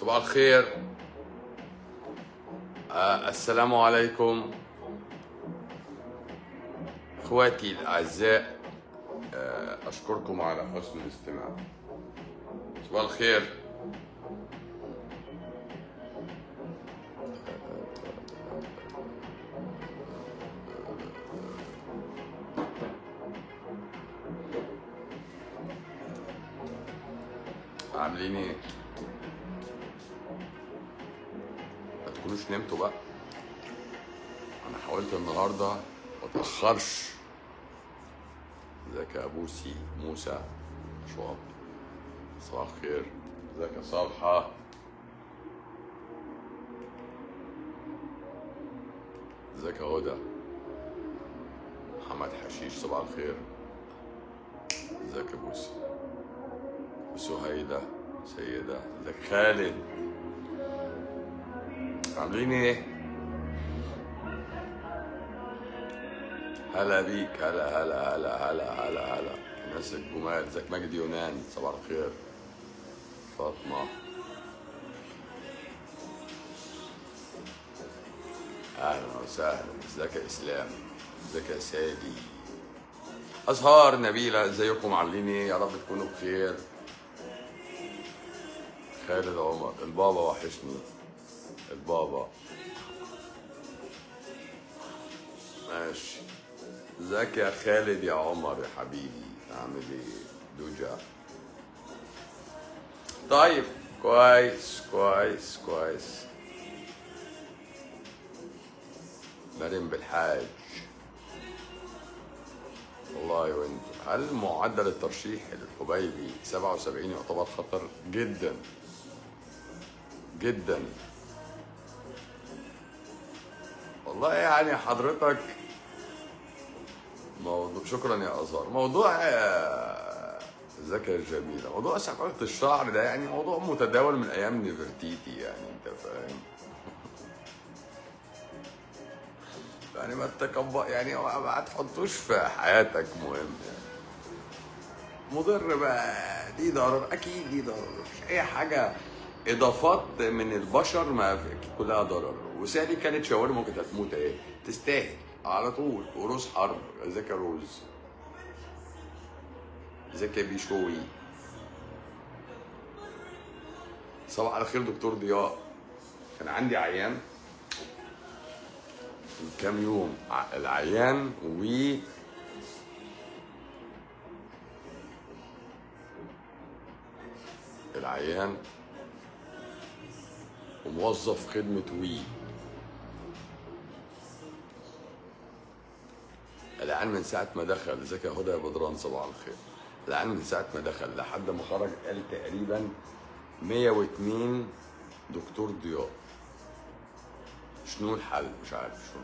صباح الخير آه السلام عليكم اخواتي الاعزاء آه اشكركم على حسن الاستماع صباح الخير عاملين ايه ما تكونوش نمتوا بقى انا حاولت النهارده ما اتاخرش ازيك يا بوسي موسى شواب صباح الخير ازيك يا صالحه ازيك يا هدى محمد حشيش صباح الخير ازيك يا بوسي وسهيدة سيدة ازيك خالد عاملين ايه؟ هلا بيك هلا هلا هلا هلا هلا هلا الناس الجمال ازيك مجدي يونان صباح الخير فاطمة اهلا وسهلا ازيك يا اسلام ازيك يا سادي ازهار نبيلة ازيكم عاملين ايه يا رب تكونوا بخير خالد عمر البابا وحشني البابا ماشي ازيك يا خالد يا عمر يا حبيبي عامل ايه دوجا طيب كويس كويس كويس مريم بالحاج والله وانت هل معدل الترشيح للحبيبي 77 يعتبر خطر جدا جدا والله يعني حضرتك موضوع شكرا يا ازهر موضوع آه، ازيك يا جميله موضوع سحقه الشعر ده يعني موضوع متداول من ايام نفرتيتي يعني انت فاهم يعني ما تكبر يعني ما تحطوش في حياتك مهم يعني مضر بقى ليه ضرر اكيد ليه ضرر مفيش اي حاجه اضافات من البشر ما في كلها ضرر وسالي كانت شاورما كانت هتموت اهي تستاهل على طول وروز حرب ازيك يا روز ازيك يا بيشوي صباح الخير دكتور ضياء كان عندي عيان من كام يوم ع- العيان و العيان وموظف خدمة وي العيان من ساعة ما دخل ازيك يا هدى يا بدران صباح الخير العيان من ساعة ما دخل لحد ما خرج قال تقريبا 102 دكتور ضياء شنو الحل مش عارف شنو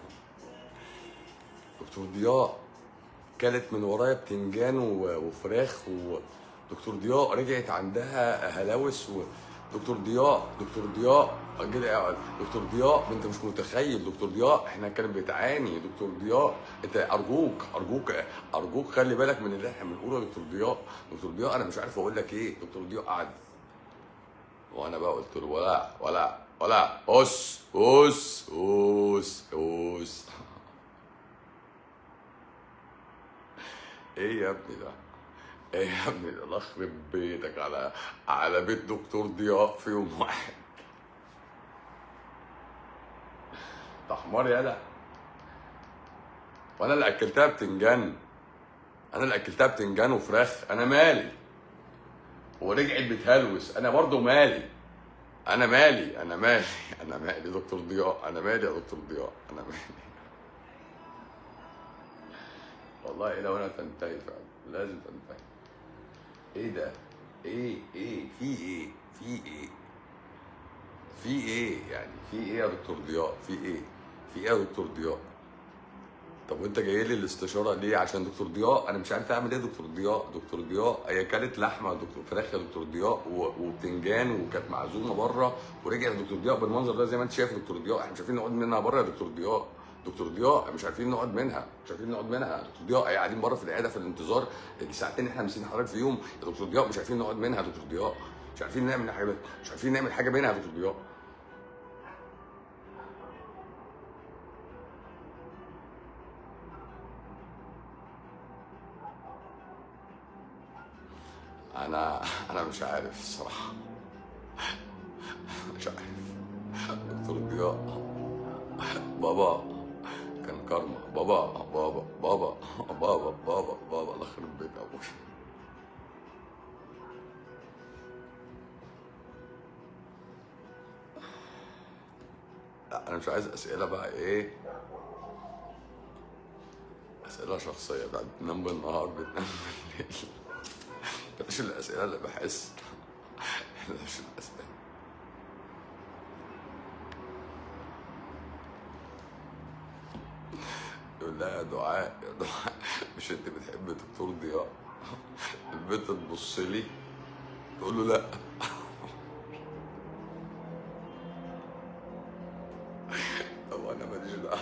دكتور ضياء كلت من ورايا بتنجان و- وفراخ ودكتور ضياء رجعت عندها هلاوس ودكتور ضياء دكتور ضياء كده دكتور ضياء انت مش متخيل دكتور ضياء احنا كانت بتعاني دكتور ضياء انت ارجوك ارجوك ارجوك خلي بالك من اللي احنا بنقوله يا دكتور ضياء دكتور ضياء انا مش عارف اقول لك ايه دكتور ضياء قعد وانا بقى قلت له ولا ولا ولا اس اس اس اس ايه يا ابني ده؟ ايه يا ابني ده الله يخرب بيتك على على بيت دكتور ضياء في يوم واحد ده حمار يالا وانا اللي اكلتها بتنجان انا اللي اكلتها بتنجان وفراخ انا مالي ورجعت بتهلوس انا برضو مالي انا مالي انا مالي انا مالي دكتور ضياء انا مالي يا دكتور ضياء انا مالي والله لو انا تنتهي فعلا لازم تنتهي ايه ده ايه ايه في ايه في ايه في ايه يعني في ايه يا دكتور ضياء في ايه في ايه يا دكتور ضياء طب وانت جاي لي الاستشاره ليه عشان دكتور ضياء انا مش عارف اعمل ايه يا دكتور ضياء دكتور ضياء هي كانت لحمه يا دكتور فراخ يا دكتور ضياء و- وبتنجان وكانت معزومه بره ورجع دكتور ضياء بالمنظر ده زي ما انت شايف يا دكتور ضياء احنا مش عارفين نقعد منها بره يا دكتور ضياء دكتور ضياء مش عارفين نقعد منها مش عارفين نقعد منها دكتور ضياء هي قاعدين بره في العياده في الانتظار الساعتين احنا مسين حضرتك فيهم يا دكتور ضياء مش عارفين نقعد منها يا دكتور ضياء مش عارفين نعمل حاجه مش عارفين نعمل حاجه بينها يا دكتور ضياء انا انا مش عارف الصراحه مش عارف دكتور ضياء بابا كان كارما بابا بابا بابا بابا بابا بابا الله يخرب بيت ابوك لا انا مش عايز اسئله بقى ايه اسئله شخصيه بقى بتنام بالنهار بتنام بالليل بلاش الاسئله اللي بحس بلاش الاسئله يقول لها يا دعاء يا دعاء مش انت بتحب دكتور ضياء البنت تبص لي تقول له لا طب انا ماليش دعوه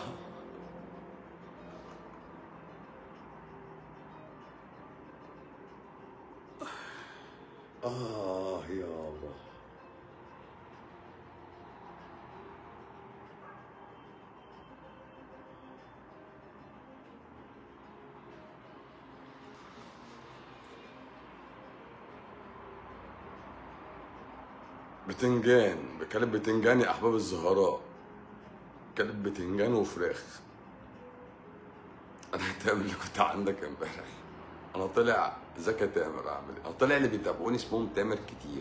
اه يابا بتنجان بكلب بتنجان يا احباب الزهراء كلب بتنجان وفراخ انا تامر اللي كنت عندك امبارح انا طلع ازيك يا تامر اعمل ايه؟ انا طلع اللي بيتابعوني اسمهم تامر كتير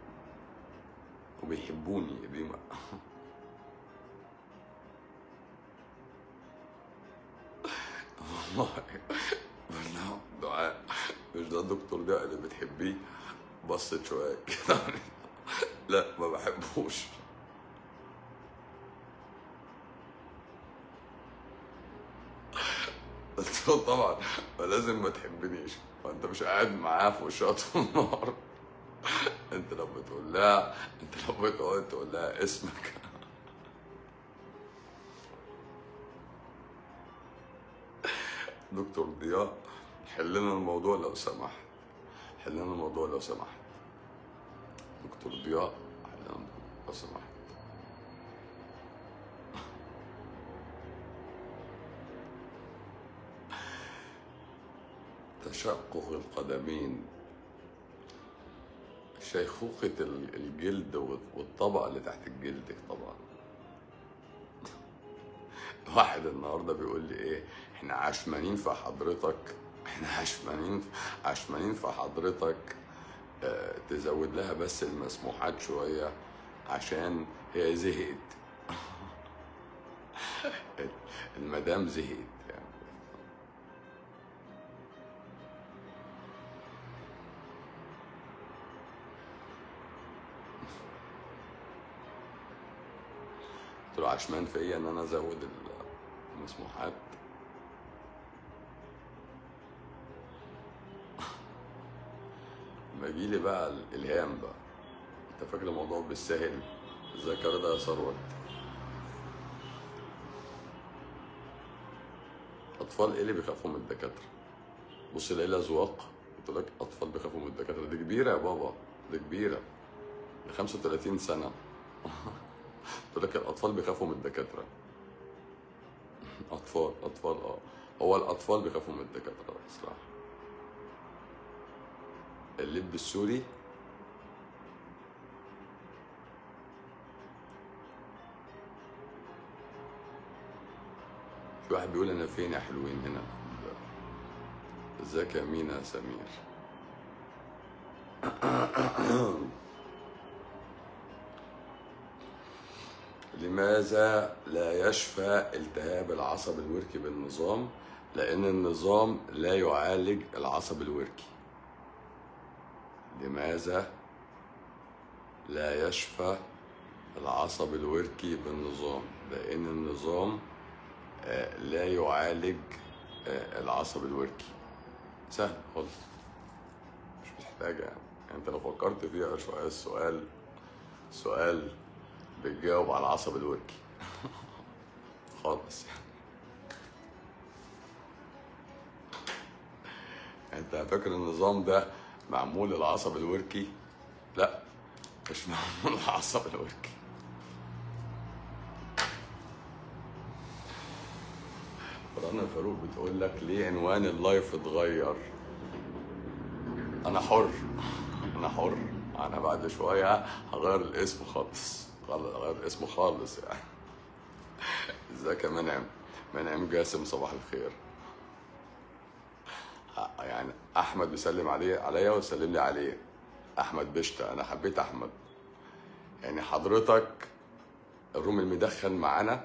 وبيحبوني دي ما والله والله دعاء مش ده الدكتور ده اللي بتحبيه بصت شويه كده لا ما بحبوش قلت له طبعا ما لازم ما تحبنيش وانت مش قاعد معاه في وشها طول النهار انت لو بتقول لها انت لو بتقعد تقول لها اسمك دكتور ضياء حل لنا الموضوع لو سمحت حل لنا الموضوع لو سمحت دكتور ضياء حل لنا الموضوع لو سمحت تشقق القدمين شيخوخة ال- الجلد وال- والطبقة اللي تحت الجلد طبعا واحد النهارده بيقول لي ايه احنا عشمانين في حضرتك احنا عشمانين عشمانين في حضرتك آه، تزود لها بس المسموحات شوية عشان هي زهقت المدام زهقت يعني قلت له عشمان فيا ان انا ازود المسموحات لما يجي لي بقى الالهام بقى انت فاكر الموضوع بالسهل الذاكره ده يا ثروت اطفال ايه اللي بيخافوا من الدكاتره بص الاقي لها ذواق قلت لك اطفال بيخافوا من الدكاتره دي كبيره يا بابا دي كبيره دي 35 سنه قلت لك الاطفال بيخافوا من الدكاتره اطفال اطفال اه هو الاطفال بيخافوا من الدكاتره صراحه اللب السوري في واحد بيقول انا فين يا حلوين هنا ازيك يا مينا يا سمير لماذا لا يشفى التهاب العصب الوركي بالنظام لان النظام لا يعالج العصب الوركي لماذا لا يشفى العصب الوركي بالنظام لان النظام آه، لا يعالج آه، العصب الوركي سهل خالص مش محتاجة يعني انت لو فكرت فيها شوية السؤال سؤال بتجاوب على العصب الوركي خالص يعني انت فاكر النظام ده معمول للعصب الوركي لا تشمع من العصب الوركي رنا فاروق بتقول لك ليه عنوان اللايف اتغير انا حر انا حر انا بعد شويه هغير الاسم خالص خالص هغير اسمه خالص يعني ازيك يا منعم منعم جاسم صباح الخير يعني احمد بيسلم عليه عليا وسلم لي عليه احمد بشتا انا حبيت احمد يعني حضرتك الروم المدخن معانا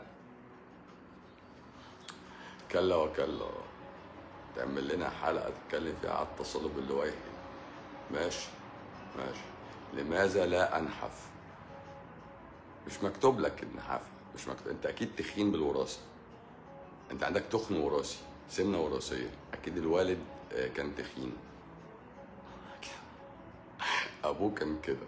كلا وكلا تعمل لنا حلقه تتكلم فيها على التصلب اللويحي ماشي ماشي لماذا لا انحف مش مكتوب لك النحاف مش مكتوب انت اكيد تخين بالوراثه انت عندك تخن وراثي سمنه وراثيه اكيد الوالد آه، كان تخين ابوه كان كده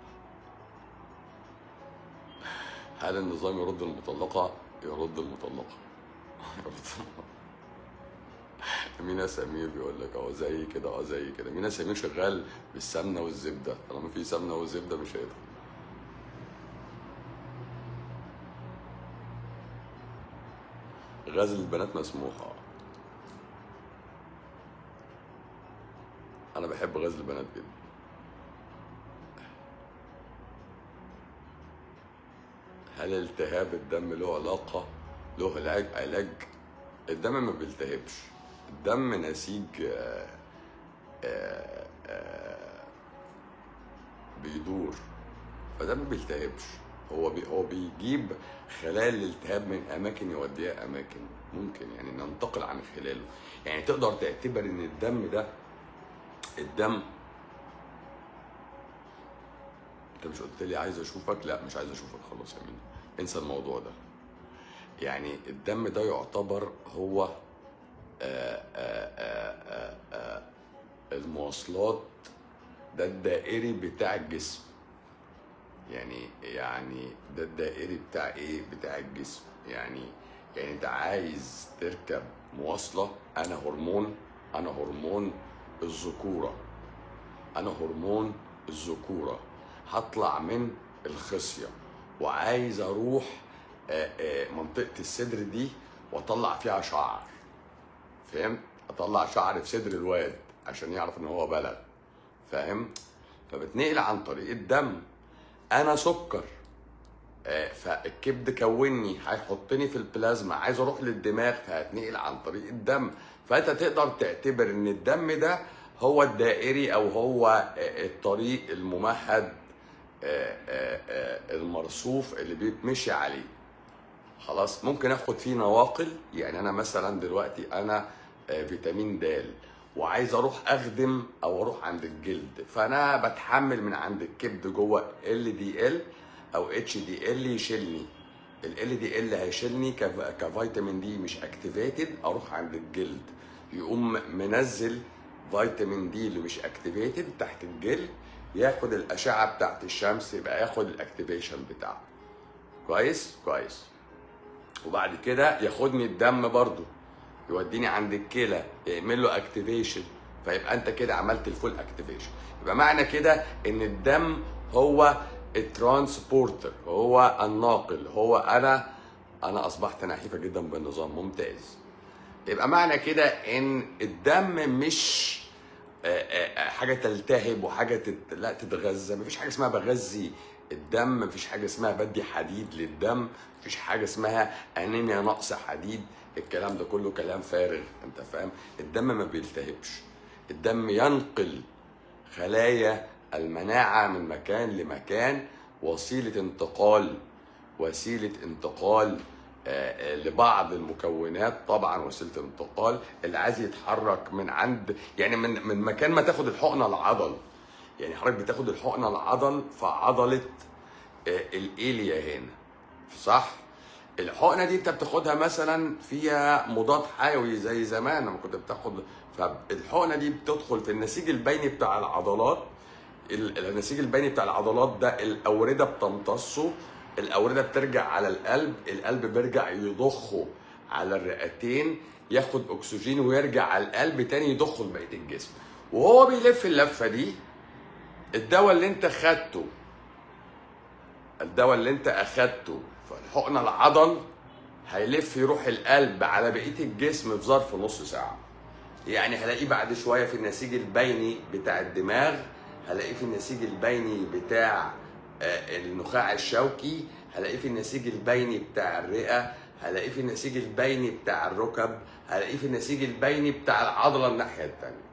هل النظام يرد المطلقه يرد المطلقه يرد مينا سمير بيقول لك اه زي كده اه زي كده مينا سمير شغال بالسمنه والزبده طالما في سمنه وزبده مش هيدخل غزل البنات مسموح اه انا بحب غزل البنات جدا هل التهاب الدم له علاقة له علاج علاج الدم ما بيلتهبش الدم نسيج آه، آه، آه، بيدور فده ما بيلتهبش هو بي هو بيجيب خلايا الالتهاب من اماكن يوديها اماكن ممكن يعني ننتقل عن خلاله يعني تقدر تعتبر ان الدم ده الدم انت مش قلت لي عايز اشوفك لا مش عايز اشوفك خلاص يا مين انسى الموضوع ده يعني الدم ده يعتبر هو آآ آآ آآ آآ المواصلات ده الدائري بتاع الجسم يعني يعني ده الدائري بتاع ايه بتاع الجسم يعني يعني انت عايز تركب مواصله انا هرمون انا هرمون الذكوره انا هرمون الذكوره هطلع من الخصيه وعايز اروح آه، آه، منطقه الصدر دي واطلع فيها شعر فهمت اطلع شعر في صدر الواد عشان يعرف ان هو بلغ فاهم فبتنقل عن طريق الدم انا سكر آه، فالكبد كوني هيحطني في البلازما عايز اروح للدماغ فهتنقل عن طريق الدم فانت تقدر تعتبر ان الدم ده هو الدائري او هو آه، الطريق الممهد آه، آه، آه، المرصوف اللي بيتمشي عليه خلاص ممكن اخد فيه نواقل يعني انا مثلا دلوقتي انا آه، فيتامين د وعايز اروح اخدم او اروح عند الجلد فانا بتحمل من عند الكبد جوه ال دي ال او اتش دي ال يشيلني ال دي ال هيشيلني كف- كفيتامين دي مش اكتيفيتد اروح عند الجلد يقوم منزل فيتامين دي اللي مش اكتيفيتد تحت الجلد ياخد الاشعه بتاعت الشمس يبقى ياخد الاكتيفيشن بتاعه كويس كويس وبعد كده ياخدني الدم برضو يوديني عند الكلى يعمل له اكتيفيشن فيبقى انت كده عملت الفول اكتيفيشن يبقى معنى كده ان الدم هو الترانسبورتر هو الناقل هو انا انا اصبحت نحيفه جدا بالنظام ممتاز يبقى معنى كده ان الدم مش آه، آه، حاجه تلتهب وحاجه تت... لا تتغذى مفيش حاجه اسمها بغذي الدم مفيش حاجه اسمها بدي حديد للدم مفيش حاجه اسمها انيميا نقص حديد الكلام ده كله كلام فارغ انت فاهم الدم ما بيلتهبش الدم ينقل خلايا المناعه من مكان لمكان وسيله انتقال وسيله انتقال آه، آه، لبعض المكونات طبعا وسيله الانتقال اللي عايز يتحرك من عند يعني من من مكان ما تاخد الحقنه العضل يعني حضرتك بتاخد الحقنه العضل في عضله آه، الاليا هنا صح الحقنه دي انت بتاخدها مثلا فيها مضاد حيوي زي زمان لما كنت بتاخد فالحقنه دي بتدخل في النسيج البيني بتاع العضلات ال- النسيج البيني بتاع العضلات ده الاورده بتمتصه الاورده بترجع على القلب القلب بيرجع يضخه على الرئتين ياخد اكسجين ويرجع على القلب تاني يضخه لبقيه الجسم وهو بيلف اللفه دي الدواء اللي انت خدته الدواء اللي انت اخدته في الحقنه العضل هيلف يروح القلب على بقيه الجسم في ظرف نص ساعه يعني هلاقيه بعد شويه في النسيج البيني بتاع الدماغ هلاقيه في النسيج البيني بتاع آه، النخاع الشوكي هلاقيه في النسيج البيني بتاع الرئه هلاقيه في النسيج البيني بتاع الركب هلاقيه في النسيج البيني بتاع العضله الناحيه الثانيه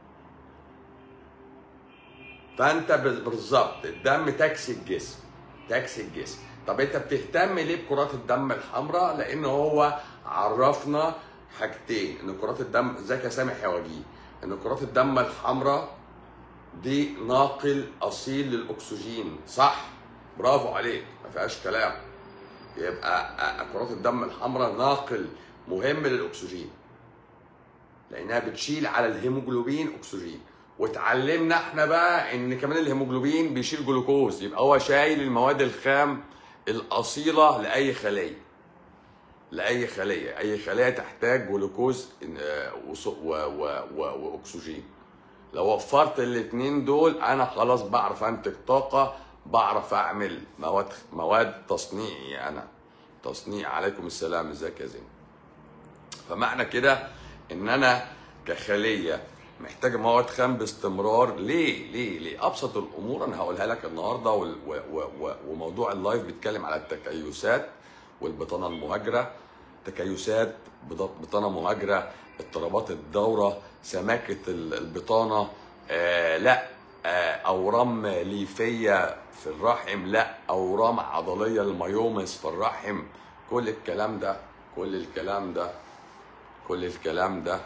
فانت بال- بالظبط الدم تاكسي الجسم تاكسي الجسم طب انت بتهتم ليه بكرات الدم الحمراء لان هو عرفنا حاجتين ان كرات الدم ازيك يا سامح يا وجيه ان كرات الدم الحمراء دي ناقل اصيل للاكسجين صح برافو عليك ما فيهاش كلام يبقى آه، كرات الدم الحمراء ناقل مهم للاكسجين لانها بتشيل على الهيموجلوبين اكسجين واتعلمنا احنا بقى ان كمان الهيموجلوبين بيشيل جلوكوز يبقى هو شايل المواد الخام الاصيله لاي خليه لاي خليه اي خليه تحتاج جلوكوز آه، وص- و- و- و- واكسجين لو وفرت الاثنين دول انا خلاص بعرف انتج طاقه بعرف اعمل مواد مواد تصنيعي انا تصنيع عليكم السلام ازيك يا زين فمعنى كده ان انا كخليه محتاج مواد خام باستمرار ليه ليه ليه ابسط الامور انا هقولها لك النهارده وال- و و و وموضوع اللايف بيتكلم على التكيسات والبطانه المهاجره تكيسات بط- بطانه مهاجره اضطرابات الدوره سماكه ال- البطانه آه لا آه اورام ليفيه في الرحم لا اورام عضليه الميومس في الرحم كل الكلام ده كل الكلام ده كل الكلام ده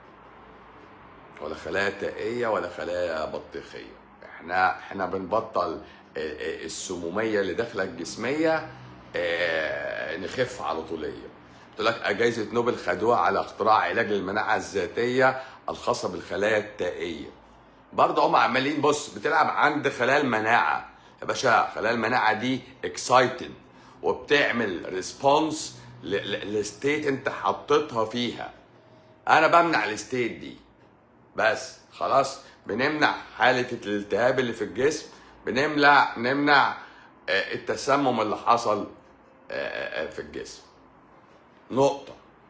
ولا خلايا تائية ولا خلايا بطيخية احنا احنا بنبطل ال- ال- السمومية اللي داخلة الجسمية اه، نخف على طولية قلت لك جايزة نوبل خدوها على اختراع علاج المناعة الذاتية الخاصة بالخلايا التائية برضه هم عمالين بص بتلعب عند خلايا المناعة يا باشا خلايا المناعة دي اكسايتد وبتعمل ريسبونس لستيت انت حطيتها فيها انا بمنع الستيت دي بس خلاص بنمنع حالة الالتهاب اللي في الجسم بنمنع نمنع آه، التسمم اللي حصل آه، آه، في الجسم نقطة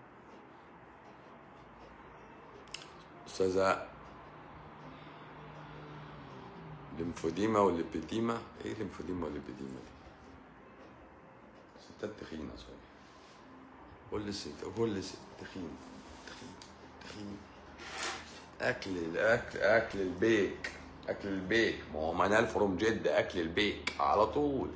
أستاذة ليمفوديما والليبيديما ايه ليمفوديما والليبيديما دي؟ ستات تخينة صحيح كل ست كل ست تخين تخين تخين اكل الاكل اكل البيك اكل البيك ما هو منال فروم جد اكل البيك على طول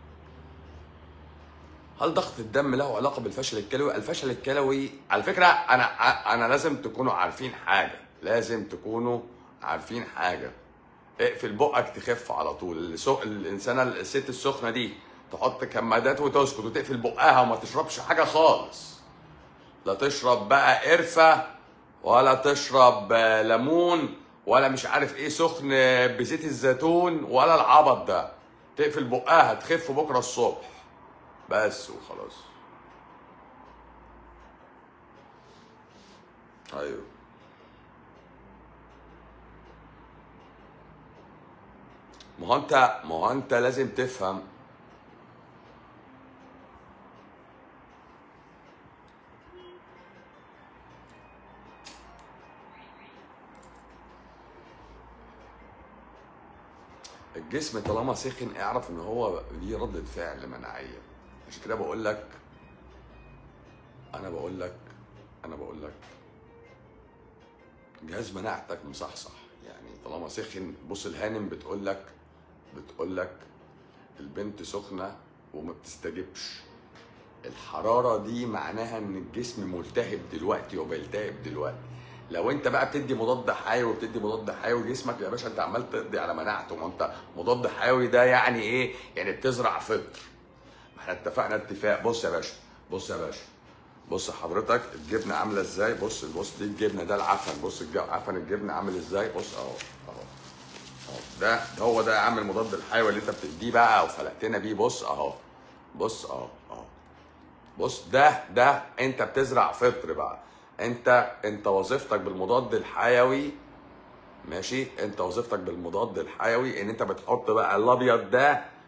هل ضغط الدم له علاقه بالفشل الكلوي الفشل الكلوي على فكره انا انا لازم تكونوا عارفين حاجه لازم تكونوا عارفين حاجه اقفل بقك تخف على طول السو... الانسانه الست السخنه دي تحط كمادات وتسكت وتقفل بقها وما تشربش حاجه خالص لا تشرب بقى قرفه ولا تشرب آه، ليمون ولا مش عارف ايه سخن بزيت الزيتون ولا العبط ده تقفل بقها تخف بكره الصبح بس وخلاص ايوه ما هو انت ما هو انت لازم تفهم الجسم طالما سخن اعرف ان هو ليه ردة فعل مناعية عشان كده بقول لك انا بقول لك انا بقول لك جهاز مناعتك مصحصح يعني طالما سخن بص الهانم بتقول لك بتقول لك البنت سخنة وما بتستجبش الحرارة دي معناها ان الجسم ملتهب دلوقتي وبيلتهب دلوقتي لو انت بقى بتدي مضاد حيوي وبتدي مضاد حيوي جسمك يا باشا انت عمال تقضي على مناعته ما انت مضاد حيوي ده يعني ايه؟ يعني بتزرع فطر ما احنا اتفقنا اتفاق بص يا باشا بص يا باشا بص حضرتك الجبنه عامله ازاي بص بص دي الجبنه ده العفن بص الج- عفن الجبنه عامل ازاي بص اهو اهو اهو ده ده هو ده عامل مضاد الحيوي اللي انت بتديه بقى وفلقتنا بيه بص اهو بص اهو اهو بص ده ده انت بتزرع فطر بقى انت انت وظيفتك بالمضاد الحيوي ماشي انت وظيفتك بالمضاد الحيوي ان انت بتحط بقى الابيض ده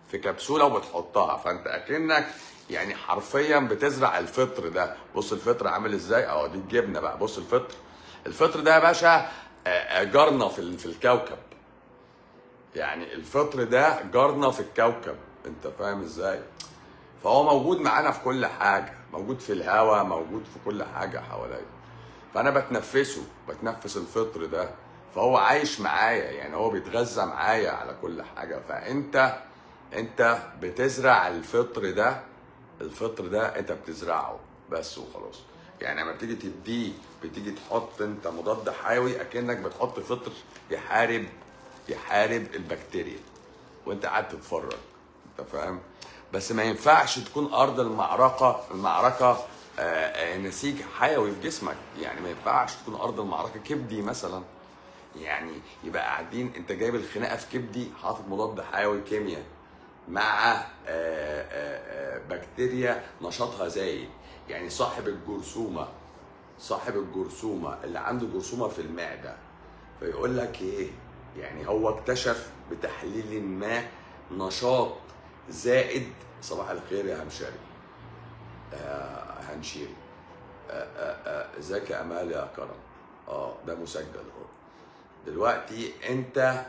في كبسوله وبتحطها فانت اكنك يعني حرفيا بتزرع الفطر ده بص الفطر عامل ازاي اه دي الجبنه بقى بص الفطر الفطر ده يا باشا آه، آه، جارنا في ال- في الكوكب يعني الفطر ده جارنا في الكوكب انت فاهم ازاي فهو موجود معانا في كل حاجه موجود في الهواء موجود في كل حاجه حواليا فانا بتنفسه بتنفس الفطر ده فهو عايش معايا يعني هو بيتغذى معايا على كل حاجه فانت انت بتزرع الفطر ده الفطر ده انت بتزرعه بس وخلاص يعني لما بتيجي تديه بتيجي تحط انت مضاد حيوي اكنك بتحط فطر يحارب يحارب البكتيريا وانت قاعد تتفرج انت فاهم بس ما ينفعش تكون ارض المعركه المعركه آه، آه، نسيج حيوي في جسمك يعني ما ينفعش تكون ارض المعركه كبدي مثلا يعني يبقى قاعدين انت جايب الخناقه في كبدي حاطط مضاد حيوي كيمياء مع آه، آه، آه، بكتيريا نشاطها زايد يعني صاحب الجرثومه صاحب الجرثومه اللي عنده جرثومه في المعده فيقول لك ايه يعني هو اكتشف بتحليل ما نشاط زائد صباح الخير يا همشري آه هنشيري آه، آه، آه، ازيك يا امال يا كرم اه ده مسجل اهو دلوقتي انت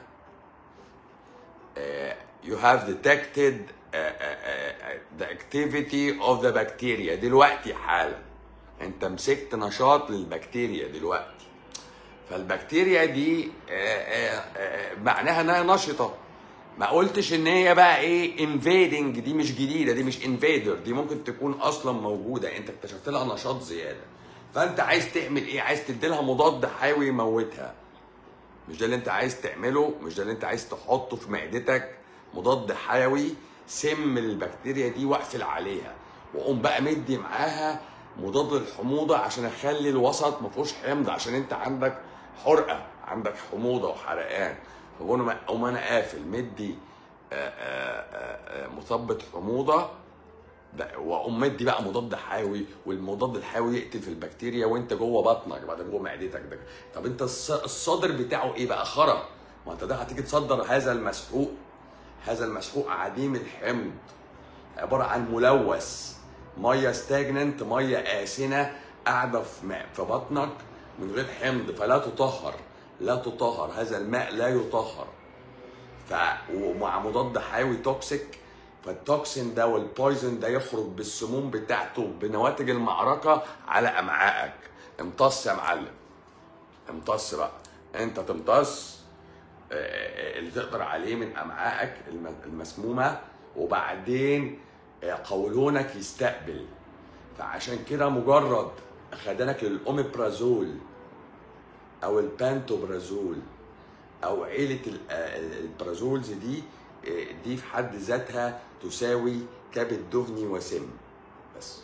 آه، you have detected آه، آه، آه، the activity of the bacteria دلوقتي حالا انت مسكت نشاط للبكتيريا دلوقتي فالبكتيريا دي آه، آه، آه، معناها انها نشطه ما قلتش ان هي بقى ايه انفيدنج دي مش جديده دي مش انفيدر دي ممكن تكون اصلا موجوده انت اكتشفت لها نشاط زياده فانت عايز تعمل ايه عايز تدي لها مضاد حيوي يموتها مش ده اللي انت عايز تعمله مش ده اللي انت عايز تحطه في معدتك مضاد حيوي سم البكتيريا دي واقفل عليها واقوم بقى مدي معاها مضاد الحموضه عشان اخلي الوسط ما فيهوش حمض عشان انت عندك حرقه عندك حموضه وحرقان فبقوم أنا- اقوم انا قافل مدي آه، آه، آه، آه، مثبط حموضه بقى- واقوم مدي بقى مضاد حيوي والمضاد الحيوي يقتل في البكتيريا وانت جوه بطنك بعد جوه معدتك ده طب انت الص- الصادر بتاعه ايه بقى خرا ما انت ده هتيجي تصدر هذا المسحوق هذا المسحوق عديم الحمض عباره عن ملوث ميه ستاجننت ميه آسنه قاعده في م- في بطنك من غير حمض فلا تطهر لا تطهر هذا الماء لا يطهر ف ومع مضاد حيوي توكسيك فالتوكسين ده والبويزن ده يخرج بالسموم بتاعته بنواتج المعركه على امعائك امتص يا معلم امتص بقى انت تمتص آه، اللي تقدر عليه من امعائك الم- المسمومه وبعدين آه، قولونك يستقبل فعشان كده مجرد اخدانك للاوميبرازول او البانتوبرازول او عيله ال- آه، البرازولز دي آه، دي في حد ذاتها تساوي كبد دهني وسم بس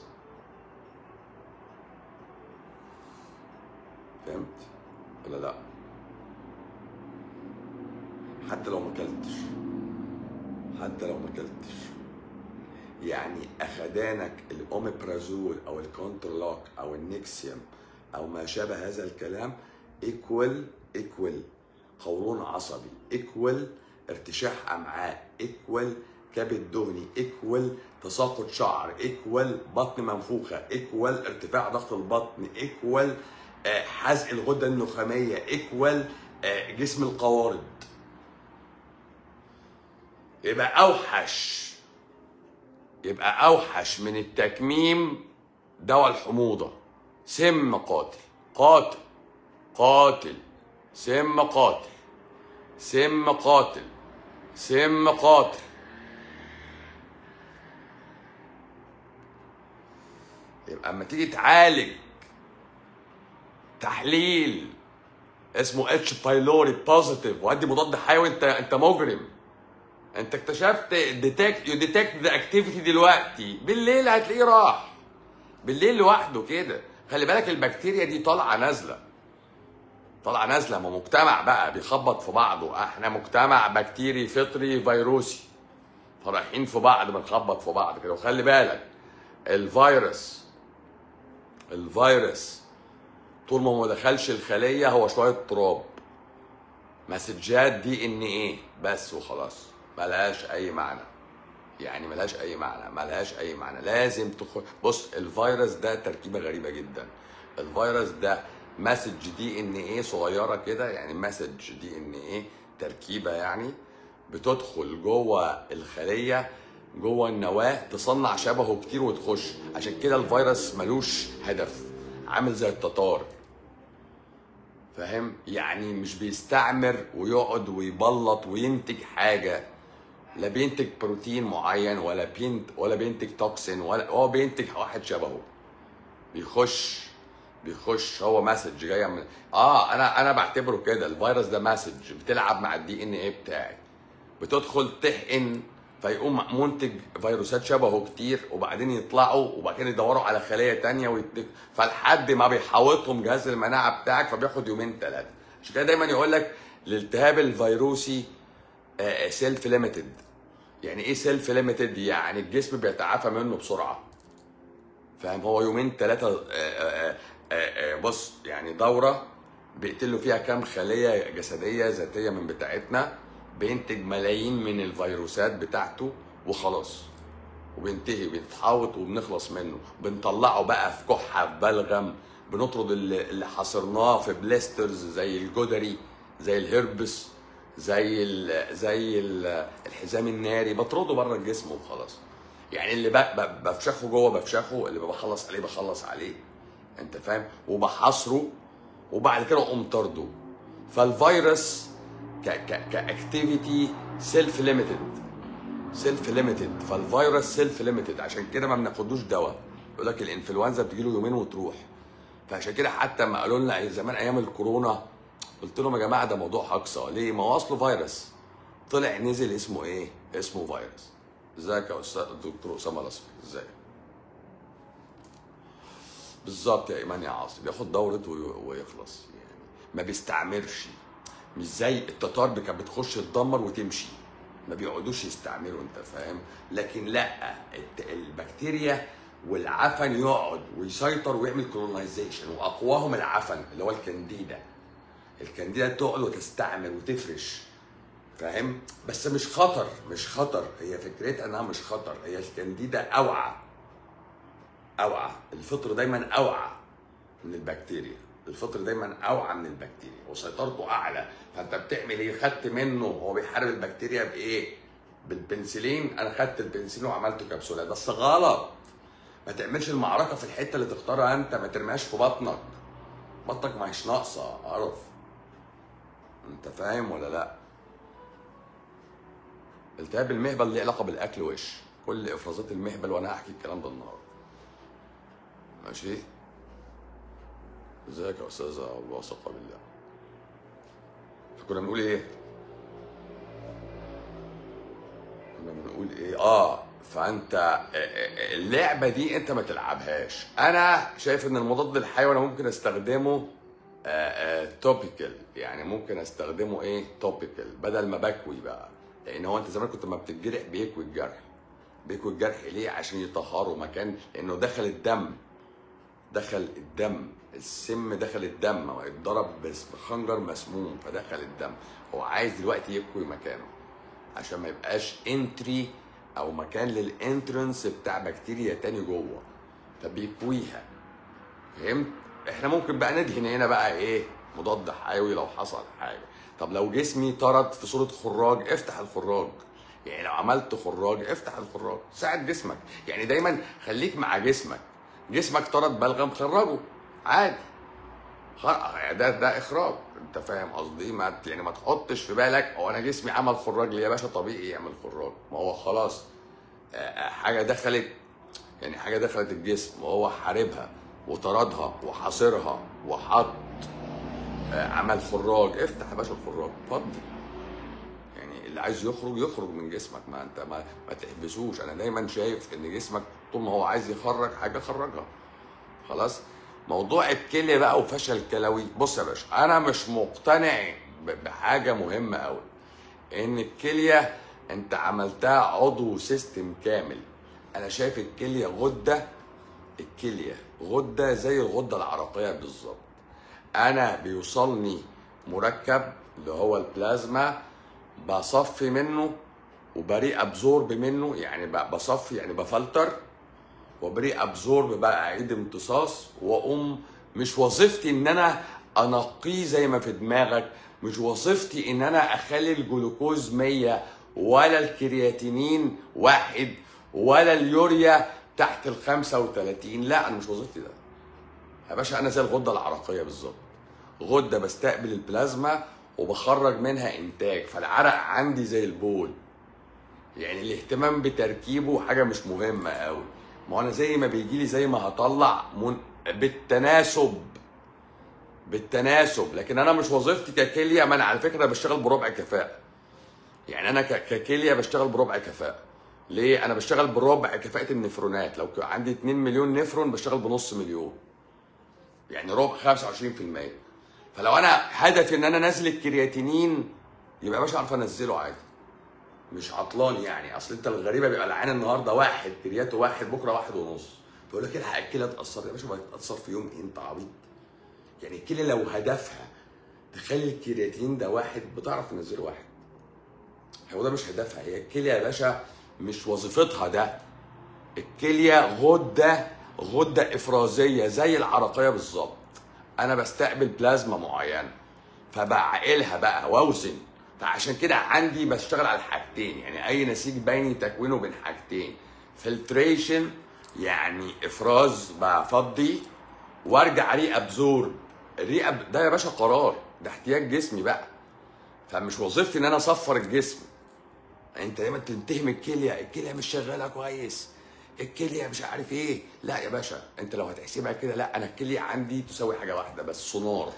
فهمت ولا لا حتى لو ما اكلتش حتى لو ما اكلتش يعني اخدانك الاوميبرازول او الكونترلوك او النيكسيوم او ما شابه هذا الكلام ايكوال ايكوال قولون عصبي ايكوال ارتشاح امعاء ايكوال كبد دهني ايكوال تساقط شعر ايكوال بطن منفوخه ايكوال ارتفاع ضغط البطن ايكوال حزق الغده النخاميه ايكوال جسم القوارض يبقى اوحش يبقى اوحش من التكميم دواء الحموضه سم قاتل قاتل قاتل سم قاتل سم قاتل سم قاتل يبقى اما تيجي تعالج تحليل اسمه اتش بايلوري بوزيتيف وادي مضاد حيوي انت انت مجرم انت اكتشفت ديتكت يو ديتكت ذا اكتيفيتي دلوقتي بالليل هتلاقيه راح بالليل لوحده كده خلي بالك البكتيريا دي طالعه نازله طالعه نازله ما مجتمع بقى بيخبط في بعضه احنا مجتمع بكتيري فطري فيروسي فرايحين في بعض بنخبط في بعض كده وخلي بالك الفيروس الفيروس طول ما ما دخلش الخليه هو شويه تراب مسجات دي ان ايه بس وخلاص ملهاش اي معنى يعني ملهاش اي معنى ملهاش اي معنى لازم تخش بص الفيروس ده تركيبه غريبه جدا الفيروس ده مسج دي ان ايه صغيره كده يعني مسج دي ان ايه تركيبه يعني بتدخل جوه الخليه جوه النواه تصنع شبهه كتير وتخش عشان كده الفيروس ملوش هدف عامل زي التتار فاهم يعني مش بيستعمر ويقعد ويبلط وينتج حاجه لا بينتج بروتين معين ولا بينت ولا بينتج توكسين ولا هو بينتج واحد شبهه بيخش بيخش هو مسج جايه من اه انا انا بعتبره كده الفيروس ده مسج بتلعب مع الدي ان ايه بتاعي بتدخل تحقن فيقوم منتج فيروسات شبهه كتير وبعدين يطلعوا وبعدين يدوروا على خليه تانية ويتك... فلحد ما بيحاوطهم جهاز المناعه بتاعك فبياخد يومين ثلاثه عشان كده دايما يقول لك الالتهاب الفيروسي سيلف ليميتد يعني ايه سيلف ليميتد يعني الجسم بيتعافى منه بسرعه فاهم هو يومين ثلاثه بص يعني دوره بيقتلوا فيها كام خليه جسديه ذاتيه من بتاعتنا بينتج ملايين من الفيروسات بتاعته وخلاص وبينتهي بيتحوط وبنخلص منه بنطلعه بقى في كحه في بلغم بنطرد اللي اللي حصرناه في بلاسترز زي الجدري زي الهربس زي ال زي ال الحزام الناري بطرده بره الجسم وخلاص يعني اللي ب- ب- بفشخه جوه بفشخه اللي بخلص عليه بخلص عليه انت فاهم وبحاصره وبعد كده اقوم طرده فالفيروس ك ك كاكتيفيتي سيلف ليميتد سيلف ليميتد فالفيروس سيلف ليميتد عشان كده ما بناخدوش دواء يقول لك الانفلونزا بتجي له يومين وتروح فعشان كده حتى ما قالوا لنا زمان ايام الكورونا قلت لهم يا جماعه ده موضوع هقصه ليه؟ ما هو اصله فيروس طلع نزل اسمه ايه؟ اسمه فيروس ازيك يا استاذ الدكتور اسامه الاصفر ازيك؟ بالظبط يا ايمان يا عاصم ياخد دورته وي- ويخلص يعني ما بيستعمرش مش زي التتار اللي كانت بتخش تدمر وتمشي ما بيقعدوش يستعمروا انت فاهم لكن لا الت- البكتيريا والعفن يقعد ويسيطر ويعمل كولونايزيشن واقواهم العفن اللي هو الكانديدا الكانديدا تقعد وتستعمر وتفرش فاهم بس مش خطر مش خطر هي فكرتها انها مش خطر هي الكانديدا اوعى اوعى الفطر دايما اوعى من البكتيريا الفطر دايما اوعى من البكتيريا وسيطرته اعلى فانت بتعمل ايه خدت منه هو بيحارب البكتيريا بايه بالبنسلين انا خدت البنسلين وعملته كبسولات بس غلط ما تعملش المعركه في الحته اللي تختارها انت ما ترميهاش في بطنك بطنك ما هيش ناقصه قرف انت فاهم ولا لا التهاب المهبل ليه علاقه بالاكل وش كل افرازات المهبل وانا هحكي الكلام ده النهارده ماشي ازيك يا استاذه الواثقه بالله كنا بنقول ايه كنا بنقول ايه اه فانت اللعبه دي انت ما تلعبهاش انا شايف ان المضاد الحيوي انا ممكن استخدمه توبيكال يعني ممكن استخدمه ايه توبيكال بدل ما بكوي بقى لان هو انت زمان كنت لما بتتجرح بيكوي الجرح بيكوي الجرح ليه عشان يطهروا مكان لانه دخل الدم دخل الدم السم دخل الدم اتضرب بس بخنجر مسموم فدخل الدم هو عايز دلوقتي يكوي مكانه عشان ما يبقاش انتري او مكان للانترنس بتاع بكتيريا تاني جوه فبيكويها فهمت احنا ممكن بقى ندهن هنا بقى ايه مضاد حيوي لو حصل حاجه طب لو جسمي طرد في صوره خراج افتح الخراج يعني لو عملت خراج افتح الخراج ساعد جسمك يعني دايما خليك مع جسمك جسمك طرد بلغم خرجه عادي خ- يعني ده ده اخراج انت فاهم قصدي ما ت- يعني ما تحطش في بالك هو انا جسمي عمل خراج ليه يا باشا طبيعي يعمل خراج ما هو خلاص آه، آه، حاجه دخلت يعني حاجه دخلت الجسم وهو حاربها وطردها وحاصرها وحط آه، عمل خراج افتح يا باشا الخراج اتفضل يعني اللي عايز يخرج يخرج من جسمك ما انت ما, ما تحبسوش انا دايما شايف ان جسمك طول ما هو عايز يخرج حاجه خرجها خلاص موضوع الكليه بقى وفشل كلوي بص يا باشا انا مش مقتنع ب- بحاجه مهمه قوي ان الكليه انت عملتها عضو سيستم كامل انا شايف الكليه غده الكليه غده زي الغده العرقيه بالظبط انا بيوصلني مركب اللي هو البلازما بصفي منه وبري ابزورب منه يعني ب- بصفي يعني بفلتر وبري ابزورب بقى اعيد امتصاص واقوم مش وظيفتي ان انا انقيه زي ما في دماغك مش وظيفتي ان انا اخلي الجلوكوز 100 ولا الكرياتينين واحد ولا اليوريا تحت ال 35 لا انا مش وظيفتي ده يا باشا انا زي الغده العرقيه بالظبط غده بستقبل البلازما وبخرج منها انتاج فالعرق عندي زي البول يعني الاهتمام بتركيبه حاجه مش مهمه قوي ما هو انا زي ما بيجي لي زي ما هطلع من... بالتناسب بالتناسب لكن انا مش وظيفتي ككليه ما انا على فكره بشتغل بربع كفاءه يعني انا ك- ككليه بشتغل بربع كفاءه ليه انا بشتغل بربع كفاءه النفرونات لو ك- عندي 2 مليون نفرون بشتغل بنص مليون يعني ربع 25% فلو انا هدفي ان انا انزل الكرياتينين يبقى مش عارف انزله عادي مش عطلان يعني اصل انت الغريبه بيبقى العين النهارده واحد كرياتو واحد بكره واحد ونص فيقول لك الحق الكلى اتاثر يا باشا ما تتاثر في يوم إيه؟ انت عبيط يعني الكلى لو هدفها تخلي الكرياتين ده واحد بتعرف تنزله واحد هو ده مش هدفها هي الكليه يا باشا مش وظيفتها ده الكليه غده غده افرازيه زي العرقيه بالظبط انا بستقبل بلازما معينه فبعقلها بقى واوزن فعشان كده عندي بشتغل على حاجتين يعني اي نسيج بيني تكوينه بين حاجتين فلتريشن يعني افراز بفضي وارجع ري ابزورب الري أب... ده يا باشا قرار ده احتياج جسمي بقى فمش وظيفتي ان انا اصفر الجسم انت دايما تنتهم الكليه الكليه مش شغاله كويس الكليه مش عارف ايه لا يا باشا انت لو هتحسبها كده لا انا الكليه عندي تساوي حاجه واحده بس سونار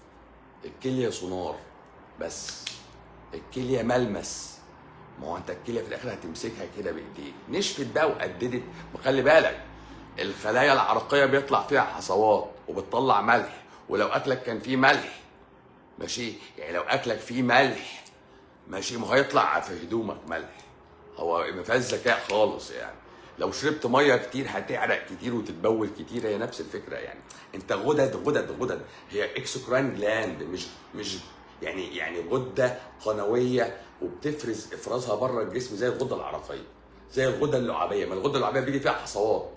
الكليه سونار بس الكليه ملمس ما هو انت الكليه في الاخر هتمسكها كده بايديك نشفت بقى وقددت وخلي بالك الخلايا العرقيه بيطلع فيها حصوات وبتطلع ملح ولو اكلك كان فيه ملح ماشي يعني لو اكلك فيه ملح ماشي ما هيطلع في هدومك ملح هو ما فيهاش ذكاء خالص يعني لو شربت ميه كتير هتعرق كتير وتتبول كتير هي نفس الفكره يعني انت غدد غدد غدد هي اكسوكراين جلاند مش مش يعني يعني غده قنويه وبتفرز افرازها بره الجسم زي الغده العرقيه زي الغده اللعابيه ما الغده اللعابيه بيجي فيها حصوات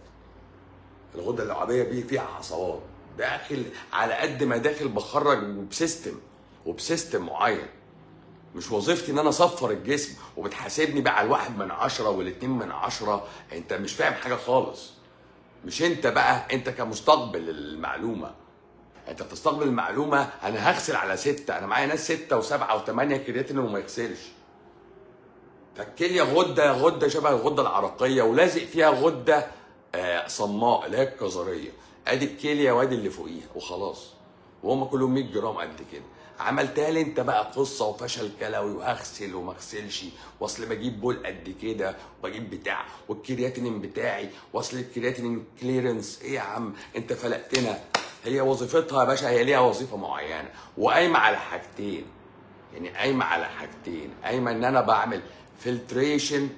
الغده اللعابيه بيجي فيها حصوات داخل على قد ما داخل بخرج بسيستم وبسيستم معين مش وظيفتي ان انا اصفر الجسم وبتحاسبني بقى على الواحد من عشرة والاتنين من عشرة انت مش فاهم حاجة خالص مش انت بقى انت كمستقبل المعلومة انت بتستقبل المعلومة انا هغسل على ستة انا معايا ناس ستة وسبعة وثمانية كرياتين وما يغسلش فالكلية غدة غدة شبه الغدة العرقية ولازق فيها غدة آه، صماء اللي هي الكظرية ادي الكلية وادي اللي فوقيها وخلاص وهم كلهم 100 جرام قد كده عملتها لي انت بقى قصه وفشل كلوي وهغسل وما اغسلش واصل بجيب بول قد كده وبجيب بتاع والكرياتينين بتاعي واصل الكرياتينين كليرنس ايه يا عم انت فلقتنا هي وظيفتها يا باشا هي ليها وظيفه معينه وقايمه على حاجتين يعني قايمه على حاجتين قايمه ان انا بعمل فلتريشن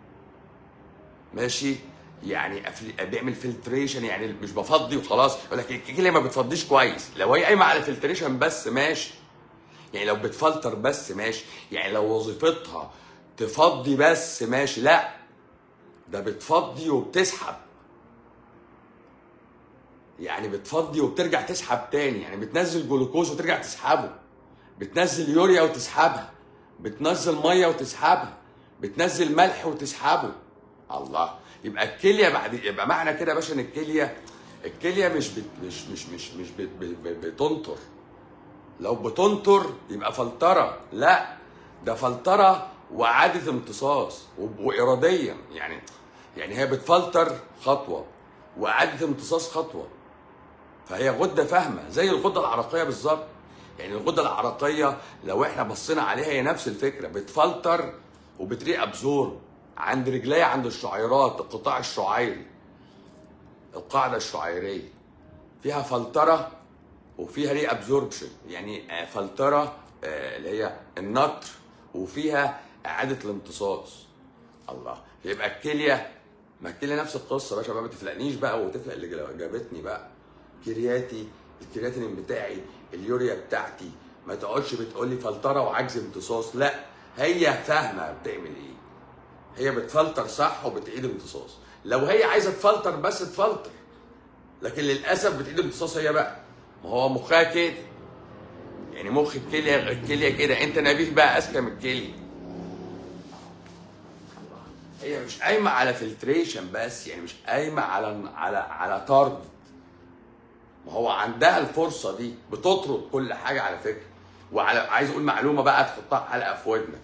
ماشي يعني أفل... بيعمل فلتريشن يعني مش بفضي وخلاص يقول لك الكليه ما بتفضيش كويس لو هي قايمه على فلتريشن بس ماشي يعني لو بتفلتر بس ماشي يعني لو وظيفتها تفضي بس ماشي لا ده بتفضي وبتسحب يعني بتفضي وبترجع تسحب تاني يعني بتنزل جلوكوز وترجع تسحبه بتنزل يوريا وتسحبها بتنزل ميه وتسحبها بتنزل ملح وتسحبه الله يبقى الكليه بعد يبقى معنى كده يا باشا ان الكليه الكليه مش بت مش مش مش مش بت بت بت بتنطر لو بتنطر يبقى فلتره لا ده فلتره واعاده امتصاص وب- واراديا يعني يعني هي بتفلتر خطوه واعاده امتصاص خطوه فهي غده فاهمه زي الغده العرقيه بالظبط يعني الغده العرقيه لو احنا بصينا عليها هي نفس الفكره بتفلتر وبتري ابزورب عند رجليها عند الشعيرات القطاع الشعيري القاعده الشعيريه فيها فلتره وفيها ري ابزوربشن يعني آه، فلتره آه، اللي هي النطر وفيها اعاده الامتصاص الله يبقى الكليه ما الكليه نفس القصه يا باشا بقى ما تفلقنيش بقى وتفلق اللي جا- جابتني بقى كرياتي الكرياتين بتاعي اليوريا بتاعتي ما تقعدش بتقول لي فلتره وعجز امتصاص لا هي فاهمه بتعمل ايه هي بتفلتر صح وبتعيد امتصاص لو هي عايزه تفلتر بس تفلتر لكن للاسف بتعيد امتصاص هي بقى ما هو مخها كده يعني مخ الكليه الكليه كده انت نبيه بقى اذكى من الكليه هي مش قايمه على فلتريشن بس يعني مش قايمه على على على طرد ما هو عندها الفرصه دي بتطرد كل حاجه على فكره وعلى عايز اقول معلومه بقى تحطها حلقه في ودنك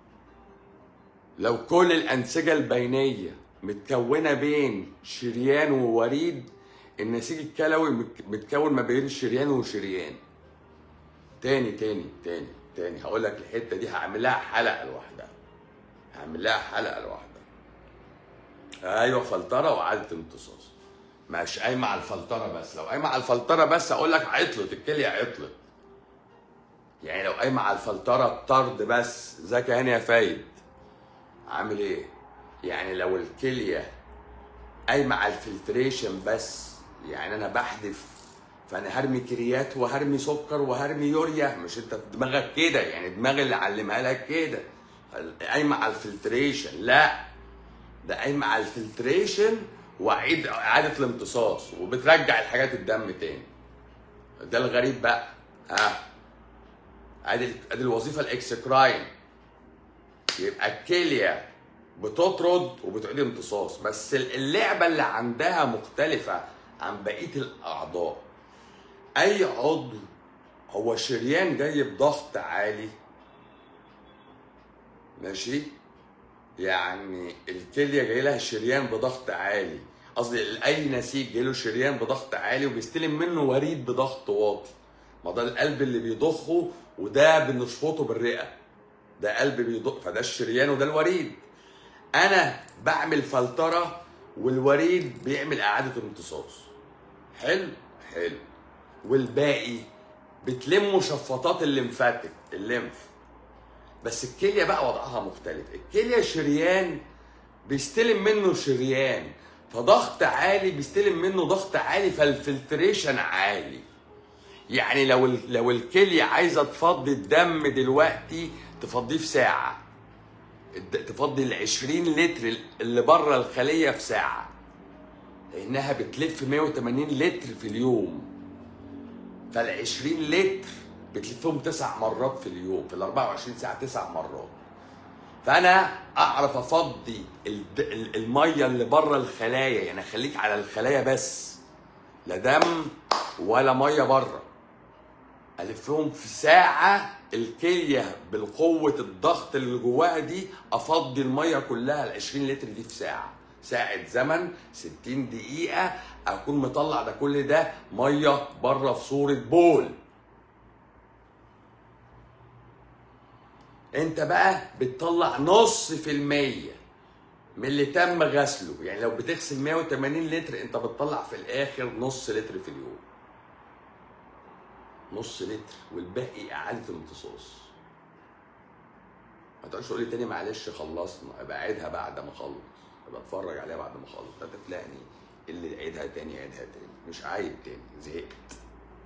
لو كل الانسجه البينيه متكونه بين شريان ووريد النسيج الكلوي مت- متكون ما بين شريان وشريان تاني تاني تاني تاني هقول لك الحته دي هعمل لها حلقه لوحدها هعمل لها حلقه لوحدها ايوه فلتره وعاده امتصاص مش قايمه على الفلتره بس لو قايمه على الفلتره بس اقول لك عطلت الكليه عطلت يعني لو قايمه على الفلتره طرد بس ذاك هاني يا فايد عامل ايه يعني لو الكليه قايمه على الفلتريشن بس يعني انا بحذف فانا هرمي كريات وهرمي سكر وهرمي يوريا مش انت دماغك كده يعني دماغ اللي علمها لك كده قايمه على الفلتريشن لا ده قايمه على الفلتريشن واعيد اعاده الامتصاص وبترجع الحاجات الدم تاني ده الغريب بقى ها ادي ادي الوظيفه الاكسكراين يبقى الكليه بتطرد وبتعيد امتصاص بس اللعبه اللي عندها مختلفه عن بقيه الاعضاء اي عضو هو شريان جاي بضغط عالي ماشي يعني الكليه جاي لها شريان بضغط عالي قصدي اي نسيج جاي له شريان بضغط عالي وبيستلم منه وريد بضغط واطي ما ده القلب اللي بيضخه وده بنشفطه بالرئه ده قلب بيضخ فده الشريان وده الوريد انا بعمل فلتره والوريد بيعمل اعاده امتصاص حلو حلو والباقي بتلموا شفاطات الليمفاتيك الليمف بس الكليه بقى وضعها مختلف الكليه شريان بيستلم منه شريان فضغط عالي بيستلم منه ضغط عالي فالفلتريشن عالي يعني لو ال- لو الكليه عايزه تفضي الدم دلوقتي تفضيه في ساعه الد- تفضي ال 20 لتر اللي بره الخليه في ساعه لانها بتلف 180 لتر في اليوم فال 20 لتر بتلفهم تسع مرات في اليوم في ال 24 ساعه تسع مرات فانا اعرف افضي الد- ال- الميه اللي بره الخلايا يعني خليك على الخلايا بس لا دم ولا ميه بره الفهم في ساعه الكليه بالقوه الضغط اللي جواها دي افضي الميه كلها ال 20 لتر دي في ساعه ساعه زمن 60 دقيقه اكون مطلع ده كل ده ميه بره في صوره بول انت بقى بتطلع نص في المية من اللي تم غسله يعني لو بتغسل 180 لتر انت بتطلع في الاخر نص لتر في اليوم نص لتر والباقي اعاده امتصاص ما تقعدش تقول لي تاني معلش خلصنا ابقى اعيدها بعد ما اخلص ابقى اتفرج عليها بعد ما اخلص انت تلاقيني اللي يعيدها تاني يعيدها تاني مش عايد تاني زهقت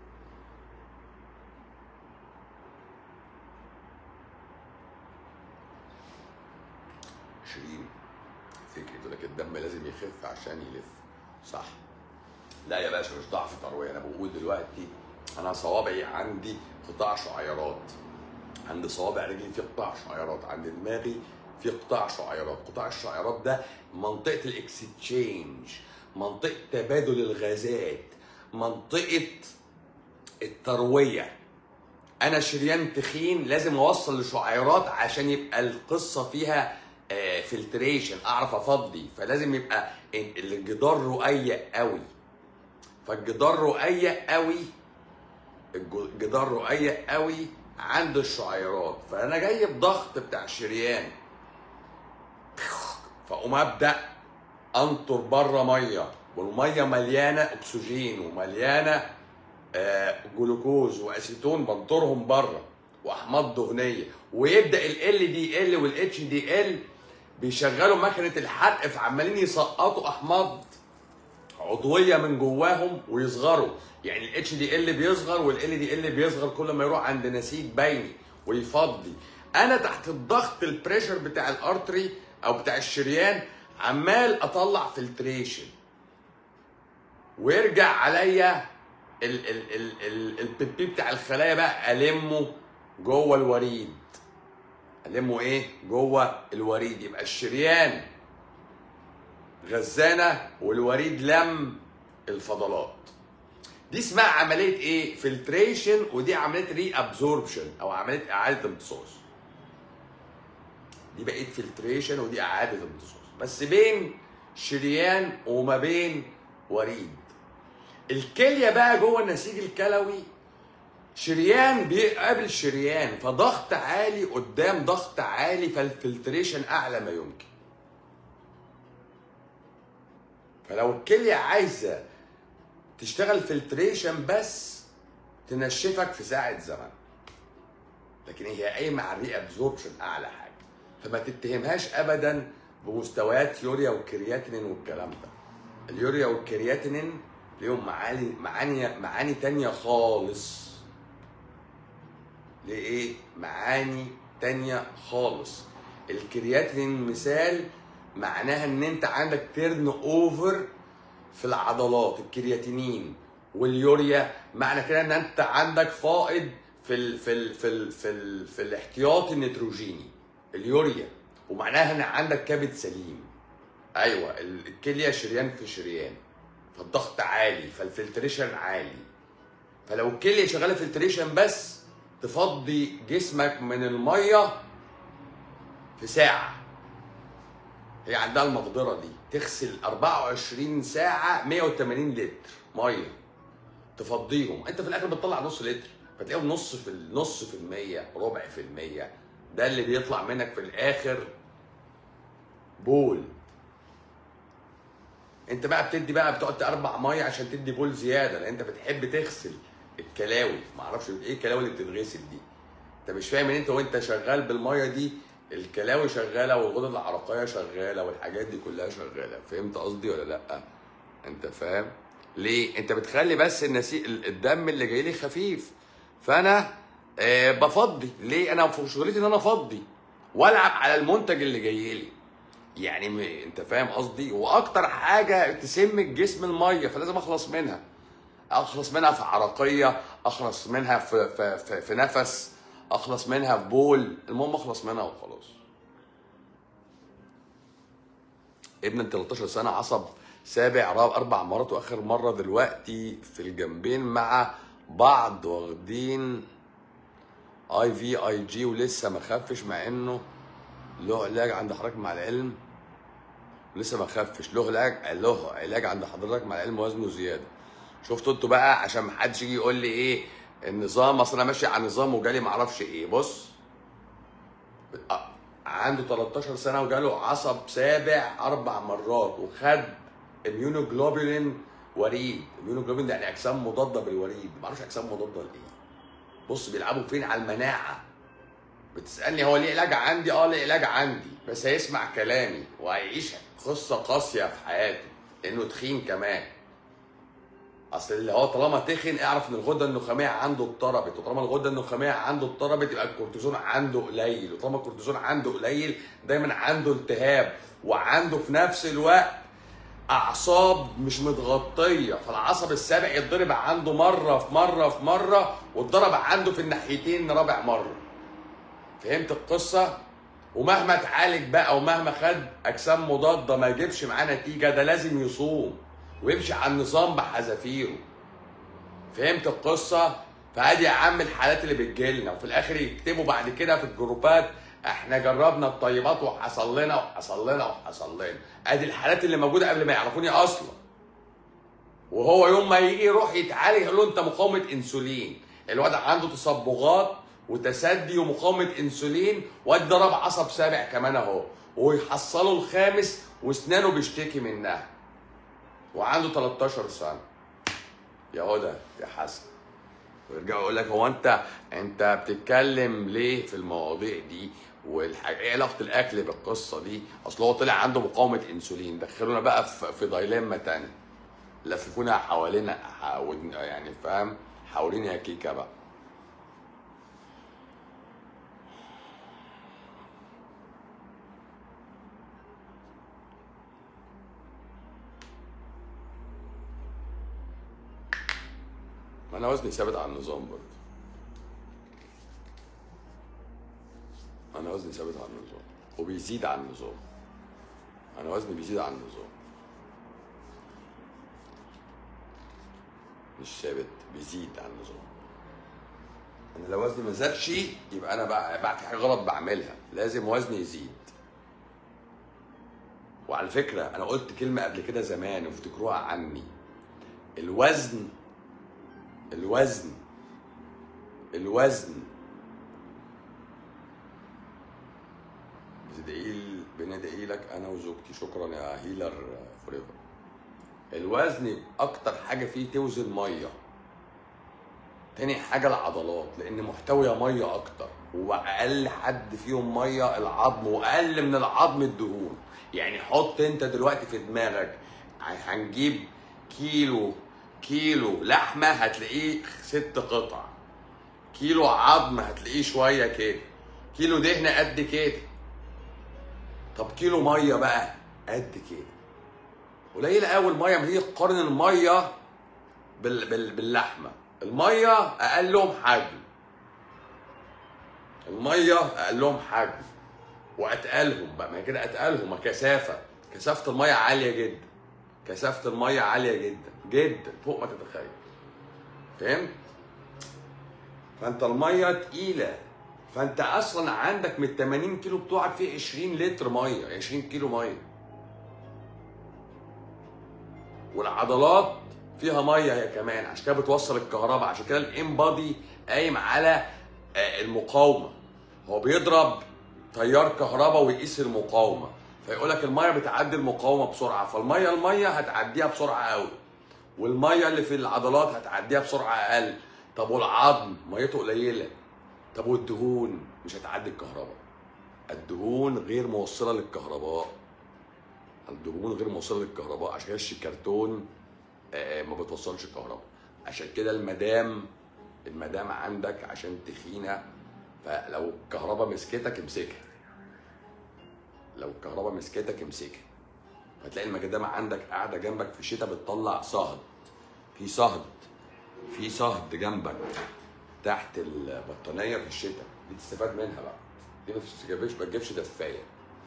شيرين فكرة يقول لك الدم لازم يخف عشان يلف صح لا يا باشا مش ضعف ترويه انا بقول دلوقتي انا صوابعي عندي قطاع شعيرات عند صوابع رجلي في قطاع شعيرات عند دماغي في قطاع شعيرات قطاع الشعيرات ده منطقة الاكستشينج منطقة تبادل الغازات منطقة التروية انا شريان تخين لازم اوصل لشعيرات عشان يبقى القصه فيها فلتريشن اعرف افضي فلازم يبقى ال- الجدار رقيق قوي فالجدار رقيق قوي الج- الجدار رقيق قوي عند الشعيرات فانا جاي بضغط بتاع الشريان فاقوم ابدا انطر بره ميه والميه مليانه اكسجين ومليانه آه، جلوكوز واسيتون بنطرهم بره واحماض دهنيه ويبدا ال دي ال والاتش دي ال بيشغلوا مكنه الحرق فعمالين يسقطوا احماض عضويه من جواهم ويصغروا يعني الاتش دي ال بيصغر والال دي ال بيصغر كل ما يروح عند نسيج بيني ويفضي انا تحت الضغط البريشر بتاع الارتري او بتاع الشريان عمال اطلع فلتريشن ويرجع عليا ال ال ال ال البيبي بتاع الخلايا بقى المه جوه الوريد المه ايه جوه الوريد يبقى الشريان غزانه والوريد لم الفضلات دي اسمها عمليه ايه فلتريشن ودي عمليه ري ابزوربشن او عمليه اعاده امتصاص دي بقت فلتريشن ودي اعاده امتصاص بس بين شريان وما بين وريد الكليه بقى جوه النسيج الكلوي شريان بيقابل شريان فضغط عالي قدام ضغط عالي فالفلتريشن اعلى ما يمكن فلو الكليه عايزه تشتغل فلتريشن بس تنشفك في ساعه زمن لكن هي قايمه على الري ابزوربشن اعلى حاجه فما تتهمهاش ابدا بمستويات يوريا وكرياتينين والكلام ده اليوريا والكرياتينين ليهم معاني معاني معاني تانية خالص لإيه؟ معاني تانية خالص الكرياتين مثال معناها ان انت عندك تيرن اوفر في العضلات الكرياتينين واليوريا معنى كده ان انت عندك فائض في ال في ال في ال في, ال في الاحتياطي النيتروجيني اليوريا ومعناها ان عندك كبد سليم ايوه الكليه شريان في شريان فالضغط عالي فالفلتريشن عالي فلو الكليه شغاله فلتريشن بس تفضي جسمك من الميه في ساعه هي عندها المقدره دي تغسل 24 ساعه 180 لتر ميه تفضيهم انت في الاخر بتطلع نص لتر فتلاقيهم نص في النص في المية ربع في المية ده اللي بيطلع منك في الاخر بول انت بقى بتدي بقى بتقعد تقربع ميه عشان تدي بول زياده لان انت بتحب تغسل الكلاوي ما اعرفش ايه الكلاوي اللي بتتغسل دي انت مش فاهم ان انت وانت شغال بالميه دي الكلاوي شغاله والغدد العرقيه شغاله والحاجات دي كلها شغاله فهمت قصدي ولا لا انت فاهم ليه انت بتخلي بس النسيج الدم اللي جاي لي خفيف فانا آه بفضي ليه انا في شغلتي ان انا افضي والعب على المنتج اللي جاي لي يعني م- انت فاهم قصدي واكتر حاجه تسم الجسم الميه فلازم اخلص منها اخلص منها في عرقيه اخلص منها في في في, في نفس اخلص منها في بول المهم اخلص منها وخلاص ابن 13 سنه عصب سابع راب اربع مرات واخر مره دلوقتي في الجنبين مع بعض واخدين اي في اي جي ولسه ما خفش مع انه له علاج عند حضرتك مع العلم لسه ما خفش له علاج له علاج عند حضرتك مع العلم وزنه زياده شفتوا انتوا بقى عشان ما حدش يجي يقول لي ايه النظام اصل انا ماشي على نظام وجالي ما اعرفش ايه بص أ- عنده 13 سنه وجاله عصب سابع اربع مرات وخد اميونوجلوبولين وريد اميونوجلوبولين ده يعني اجسام مضاده بالوريد ما اعرفش اجسام مضاده لايه بص بيلعبوا فين على المناعه بتسالني هو ليه علاج عندي اه ليه علاج عندي بس هيسمع كلامي وهيعيش قصه قاسيه في حياته لانه تخين كمان اصل اللي هو طالما تخن اعرف ان الغده النخاميه عنده اضطربت وطالما الغده النخاميه عنده اضطربت يبقى الكورتيزون عنده قليل وطالما الكورتيزون عنده قليل دايما عنده التهاب وعنده في نفس الوقت اعصاب مش متغطيه فالعصب السابع يتضرب عنده مره في مره في مره واتضرب عنده في الناحيتين رابع مره فهمت القصه ومهما اتعالج بقى ومهما خد اجسام مضاده ما يجيبش معاه نتيجه ده لازم يصوم ويمشي على النظام بحذافيره فهمت القصه فادي يا عم الحالات اللي بتجيلنا وفي الاخر يكتبوا بعد كده في الجروبات احنا جربنا الطيبات وحصل لنا وحصل لنا وحصل لنا ادي الحالات اللي موجوده قبل ما يعرفوني اصلا وهو يوم ما يجي يروح يتعالج يقول له انت مقاومه انسولين الواد عنده تصبغات وتسدي ومقاومه انسولين وادي ضرب عصب سابع كمان اهو ويحصله الخامس واسنانه بيشتكي منها وعنده 13 سنه يا هدى يا حسن ويرجع يقول لك هو انت انت بتتكلم ليه في المواضيع دي والحاجة ايه علاقه الاكل بالقصه دي؟ اصل هو طلع عنده مقاومه انسولين دخلونا بقى في في دايلما تاني لففونا حوالينا حاول- يعني فاهم حوالين يا كيكه بقى ما انا وزني ثابت على النظام برضه انا وزني ثابت على النظام وبيزيد على النظام انا وزني بيزيد على النظام مش ثابت بيزيد على النظام انا لو وزني ما زادش يبقى انا بقى, بقى في حاجه غلط بعملها لازم وزني يزيد وعلى فكره انا قلت كلمه قبل كده زمان وافتكروها عني الوزن الوزن الوزن بتدعي بندعي لك انا وزوجتي شكرا يا هيلر فور ايفر الوزن اكتر حاجه فيه توزن ميه تاني حاجه العضلات لان محتويه ميه اكتر واقل حد فيهم ميه العظم واقل من العظم الدهون يعني حط انت دلوقتي في دماغك هنجيب كيلو كيلو لحمه هتلاقيه ست قطع كيلو عظم هتلاقيه شويه كده كيلو دهن قد كده طب كيلو ميه بقى قد كده قليله قوي الميه ما تيجي تقارن الميه بال... بال... باللحمه الميه اقلهم حجم الميه اقلهم حجم واتقلهم بقى ما هي كده اتقلهم كثافه كثافه الميه عاليه جدا كثافه الميه عاليه جدا جدا فوق ما تتخيل فهمت فانت الميه تقيله فانت اصلا عندك من ال 80 كيلو بتوعك فيه 20 لتر ميه 20 كيلو ميه والعضلات فيها ميه هي كمان عشان كده بتوصل الكهرباء عشان كده الام بادي قايم على آه، المقاومه هو بيضرب تيار كهرباء ويقيس المقاومه فيقول لك الميه بتعدي المقاومه بسرعه فالميه الميه هتعديها بسرعه قوي والميه اللي في العضلات هتعديها بسرعه اقل طب والعظم ميته قليله طب والدهون مش هتعدي الكهرباء الدهون غير موصله للكهرباء الدهون غير موصله للكهرباء عشان كده الشيكرتون آه، ما بتوصلش الكهرباء عشان كده المدام المدام عندك عشان تخينه فلو الكهرباء مسكتك امسكها لو الكهرباء مسكتك امسكها فتلاقي المجدمة عندك قاعدة جنبك في الشتاء بتطلع صهد في صهد في صهد جنبك تحت البطانية في الشتاء دي تستفاد منها بقى دي ما تجيبش ما تجيبش دفاية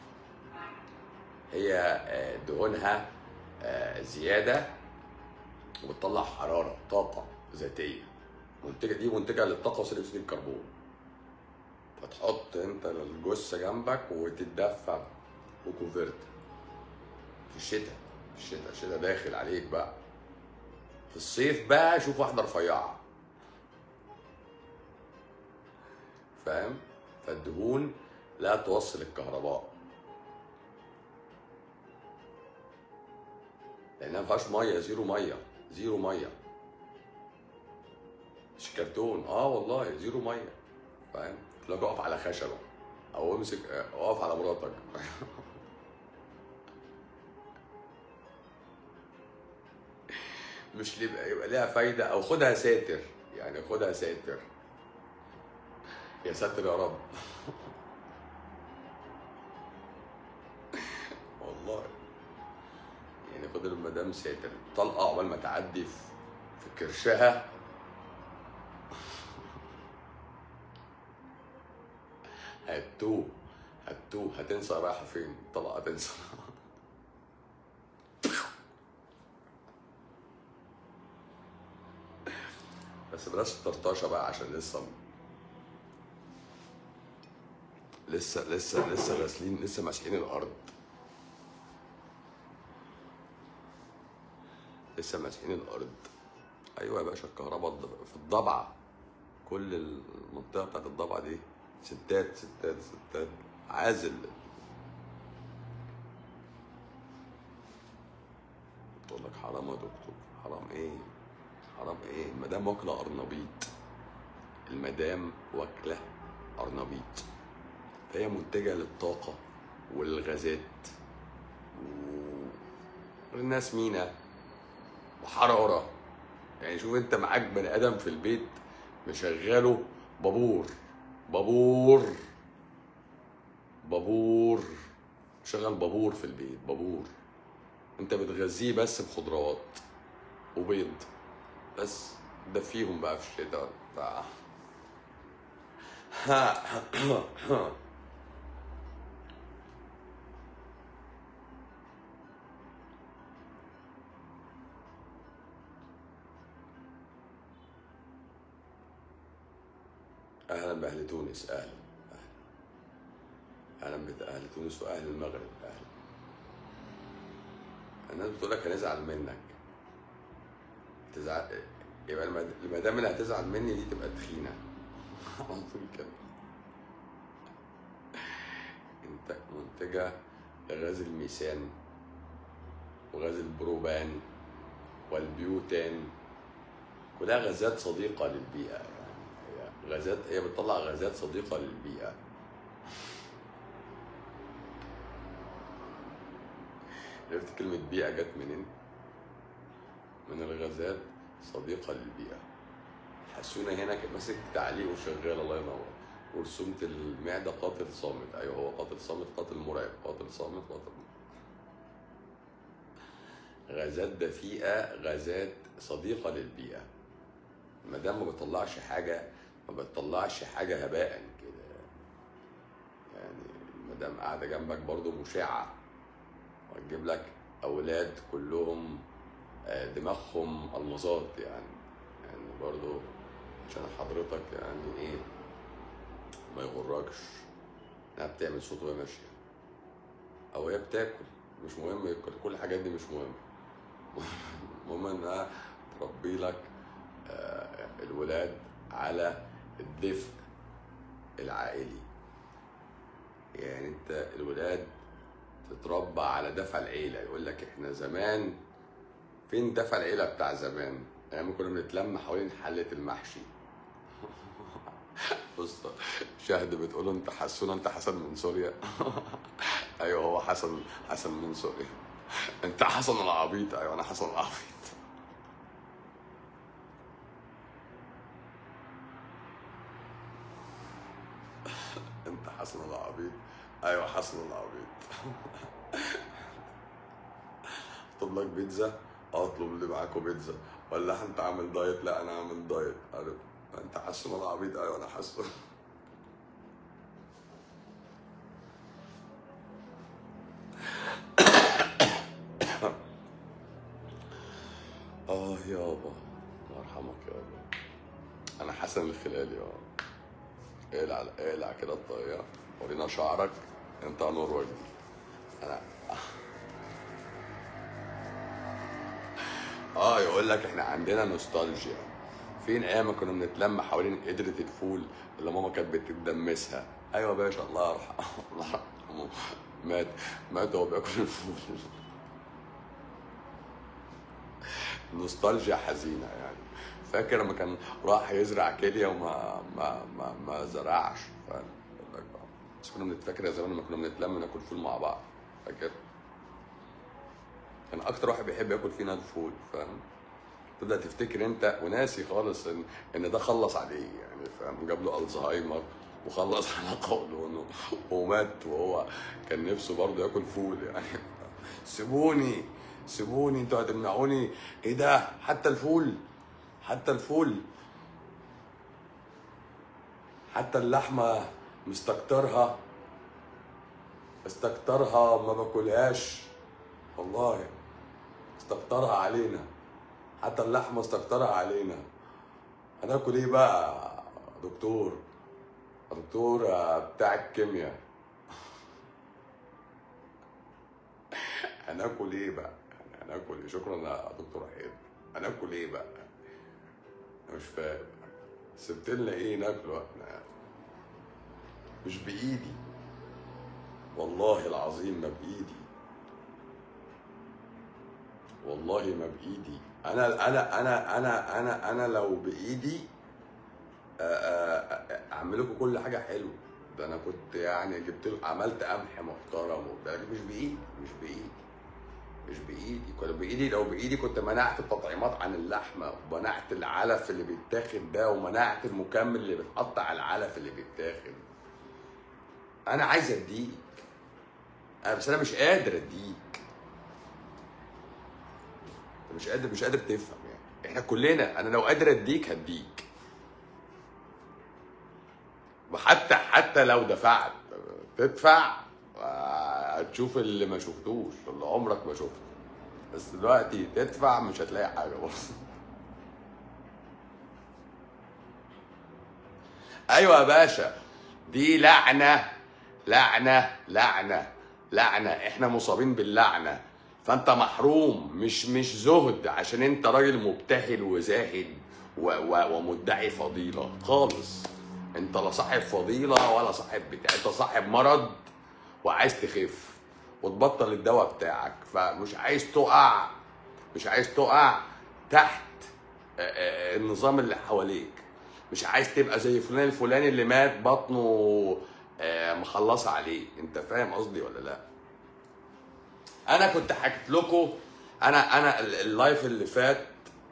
هي آه، دهونها آه، زيادة وبتطلع حرارة طاقة ذاتية منتجة دي منتجة للطاقة وثاني أكسيد الكربون فتحط انت الجثة جنبك وتتدفى وكوفرت في الشتاء في الشتاء الشتاء داخل عليك بقى في الصيف بقى شوف واحدة رفيعة فاهم فالدهون لا توصل الكهرباء لانها ما فيهاش ميه زيرو ميه زيرو ميه مش كرتون اه والله زيرو ميه فاهم لو اقف على خشبه او امسك اقف على مراتك مش يبقى يبقى ليها فايده او خدها ساتر يعني خدها ساتر يا ساتر يا رب والله يعني خد المدام ساتر طلقه عقبال ما تعدي في في كرشها هتوه هتوه هتنسى رايحه فين طلقه تنسى بس بلاش الطرطشه بقى عشان لسه لسه لسه لسه غاسلين لسه ماسحين الارض لسه ماسحين الارض ايوه يا باشا الكهرباء الض- في الضبعه كل المنطقه بتاعت الضبعه دي ستات ستات ستات عازل تقول لك حرام يا دكتور حرام ايه حرام ايه المدام واكله قرنبيط المدام واكله قرنبيط فهي منتجه للطاقه والغازات والناس مينا وحراره يعني شوف انت معاك بني ادم في البيت مشغله بابور بابور بابور شغل بابور في البيت بابور انت بتغذيه بس بخضروات وبيض بس دفيهم بقى في الشتاء بتاع اهلا باهل تونس اهلا اهلا اهلا باهل تونس واهل المغرب اهلا الناس بتقول لك هنزعل منك تزعل يبقى المد- المدام اللي هتزعل مني دي تبقى تخينه على طول كده انت منتجه غاز الميثان وغاز البروبان والبيوتان كلها غازات صديقة للبيئة يعني هي غازات هي بتطلع غازات صديقة للبيئة عرفت كلمة بيئة جت منين؟ من الغازات صديقة للبيئة حسونا هنا كان ماسك تعليق وشغال الله ينور ورسومة المعدة قاتل صامت أيوه هو قاتل صامت قاتل مرعب قاتل صامت قاتل غازات دفيئة غازات صديقة للبيئة ما دام ما بتطلعش حاجة ما بتطلعش حاجة هباء كده يعني ما دام قاعدة جنبك برضو مشعة وتجيب لك أولاد كلهم آه، دماغهم المظات يعني يعني برضو عشان حضرتك يعني ايه ما يغركش انها بتعمل صوت وهي ماشيه او هي بتاكل مش مهم كل كل الحاجات دي مش مهم المهم انها تربي لك آه، الولاد على الدفء العائلي يعني انت الولاد تتربى على دفع العيله يقول لك احنا زمان فين دفع العيله بتاع زمان ايام ما كنا بنتلم حوالين حله المحشي بص شاهد بتقول له انت حسون انت حسن من سوريا ايوه هو حسن حسن من سوريا انت حسن العبيط ايوه انا حسن العبيط انت حسن العبيط ايوه حسن العبيط اطلب لك بيتزا اه اطلب لي معاكم بيتزا ولا انت عامل دايت لا انا عامل دايت عارف انت حسن العبيط ايوه انا حسن اه يابا الله يرحمك يابا انا حسن الخلالي اه اقلع اقلع كده الطاقية ورينا شعرك انت نور وجدي انا اه يقول لك احنا عندنا نوستالجيا فين ايام ما كنا بنتلم حوالين قدرة الفول اللي ماما كانت بتدمسها ايوه يا باشا الله يرحمه الله يرحمه مات مات وهو بياكل الفول نوستالجيا حزينه يعني فاكر لما كان راح يزرع كليه وما ما ما, ما زرعش فاهم يقول لك بقى. بس كنا بنتفكر يا زمان لما كنا بنتلم ناكل فول مع بعض فاكر كان اكتر واحد بيحب ياكل فينا الفول فاهم تبدا تفتكر انت وناسي خالص ان ان ده خلص عليه يعني فاهم جاب له الزهايمر وخلص على قولونه ومات وهو كان نفسه برضه ياكل فول يعني سيبوني سيبوني انتوا هتمنعوني ايه ده حتى الفول حتى الفول حتى اللحمه مستكترها استكترها ما باكلهاش والله استكترها علينا حتى اللحمه استكترها علينا هناكل ايه بقى يا دكتور يا دكتور آه، بتاع الكيمياء هناكل ايه بقى هناكل ايه شكرا يا دكتور وحيد هناكل ايه بقى أنا مش فاهم سبت لنا ايه ناكله احنا مش بايدي والله العظيم ما بايدي والله ما بايدي انا انا انا انا انا انا لو بايدي آه، آه، آه، اعمل لكم كل حاجه حلوه ده انا كنت يعني جبت له عملت قمح محترم وبتاع لكن مش بايدي مش بايدي مش بايدي كنت بايدي لو بايدي كنت منعت التطعيمات عن اللحمه ومنعت العلف اللي بيتاخد ده ومنعت المكمل اللي بيتحط على العلف اللي بيتاخد انا عايز اديك انا بس انا مش قادر اديك مش قادر مش قادر تفهم يعني احنا كلنا انا لو قادر اديك هديك وحتى حتى لو دفعت تدفع آه، هتشوف اللي ما شفتوش اللي عمرك ما شفته بس دلوقتي تدفع مش هتلاقي حاجه بص ايوه يا باشا دي لعنه لعنه لعنه لعنه احنا مصابين باللعنه فانت محروم مش مش زهد عشان انت راجل مبتهل وزاهد و و ومدعي فضيله خالص انت لا صاحب فضيله ولا صاحب بتاع انت صاحب مرض وعايز تخف وتبطل الدواء بتاعك فمش عايز تقع مش عايز تقع تحت آه، آه، النظام اللي حواليك مش عايز تبقى زي فلان الفلاني اللي مات بطنه آه، مخلصه عليه انت فاهم قصدي ولا لا انا كنت حكيت لكم انا انا ال- اللايف اللي فات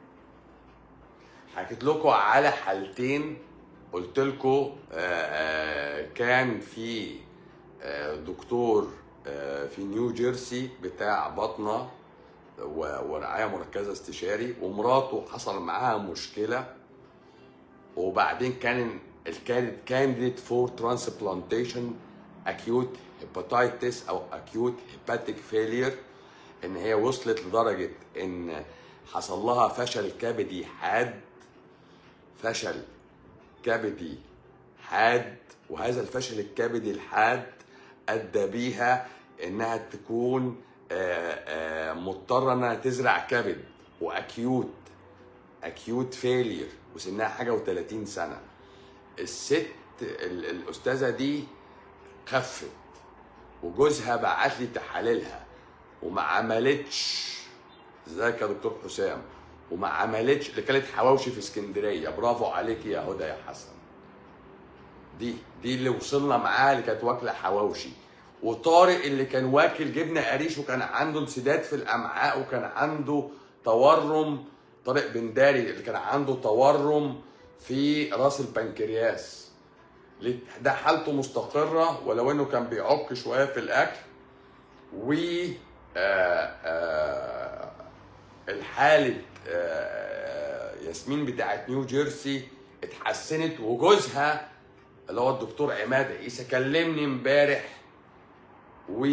حكيت لكم على حالتين قلت لكم كان في آه، دكتور آه، في نيو جيرسي بتاع بطنه و- ورعايه مركزه استشاري ومراته حصل معاها مشكله وبعدين كان الكانديد كانديد فور ترانسبلانتيشن اكيوت هيباتيتس او اكيوت هيباتيك فيلير ان هي وصلت لدرجه ان حصل لها فشل كبدي حاد فشل كبدي حاد وهذا الفشل الكبدي الحاد ادى بيها انها تكون آه، آه، مضطره انها تزرع كبد واكيوت اكيوت فيلير وسنها حاجه و30 سنه الست ال- الاستاذه دي خفت وجوزها بعت لي تحاليلها وما عملتش ازيك يا دكتور حسام وما عملتش اللي كانت حواوشي في اسكندريه برافو عليك يا هدى يا حسن دي دي اللي وصلنا معاها اللي كانت واكله حواوشي وطارق اللي كان واكل جبنه قريش وكان عنده انسداد في الامعاء وكان عنده تورم طارق بن داري اللي كان عنده تورم في راس البنكرياس ليه؟ ده حالته مستقره ولو انه كان بيعك شويه في الاكل و آه، آه، الحالة آه، ياسمين بتاعت نيو جيرسي اتحسنت وجوزها اللي هو الدكتور عماد عيسى كلمني امبارح و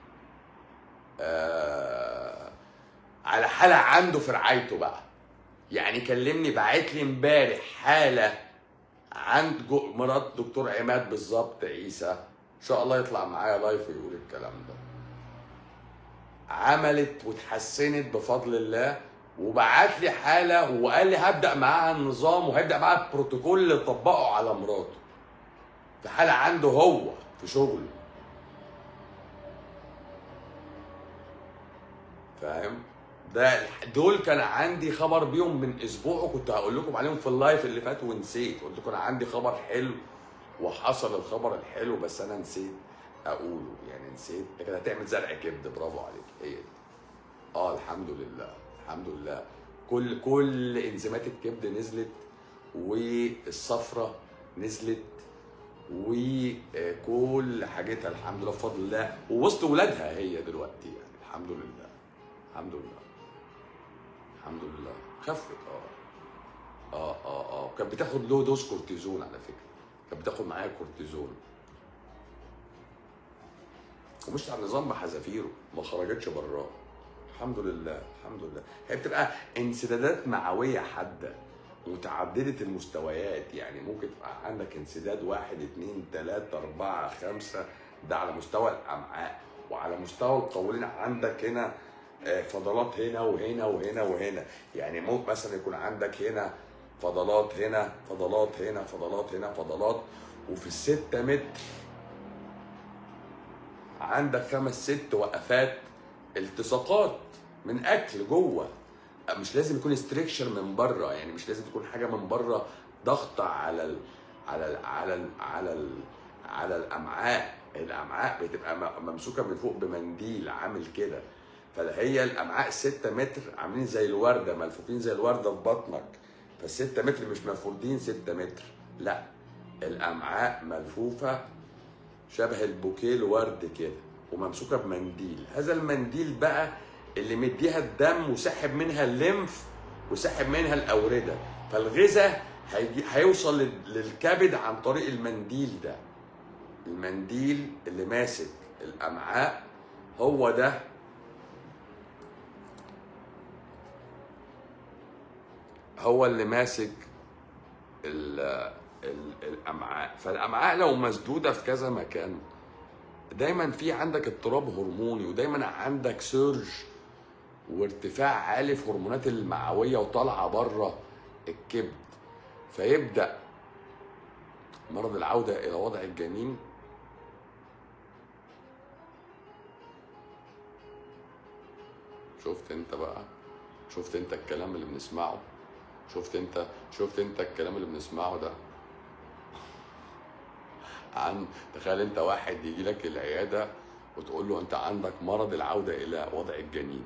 آه، على حالة عنده في رعايته بقى يعني كلمني بعت لي امبارح حالة عند جو- مرات دكتور عماد بالظبط عيسى ان شاء الله يطلع معايا لايف ويقول الكلام ده عملت واتحسنت بفضل الله وبعت لي حاله وقال لي هبدا معاها النظام وهيبدا معاها البروتوكول اللي طبقه على مراته في حاله عنده هو في شغله فاهم ده دول كان عندي خبر بيهم من اسبوع وكنت هقول لكم عليهم في اللايف اللي فات ونسيت قلت لكم انا عندي خبر حلو وحصل الخبر الحلو بس انا نسيت اقوله يعني نسيت لكن هتعمل زرع كبد برافو عليك هي دي اه الحمد لله الحمد لله كل كل انزيمات الكبد نزلت والصفرة نزلت وكل حاجتها الحمد لله بفضل الله ووسط ولادها هي دلوقتي يعني الحمد لله الحمد لله الحمد لله خفت اه اه اه اه كانت بتاخد له دوز كورتيزون على فكره كانت بتاخد معايا كورتيزون ومش على النظام بحذافيره ما خرجتش براه الحمد لله الحمد لله هي بتبقى انسدادات معويه حاده متعدده المستويات يعني ممكن تبقى عندك انسداد واحد اتنين تلاته اربعه خمسه ده على مستوى الامعاء وعلى مستوى القولين عندك هنا آه، فضلات هنا وهنا وهنا وهنا يعني ممكن مثلا يكون عندك هنا فضلات هنا فضلات هنا فضلات هنا فضلات وفي الستة متر عندك خمس ست وقفات التصاقات من اكل جوه مش لازم يكون استريكشر من بره يعني مش لازم تكون حاجه من بره ضغط على ال على ال على ال على ال على الامعاء الامعاء بتبقى م- ممسوكه من فوق بمنديل عامل كده فهي الامعاء 6 متر عاملين زي الورده ملفوفين زي الورده في بطنك فالستة متر مش مفروضين 6 متر لا الامعاء ملفوفه شبه البوكيه الورد كده وممسوكه بمنديل هذا المنديل بقى اللي مديها الدم وسحب منها الليمف وسحب منها الاورده فالغذاء هيجي هيوصل لل- للكبد عن طريق المنديل ده المنديل اللي ماسك الامعاء هو ده هو اللي ماسك ال ال الامعاء فالامعاء لو مسدوده في كذا مكان دايما في عندك اضطراب هرموني ودايما عندك سيرج وارتفاع عالي في هرمونات المعويه وطالعه بره الكبد فيبدا مرض العوده الى وضع الجنين شفت انت بقى شفت انت الكلام اللي بنسمعه شفت انت شفت انت الكلام اللي بنسمعه ده عن تخيل انت واحد يجي لك العياده وتقول له انت عندك مرض العوده الى وضع الجنين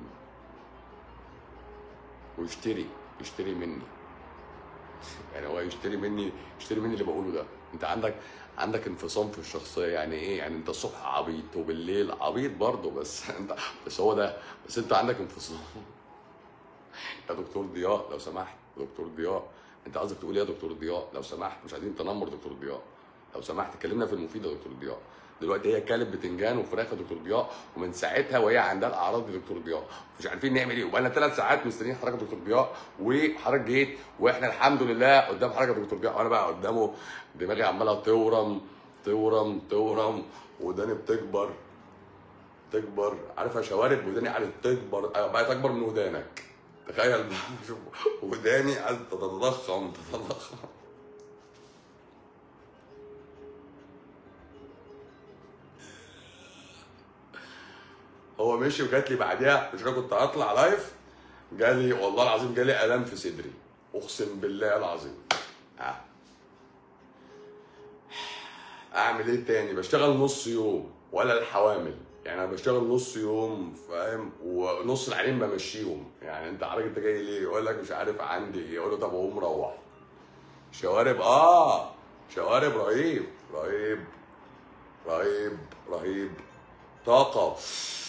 ويشتري يشتري مني يعني هو يشتري مني يشتري مني اللي بقوله ده انت عندك عندك انفصام في الشخصيه يعني ايه يعني انت الصبح عبيط وبالليل عبيط برضه بس انت بس هو ده بس انت عندك انفصام يا دكتور ضياء لو سمحت دكتور ضياء انت قصدك تقول ايه يا دكتور ضياء لو سمحت مش عايزين تنمر دكتور ضياء لو سمحت كلمنا في المفيد يا دكتور ضياء دلوقتي هي كلب بتنجان وفراخ يا دكتور ضياء ومن ساعتها وهي عندها الاعراض دي يا دكتور ضياء مش عارفين نعمل ايه وبقالنا ثلاث ساعات مستنيين حضرتك يا دكتور ضياء وحضرتك جيت واحنا الحمد لله قدام حضرتك يا دكتور ضياء وانا بقى قدامه دماغي عماله تورم تورم تورم وداني بتكبر تكبر عارفه شوارب وداني قعدت تكبر آه، بقت اكبر من ودانك تخيل بقى شوف وداني قعدت تتضخم تتضخم هو مشي وجات لي بعديها مش انا كنت هطلع لايف جالي والله العظيم جالي الام في صدري اقسم بالله العظيم آه. اعمل ايه تاني بشتغل نص يوم ولا الحوامل يعني انا بشتغل نص يوم فاهم ونص العيانين بمشيهم يعني انت عارف انت جاي ليه يقول لك مش عارف عندي ايه يقول له طب قوم روح شوارب اه شوارب رهيب رهيب رهيب رهيب طاقة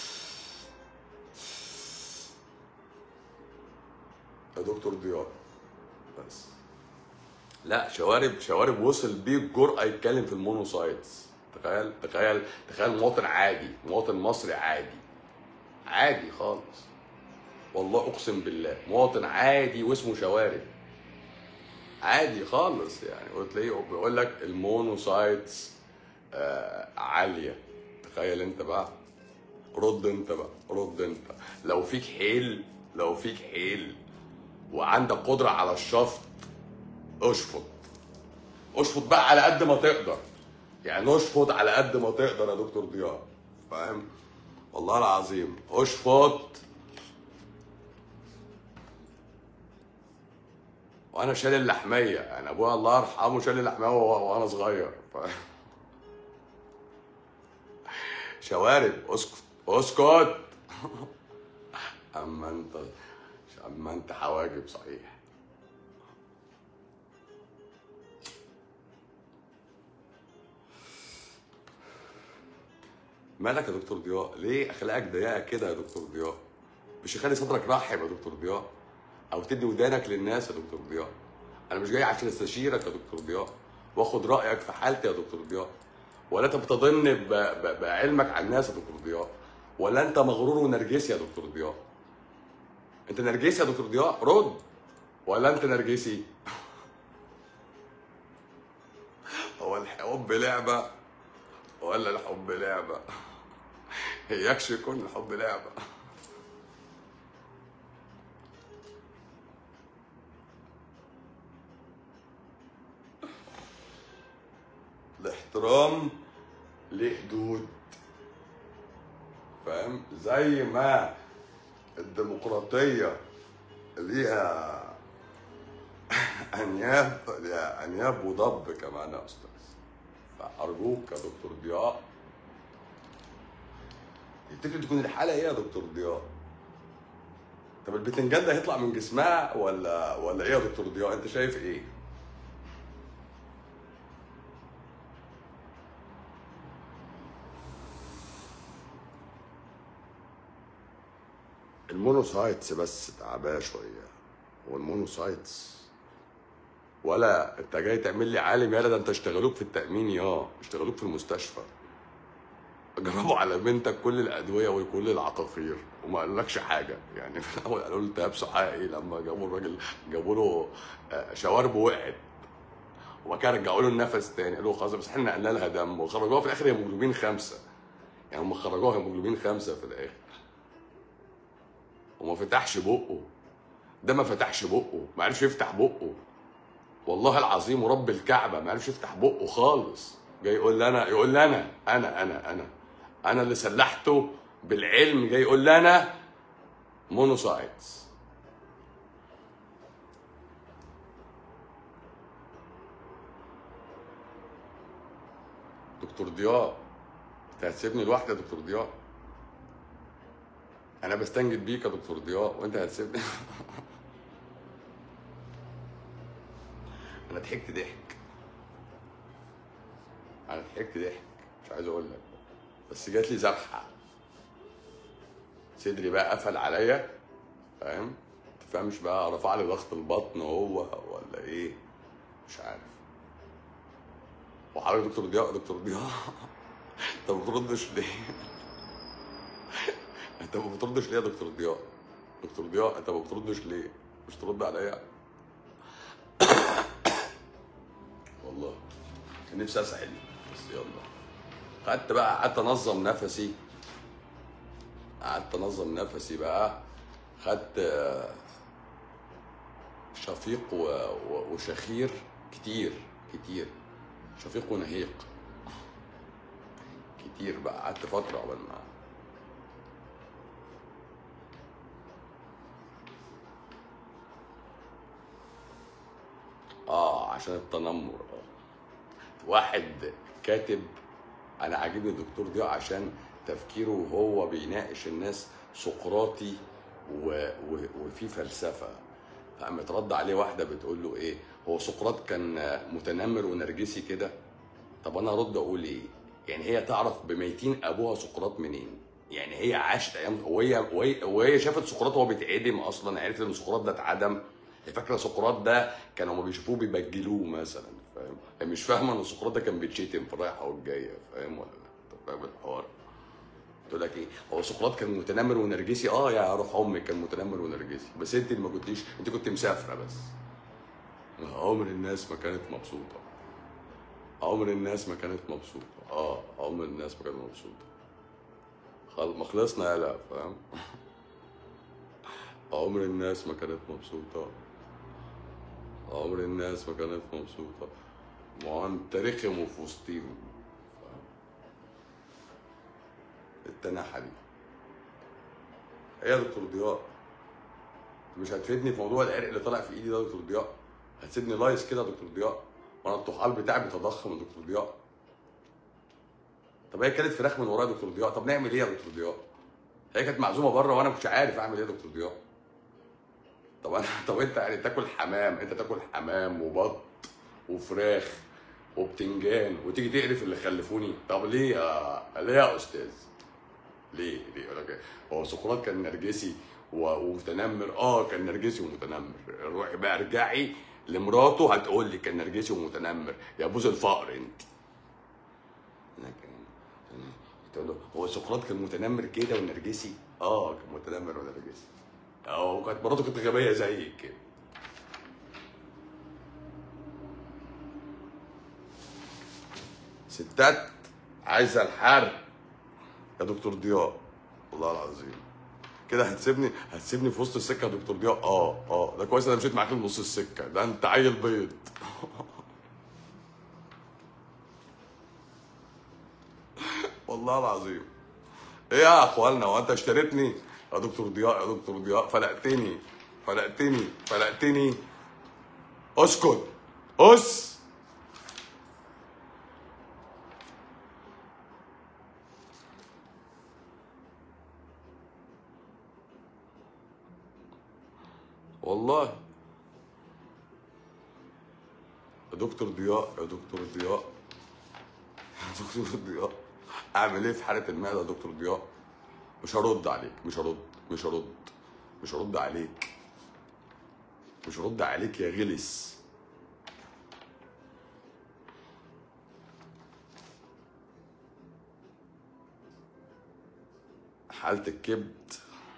يا دكتور ضياء بس لا شوارب شوارب وصل بيه الجرأة يتكلم في المونوسايتس تخيل تخيل تخيل مواطن عادي مواطن مصري عادي عادي خالص والله اقسم بالله مواطن عادي واسمه شوارب عادي خالص يعني وتلاقيه بيقول لك المونوسايتس آه عاليه تخيل انت بقى رد انت بقى رد انت لو فيك حيل لو فيك حيل وعندك قدره على الشفط اشفط اشفط بقى على قد ما تقدر يعني اشفط على قد ما تقدر يا دكتور ضياء فاهم والله العظيم اشفط وانا شايل اللحميه يعني ابويا الله يرحمه شايل اللحميه وهو- وانا صغير ف... شوارب اسكت اسكت اما انت اما انت حواجب صحيح مالك يا دكتور ضياء ليه اخلاقك ضيقه كده يا دكتور ضياء مش يخلي صدرك رحب يا دكتور ضياء او تدي ودانك للناس يا دكتور ضياء انا مش جاي عشان استشيرك يا دكتور ضياء واخد رايك في حالتي يا دكتور ضياء ولا انت بتظن ب- ب- بعلمك عن الناس يا دكتور ضياء ولا انت مغرور ونرجسي يا دكتور ضياء انت نرجسي يا دكتور ضياء رد ولا انت نرجسي هو الحب لعبه ولا الحب لعبه هيكش يكون الحب لعبه الاحترام ليه حدود فاهم زي ما الديمقراطية ليها أنياب ليها أنياب وضب كمان يا أستاذ فأرجوك يا دكتور ضياء تفتكر تكون الحالة إيه يا دكتور ضياء؟ طب البتنجان ده هيطلع من جسمها ولا ولا إيه يا دكتور ضياء؟ أنت شايف إيه؟ المونوسايتس بس تعباه شويه والمونوسايتس ولا انت جاي تعمل لي عالم يالا ده انت اشتغلوك في التامين يا اشتغلوك في المستشفى جربوا على بنتك كل الادويه وكل العقاقير وما قالكش حاجه يعني في الاول قالوا له التهاب سحائي لما جابوا الراجل جابوا له آه، شواربه وقعت وبعد كده رجعوا له النفس تاني قالوا له خلاص بس احنا نقلنا لها دم وخرجوها في الاخر هيموجلوبين خمسه يعني هم خرجوها هيموجلوبين خمسه في الاخر وما فتحش بقه ده ما فتحش بقه ما عرفش يفتح بقه والله العظيم ورب الكعبه ما عرفش يفتح بقه خالص جاي يقول لي انا يقول لي انا انا انا انا انا اللي سلحته بالعلم جاي يقول لي انا مونوسايتس دكتور ضياء انت هتسيبني لوحدي يا دكتور ضياء انا بستنجد بيك يا دكتور ضياء وانت هتسيبني انا ضحكت ضحك انا ضحكت ضحك مش عايز اقول لك بس جات لي ذبحه صدري بقى قفل عليا فاهم تفهمش بقى رفع لي ضغط البطن هو ولا ايه مش عارف وحضرتك دكتور ضياء دكتور ضياء انت ما بتردش ليه؟ انت ما بتردش ليه يا دكتور ضياء؟ دكتور ضياء انت ما بتردش ليه؟ مش ترد عليا؟ والله كان نفسي اسال بس يلا قعدت بقى قعدت انظم نفسي قعدت انظم نفسي بقى خدت آه، شفيق و- و- وشخير كتير كتير شفيق ونهيق كتير بقى قعدت فترة قبل ما اه عشان التنمر اه واحد كاتب انا عاجبني الدكتور ضياء عشان تفكيره وهو بيناقش الناس سقراطي و... و... وفي فلسفه فقامت رد عليه واحده بتقول له ايه هو سقراط كان متنمر ونرجسي كده طب انا ارد اقول ايه يعني هي تعرف بميتين ابوها سقراط منين يعني هي عاشت ايام وهي وهي, وهي شافت سقراط وهو بيتعدم اصلا عرفت ان سقراط ده اتعدم هي فاكره سقراط ده كانوا هما بيشوفوه بيبجلوه مثلا فاهم هي مش فاهمه ان سقراط ده كان بيتشتم في الرايحه والجايه فاهم ولا لا انت فاهم الحوار تقول لك ايه هو سقراط كان متنمر ونرجسي اه يا روح امك كان متنمر ونرجسي بس انت اللي ما كنتيش انت كنت مسافره بس عمر الناس ما كانت مبسوطه عمر الناس ما كانت مبسوطه اه عمر الناس ما كانت مبسوطه خل... ما خلصنا يالا فاهم عمر الناس ما كانت مبسوطه عمر الناس ما كانت مبسوطه ما هو انت رخم وفي وسطيهم فاهم؟ التنحى دي ايه يا دكتور ضياء مش هتفيدني في موضوع العرق اللي طالع في ايدي ده يا دكتور ضياء هتسيبني لايس كده يا دكتور ضياء وانا الطحال بتاعي بيتضخم يا دكتور ضياء طب هي كانت فراخ من ورايا يا دكتور ضياء طب نعمل ايه يا دكتور ضياء هي كانت معزومه بره وانا ما كنتش عارف اعمل ايه يا دكتور ضياء طب انا طب انت يعني تاكل حمام انت تاكل حمام وبط وفراخ وبتنجان وتيجي تقرف اللي خلفوني طب ليه يا ليه يا استاذ ليه ليه يقول لك إيه؟ هو سقراط كان نرجسي و- ومتنمر اه كان نرجسي ومتنمر روحي بقى ارجعي لمراته هتقول لي كان نرجسي ومتنمر يا بوز الفقر انت أنا كان- تقول له هو سقراط كان متنمر كده ونرجسي اه كان متنمر ونرجسي اه وكانت مراته كانت غبيه زيك كده ستات عايزه الحرب يا دكتور ضياء والله العظيم كده هتسيبني هتسيبني في وسط السكه يا دكتور ضياء اه اه ده كويس انا مشيت معاك لنص السكه ده انت عيل بيض والله العظيم ايه يا اخوانا هو انت اشتريتني يا دكتور ضياء يا دكتور ضياء فلقتني فلقتني فلقتني اسكت اس والله يا دكتور ضياء يا دكتور ضياء يا دكتور ضياء اعمل ايه في حاله المعده يا دكتور ضياء مش هرد عليك مش هرد مش هرد مش هرد عليك مش رد عليك يا غلس حالة الكبد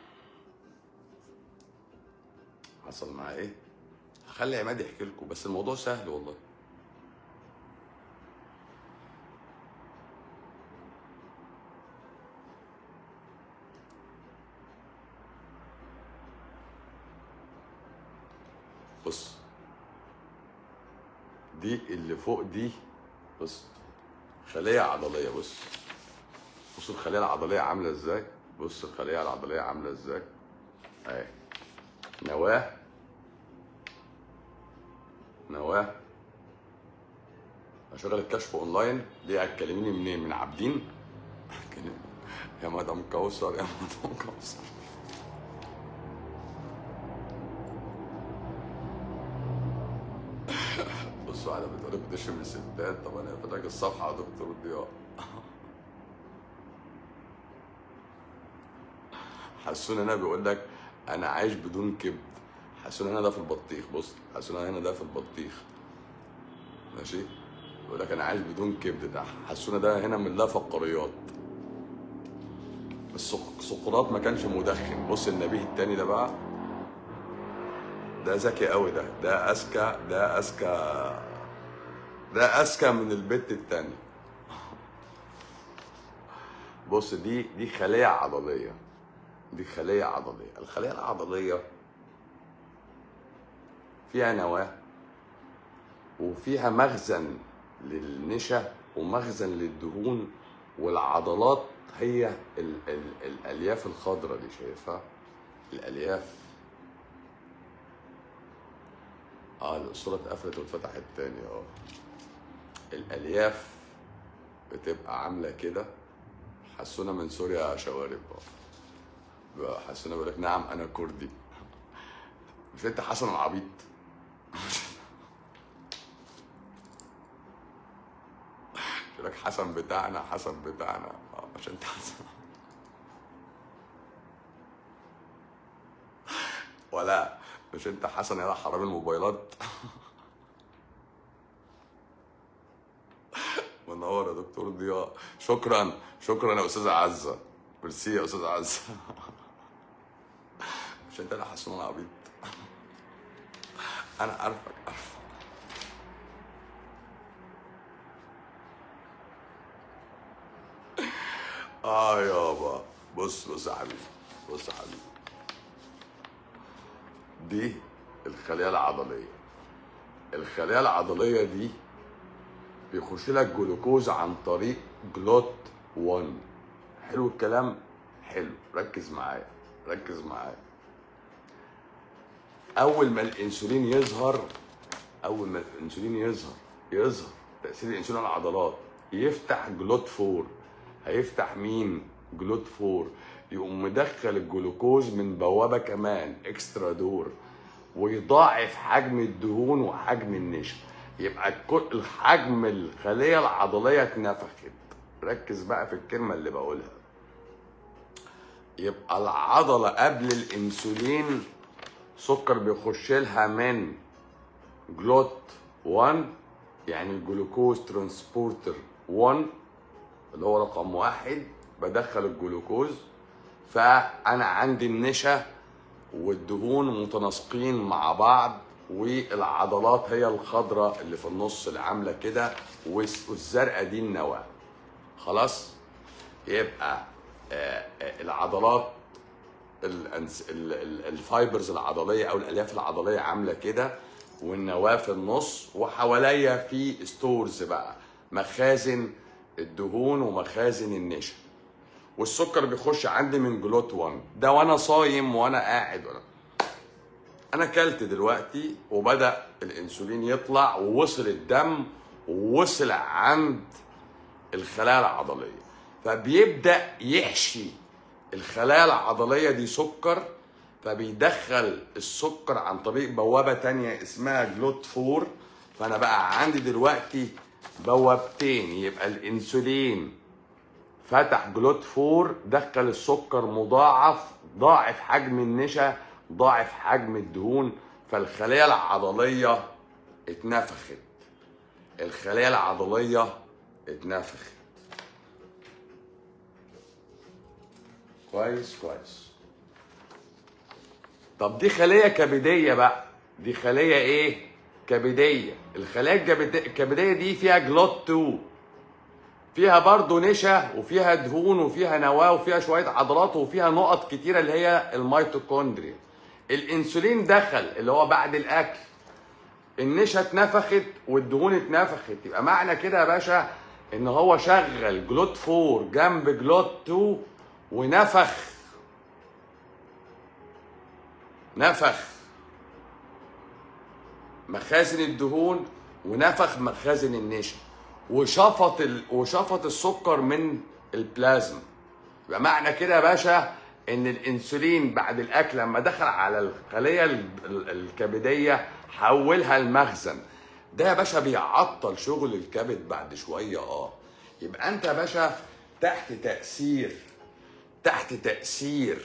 حصل معاه ايه؟ هخلي عماد يحكي لكم بس الموضوع سهل والله بص دي اللي فوق دي بص خلية عضلية بص بص الخلية العضلية عاملة ازاي بص الخلية العضلية عاملة ازاي اهي نواة نواة اشغل الكشف اونلاين دي هتكلميني منين من عابدين يا مدام كوثر يا مدام كوثر بصوا على بتقول لك بتشرب الستات طب انا فاتك الصفحه يا دكتور ضياء حسون هنا بيقول لك انا عايش بدون كبد حسون هنا ده في البطيخ بص حسون هنا ده في البطيخ ماشي بيقول لك انا عايش بدون كبد ده حسون ده هنا من لا فقريات بس سق- سقراط ما كانش مدخن بص النبيه التاني ده بقى ده ذكي قوي ده ده اذكى ده اذكى ده اذكى من البت التاني بص دي دي خلية عضلية دي خلية عضلية الخلية العضلية فيها نواة وفيها مخزن للنشا ومخزن للدهون والعضلات هي ال ال الالياف الخضراء دي شايفها الالياف اه الصورة اتقفلت واتفتحت تاني اه الالياف بتبقى عاملة كده حسونا من سوريا شوارب اه حسونا بيقول لك نعم انا كردي مش انت حسن العبيط يقول لك حسن بتاعنا حسن بتاعنا اه عشان انت حسن ولا مش انت حسن يا حرام الموبايلات منور يا دكتور ضياء شكرا شكرا يا استاذه عزه ميرسي يا استاذه عزه مش انت اللي حسون عبيط انا عارفك عارفك اه يابا بص بص يا حبيبي بص يا حبيبي دي الخلية العضلية الخلية العضلية دي بيخش لك جلوكوز عن طريق جلوت 1 حلو الكلام حلو ركز معايا ركز معايا اول ما الانسولين يظهر اول ما الانسولين يظهر يظهر تاثير الانسولين على العضلات يفتح جلوت 4 هيفتح مين جلوت 4 يقوم مدخل الجلوكوز من بوابه كمان اكسترا دور ويضاعف حجم الدهون وحجم النشا يبقى كل الحجم الخليه العضليه اتنفخت ركز بقى في الكلمه اللي بقولها يبقى العضله قبل الانسولين سكر بيخش لها من جلوت 1 يعني الجلوكوز ترانسبورتر 1 اللي هو رقم واحد بدخل الجلوكوز فانا عندي النشا والدهون متناسقين مع بعض والعضلات هي الخضراء اللي في النص اللي عامله كده والس- والزرقاء دي النواه خلاص يبقى آه، آه، العضلات الأنس- ال- ال- الفايبرز العضليه او الالياف العضليه عامله كده والنواه في النص وحواليا في ستورز بقى مخازن الدهون ومخازن النشا والسكر بيخش عندي من جلوت 1 ده وانا صايم وانا قاعد وانا انا كلت دلوقتي وبدا الانسولين يطلع ووصل الدم ووصل عند الخلايا العضليه فبيبدا يحشي الخلايا العضليه دي سكر فبيدخل السكر عن طريق بوابه تانية اسمها جلوت 4 فانا بقى عندي دلوقتي بوابتين يبقى الانسولين فتح جلوت 4 دخل السكر مضاعف ضاعف حجم النشا ضاعف حجم الدهون فالخليه العضليه اتنفخت الخليه العضليه اتنفخت كويس كويس طب دي خليه كبديه بقى دي خليه ايه كبديه الخلايا الكبد- الكبديه دي فيها جلوت 2 فيها برضه نشا وفيها دهون وفيها نواه وفيها شويه عضلات وفيها نقط كتيره اللي هي الميتوكوندريا الانسولين دخل اللي هو بعد الاكل النشا اتنفخت والدهون اتنفخت يبقى معنى كده يا باشا ان هو شغل جلوت 4 جنب جلوت 2 ونفخ نفخ مخازن الدهون ونفخ مخازن النشا وشفط ال... وشفط السكر من البلازما يبقى معنى كده يا باشا ان الانسولين بعد الاكل لما دخل على الخليه ال- ال- الكبديه حولها المخزن ده يا باشا بيعطل شغل الكبد بعد شويه اه يبقى انت يا باشا تحت تاثير تحت تاثير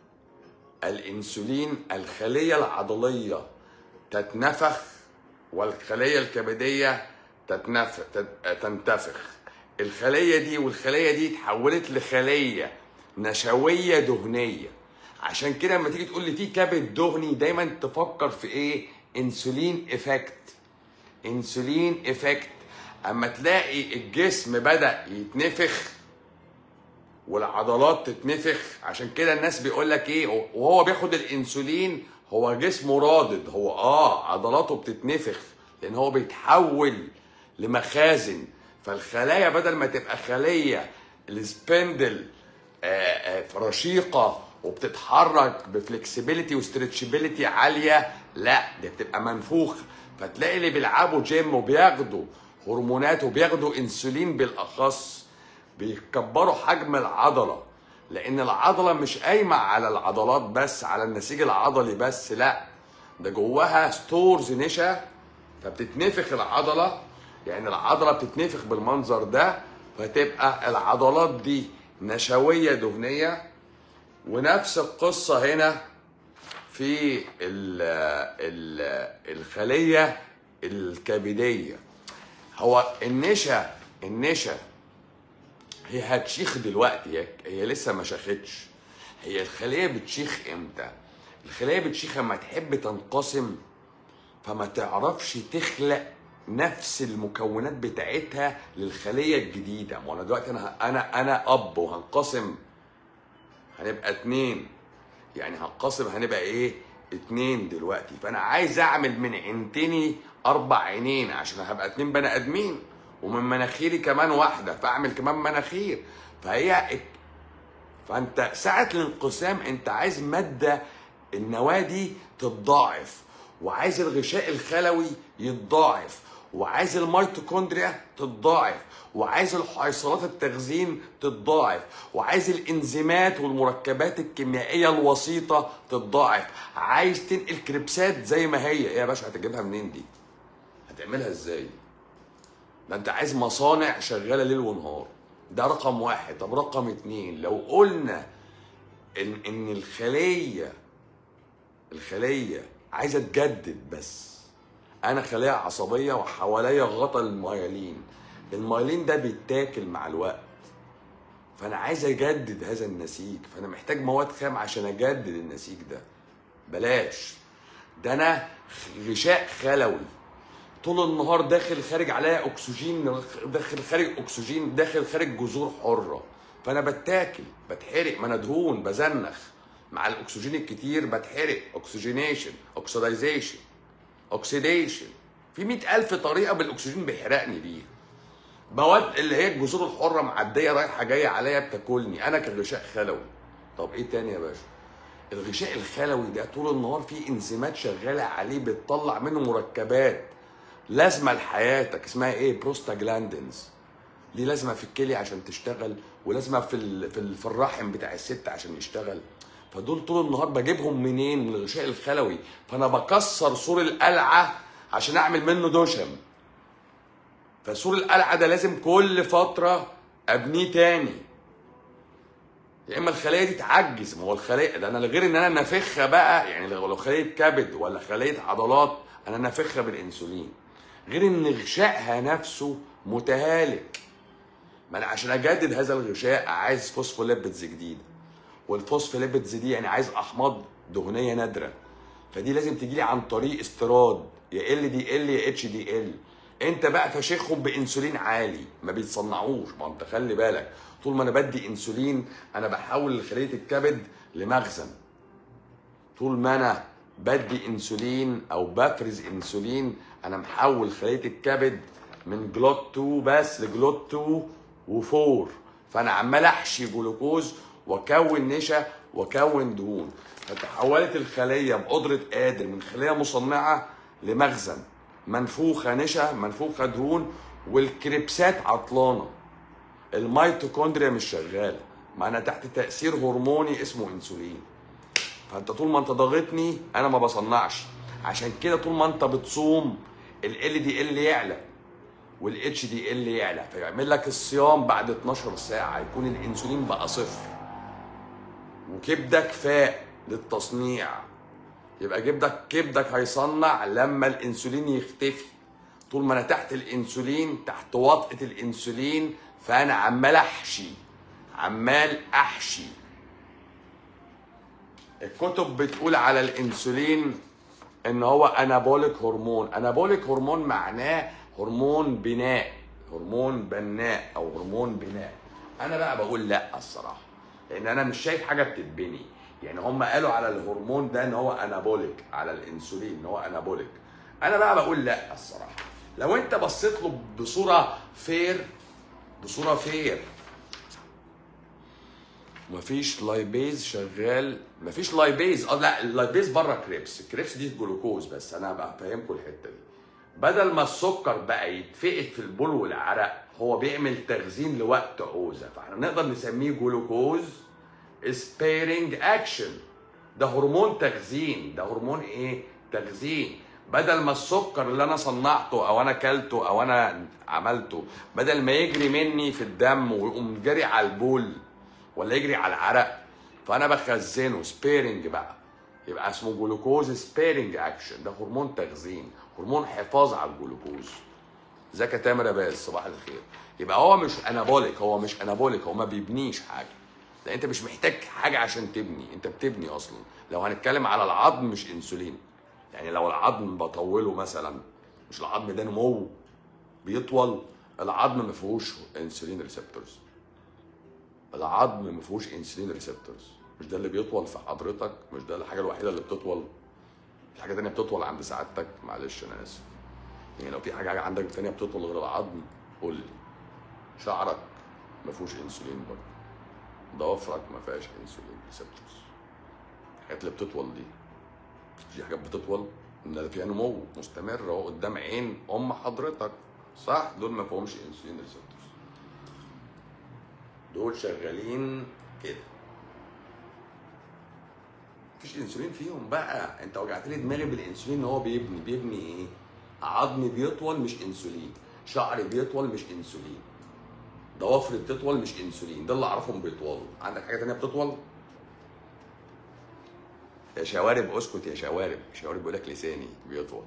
الانسولين الخليه العضليه تتنفخ والخليه الكبديه تتنفخ تنتفخ الخليه دي والخليه دي اتحولت لخليه نشويه دهنيه عشان كده لما تيجي تقول لي في كبد دهني دايما تفكر في ايه انسولين افكت انسولين افكت اما تلاقي الجسم بدا يتنفخ والعضلات تتنفخ عشان كده الناس بيقول لك ايه وهو بياخد الانسولين هو جسمه رادد هو اه عضلاته بتتنفخ لان هو بيتحول لمخازن فالخلايا بدل ما تبقى خليه السبندل آه، آه، رشيقه وبتتحرك بفلكسبيليتي وستريتشابيليتي عاليه لا دي بتبقى منفوخه فتلاقي اللي بيلعبوا جيم وبياخدوا هرمونات وبياخدوا انسولين بالاخص بيكبروا حجم العضله لان العضله مش قايمه على العضلات بس على النسيج العضلي بس لا ده جواها ستورز نشا فبتتنفخ العضله يعني العضله بتتنفخ بالمنظر ده فتبقى العضلات دي نشويه دهنيه ونفس القصه هنا في ال ال الخليه الكبديه هو النشا النشا هي هتشيخ دلوقتي هي, هي لسه ما شاختش هي الخليه بتشيخ امتى الخليه بتشيخ لما تحب تنقسم فما تعرفش تخلق نفس المكونات بتاعتها للخليه الجديده ما انا دلوقتي انا انا انا اب وهنقسم هنبقى اتنين يعني هنقسم هنبقى ايه اتنين دلوقتي فانا عايز اعمل من عينتني اربع عينين عشان هبقى اتنين بني ادمين ومن مناخيري كمان واحده فاعمل كمان مناخير فهي ات- فانت ساعه الانقسام انت عايز ماده النواه دي تتضاعف وعايز الغشاء الخلوي يتضاعف وعايز الميتوكوندريا تتضاعف وعايز الحيصلات التخزين تتضاعف وعايز الانزيمات والمركبات الكيميائيه الوسيطه تتضاعف عايز تنقل كريبسات زي ما هي ايه يا باشا هتجيبها منين دي هتعملها ازاي ده انت عايز مصانع شغاله ليل ونهار ده رقم واحد طب رقم اتنين لو قلنا ان ان الخليه الخليه عايزه تجدد بس انا خليه عصبيه وحواليا غطا الميالين الميالين ده بيتاكل مع الوقت فانا عايز اجدد هذا النسيج فانا محتاج مواد خام عشان اجدد النسيج ده بلاش ده انا غشاء خلوي طول النهار داخل خارج عليا اكسجين داخل خارج اكسجين داخل خارج جذور حره فانا بتاكل بتحرق ما انا دهون بزنخ مع الاكسجين الكتير بتحرق اوكسجينيشن اوكسيدايزيشن اوكسيديشن في مئة ألف طريقة بالأكسجين بيحرقني بيها مواد اللي هي الجذور الحرة معدية رايحة جاية عليا بتاكلني أنا كغشاء خلوي طب إيه تاني يا باشا؟ الغشاء الخلوي ده طول النهار فيه انزيمات شغالة عليه بتطلع منه مركبات لازمة لحياتك اسمها إيه؟ بروستاجلاندينز دي لازمة في الكلى عشان تشتغل ولازمة في ال- في ال- في الرحم بتاع الست عشان يشتغل فدول طول النهار بجيبهم منين من الغشاء الخلوي فانا بكسر سور القلعه عشان اعمل منه دشم فسور القلعه ده لازم كل فتره ابنيه تاني يا اما الخليه دي تعجز ما هو الخليه ده انا غير ان انا نافخها بقى يعني لو لو خليه كبد ولا خليه عضلات انا نافخها بالانسولين غير ان غشائها نفسه متهالك ما انا عشان اجدد هذا الغشاء عايز فوسفوليبيدز جديده والفوسفوليبيدز دي يعني عايز احماض دهنيه نادره فدي لازم تجي لي عن طريق استيراد يا ال دي ال يا اتش دي ال انت بقى فشخهم بانسولين عالي ما بيتصنعوش ما انت خلي بالك طول ما انا بدي انسولين انا بحول خليه الكبد لمخزن طول ما انا بدي انسولين او بفرز انسولين انا محول خليه الكبد من جلوت 2 بس لجلوت 2 و4 فانا عمال احشي جلوكوز واكون نشا واكون دهون فتحولت الخليه بقدره قادر من خليه مصنعه لمخزن منفوخه نشا منفوخه دهون والكريبسات عطلانه الميتوكوندريا مش شغاله ما انا تحت تاثير هرموني اسمه انسولين فانت طول ما انت ضاغطني انا ما بصنعش عشان كده طول ما انت بتصوم ال دي ال يعلى والاتش دي ال يعلى فيعمل لك الصيام بعد 12 ساعه يكون الانسولين بقى صفر وكبدك فاق للتصنيع يبقى كبدك كبدك هيصنع لما الانسولين يختفي طول ما انا تحت الانسولين تحت وطئه الانسولين فانا عمال احشي عمال احشي الكتب بتقول على الانسولين ان هو انابوليك هرمون انابوليك هرمون معناه هرمون بناء هرمون بناء او هرمون بناء انا بقى بقول لا الصراحه لان انا مش شايف حاجه بتتبني يعني هم قالوا على الهرمون ده ان هو انابوليك على الانسولين ان هو انابوليك انا بقى بقول لا الصراحه لو انت بصيت له بصوره فير بصوره فير مفيش لايبيز شغال مفيش لايبيز اه لا اللايبيز بره كريبس الكريبس دي جلوكوز بس انا بقى فاهمكم الحته دي بدل ما السكر بقى يتفقد في البول والعرق هو بيعمل تخزين لوقت عوزه فاحنا نقدر نسميه جلوكوز سبيرنج اكشن ده هرمون تخزين ده هرمون ايه تخزين بدل ما السكر اللي انا صنعته او انا اكلته او انا عملته بدل ما يجري مني في الدم ويقوم جري على البول ولا يجري على العرق فانا بخزنه سبيرنج بقى يبقى اسمه جلوكوز سبيرنج اكشن ده هرمون تخزين هرمون حفاظ على الجلوكوز ازيك يا تامر يا باز صباح الخير يبقى هو مش انابوليك هو مش انابوليك هو ما بيبنيش حاجه لان انت مش محتاج حاجه عشان تبني انت بتبني اصلا لو هنتكلم على العظم مش انسولين يعني لو العظم بطوله مثلا مش العظم ده نمو بيطول العظم ما فيهوش انسولين ريسبتورز العظم ما فيهوش انسولين ريسبتورز مش ده اللي بيطول في حضرتك مش ده الحاجه الوحيده اللي بتطول في حاجه تانية بتطول عند سعادتك معلش انا اسف يعني لو في حاجه عندك تانية بتطول غير العظم قول لي شعرك ما فيهوش انسولين برضه ضوافرك ما فيهاش انسولين ريسبتورز الحاجات اللي بتطول دي في حاجات بتطول ان فيها نمو مستمر اهو قدام عين ام حضرتك صح دول ما فيهمش انسولين ريسبتورز دول شغالين كده مفيش انسولين فيهم بقى انت وجعت لي دماغي بالانسولين ان هو بيبني بيبني ايه عظمي بيطول مش انسولين شعري بيطول مش انسولين ضوافري بتطول مش انسولين ده اللي اعرفهم بيطولوا عندك حاجه تانية بتطول يا شوارب اسكت يا شوارب شوارب بيقول لك لساني بيطول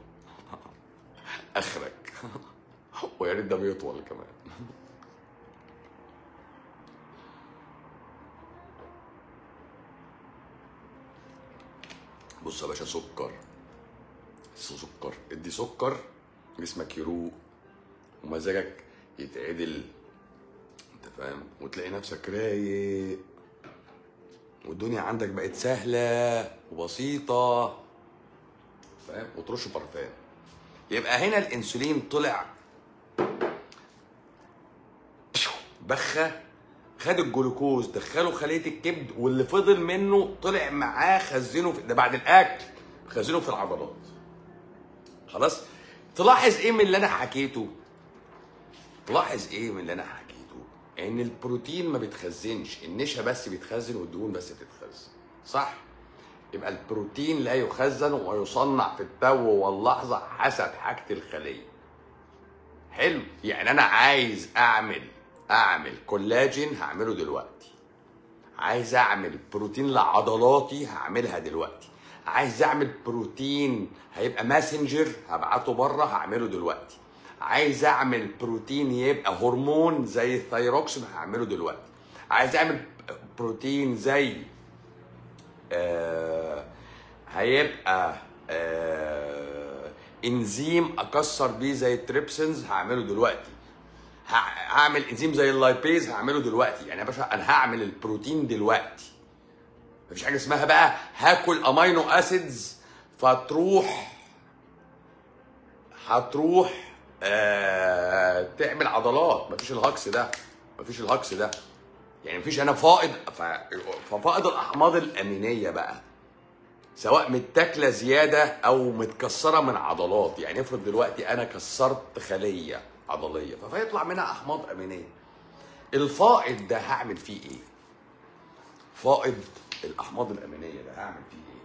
اخرك ويا ريت ده بيطول كمان بص يا باشا سكر سكر ادي سكر جسمك يروق ومزاجك يتعدل انت فاهم وتلاقي نفسك رايق والدنيا عندك بقت سهله وبسيطه فاهم وترش برفان يبقى هنا الانسولين طلع بخه خد الجلوكوز دخله خليه الكبد واللي فضل منه طلع معاه خزنه في ده بعد الاكل خزنه في العضلات خلاص تلاحظ ايه من اللي انا حكيته تلاحظ ايه من اللي انا حكيته ان البروتين ما بيتخزنش النشا بس بيتخزن والدهون بس بتتخزن صح يبقى البروتين لا يخزن ويصنع في التو واللحظه حسب حاجه الخليه حلو يعني انا عايز اعمل اعمل كولاجين هعمله دلوقتي عايز اعمل بروتين لعضلاتي هعملها دلوقتي عايز اعمل بروتين هيبقى ماسنجر هبعته بره هعمله دلوقتي عايز اعمل بروتين يبقى هرمون زي الثايروكسين هعمله دلوقتي عايز اعمل بروتين زي آه هيبقى آه انزيم اكسر بيه زي التريبسنز هعمله دلوقتي ه- هعمل انزيم زي اللايبيز هعمله دلوقتي يعني يا باشا انا هعمل البروتين دلوقتي مفيش حاجه اسمها بقى هاكل امينو اسيدز فتروح هتروح آه تعمل عضلات مفيش الهكس ده مفيش الهكس ده يعني مفيش انا فائض ف- ففائض الاحماض الامينيه بقى سواء متاكله زياده او متكسره من عضلات يعني افرض دلوقتي انا كسرت خليه عضليه فيطلع منها احماض امينيه الفائض ده هعمل فيه ايه فائض الاحماض الامينيه ده هعمل فيه ايه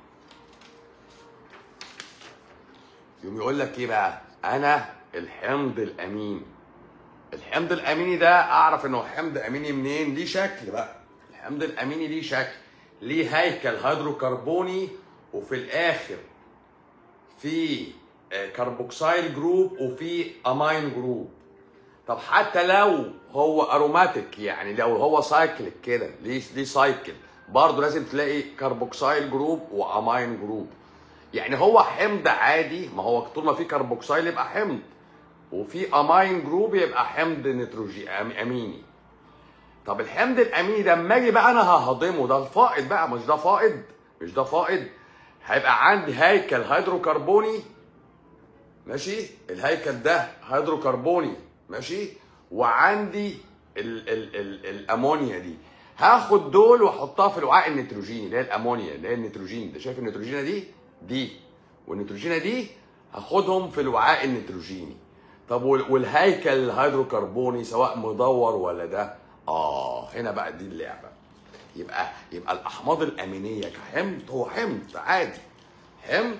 يقوم يقول لك ايه بقى انا الحمض الامين الحمض الاميني ده اعرف انه حمض اميني منين ليه شكل بقى الحمض الاميني ليه شكل ليه هيكل هيدروكربوني وفي الاخر في آه، كربوكسيل جروب وفي امين جروب طب حتى لو هو اروماتيك يعني لو هو سايكليك كده ليه ليه سايكل برضه لازم تلاقي كربوكسيل جروب وامين جروب يعني هو حمض عادي ما هو طول ما في كربوكسيل يبقى حمض وفي امين جروب يبقى حمض نيتروجين أم- اميني طب الحمض الاميني ده اما اجي بقى انا ههضمه ده الفائض بقى مش ده فائض مش ده فائض هيبقى عندي هيكل هيدروكربوني ماشي الهيكل ده هيدروكربوني ماشي وعندي ال ال ال الامونيا دي هاخد دول واحطها في الوعاء النيتروجيني اللي هي الامونيا اللي هي النيتروجين ده شايف النيتروجينه دي دي والنيتروجينه دي هاخدهم في الوعاء النيتروجيني طب وال- والهيكل الهيدروكربوني سواء مدور ولا ده اه هنا بقى دي اللعبه يبقى يبقى الاحماض الامينيه كحمض هو حمض عادي حمض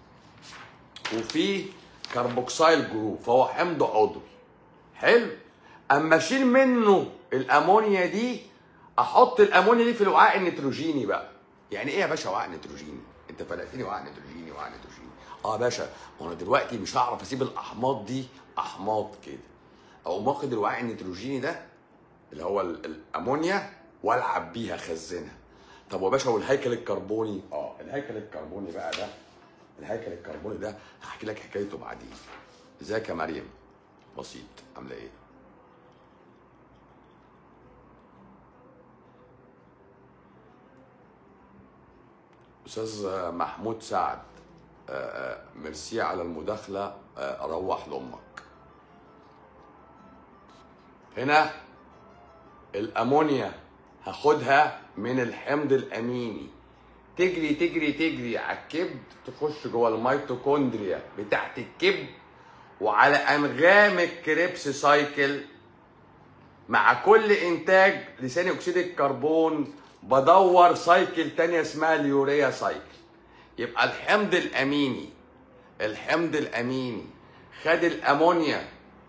وفي كربوكسيل جروب فهو حمض عضوي حلو اما اشيل منه الامونيا دي احط الامونيا دي في الوعاء النيتروجيني بقى يعني ايه يا باشا وعاء نيتروجيني انت فلقتني وعاء نيتروجيني وعاء نيتروجيني اه يا باشا ما انا دلوقتي مش هعرف اسيب الاحماض دي احماض كده او واخد الوعاء النيتروجيني ده اللي هو ال- الامونيا والعب بيها خزنها طب يا باشا والهيكل الكربوني اه الهيكل الكربوني بقى ده الهيكل الكربوني ده هحكي لك حكايته بعدين ازيك يا مريم بسيط عامله ايه استاذ محمود سعد آه، آه، ميرسي على المداخله آه، اروح لامك هنا الامونيا هاخدها من الحمض الاميني تجري تجري تجري على الكبد تخش جوه الميتوكوندريا بتاعت الكبد وعلى انغام الكريبس سايكل مع كل انتاج لثاني اكسيد الكربون بدور سايكل تانية اسمها اليوريا سايكل يبقى الحمض الاميني الحمض الاميني خد الامونيا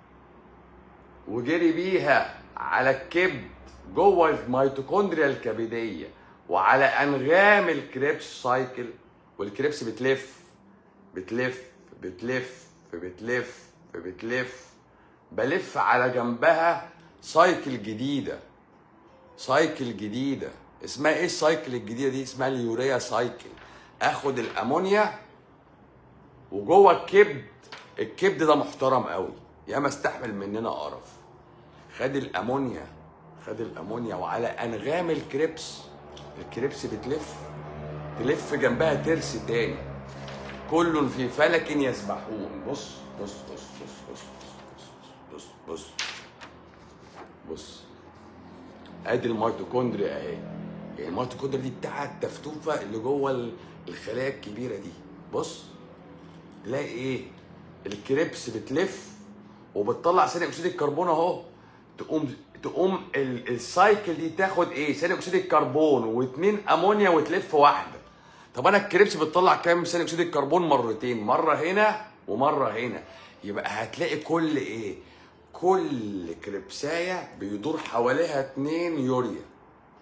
وجري بيها على الكبد جوه الميتوكوندريا الكبديه وعلى انغام الكريبس سايكل والكريبس بتلف بتلف بتلف بتلف بتلف بلف على جنبها سايكل جديده سايكل جديده اسمها ايه السايكل الجديده دي اسمها اليوريا سايكل اخد الامونيا وجوه الكبد الكبد ده محترم قوي يا ما استحمل مننا قرف خد الامونيا خد الامونيا وعلى انغام الكريبس الكريبس بتلف تلف جنبها ترس تاني كل في فلك يسبحون بص بص بص بص بص بص بص بص بص ادي الميتوكوندريا اهي يعني الميتوكوندريا دي بتاعت التفتوفه اللي جوه ال- الخلايا الكبيره دي بص تلاقي ايه الكريبس بتلف وبتطلع ثاني اكسيد الكربون اهو تقوم تقوم ال- السايكل دي تاخد ايه ثاني اكسيد الكربون واثنين امونيا وتلف واحده طب انا الكريبس بتطلع كام ثاني اكسيد الكربون مرتين مره هنا ومره هنا يبقى هتلاقي كل ايه كل كريبسايه بيدور حواليها اتنين يوريا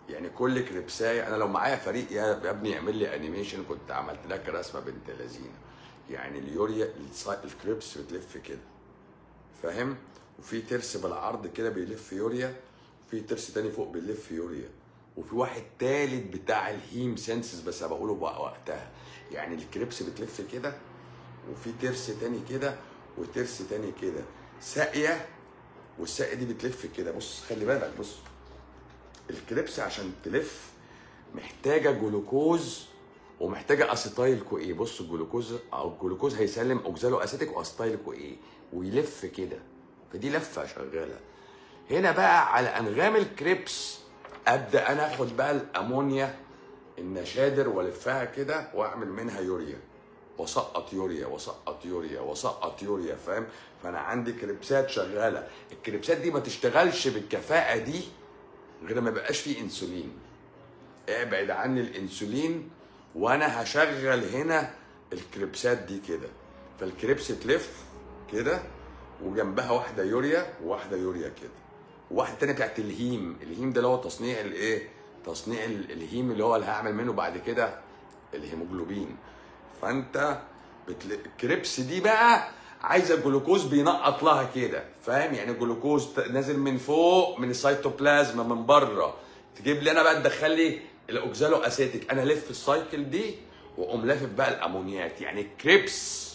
يعني كل كريبسايه انا لو معايا فريق يا يا ابني يعمل لي انيميشن كنت عملت لك رسمه بنت لذينه يعني اليوريا الص- الكريبس بتلف كده فاهم وفي ترس بالعرض كده بيلف يوريا وفي ترس تاني فوق بيلف يوريا وفي واحد تالت بتاع الهيم سنسز بس بقوله بقى وقتها يعني الكريبس بتلف كده وفي ترس تاني كده وترس تاني كده ساقيه والساقيه دي بتلف كده بص خلي بالك بص الكريبس عشان تلف محتاجه جلوكوز ومحتاجه اسيتايل كو ايه بص الجلوكوز او الجلوكوز هيسلم اوكزالو اسيتيك واسيتايل كو ايه ويلف كده فدي لفه شغاله هنا بقى على انغام الكريبس ابدا انا اخد بقى الامونيا النشادر والفها كده واعمل منها يوريا وسقط يوريا وسقط يوريا وسقط يوريا فاهم فانا عندي كريبسات شغاله الكريبسات دي ما تشتغلش بالكفاءه دي غير ما يبقاش فيه انسولين ابعد عني الانسولين وانا هشغل هنا الكريبسات دي كده فالكريبس تلف كده وجنبها واحده يوريا وواحده يوريا كده وواحده تانية بتاعت الهيم الهيم ده اللي هو تصنيع الايه تصنيع ال- الهيم اللي هو اللي هعمل منه بعد كده الهيموجلوبين فانت بتل... الكريبس دي بقى عايزه جلوكوز بينقط لها كده فاهم يعني جلوكوز ت- نازل من فوق من السيتوبلازما من بره تجيب لي انا بقى تدخل لي الاوكزالو اسيتيك انا الف السايكل دي واقوم لافف بقى الامونيات يعني الكريبس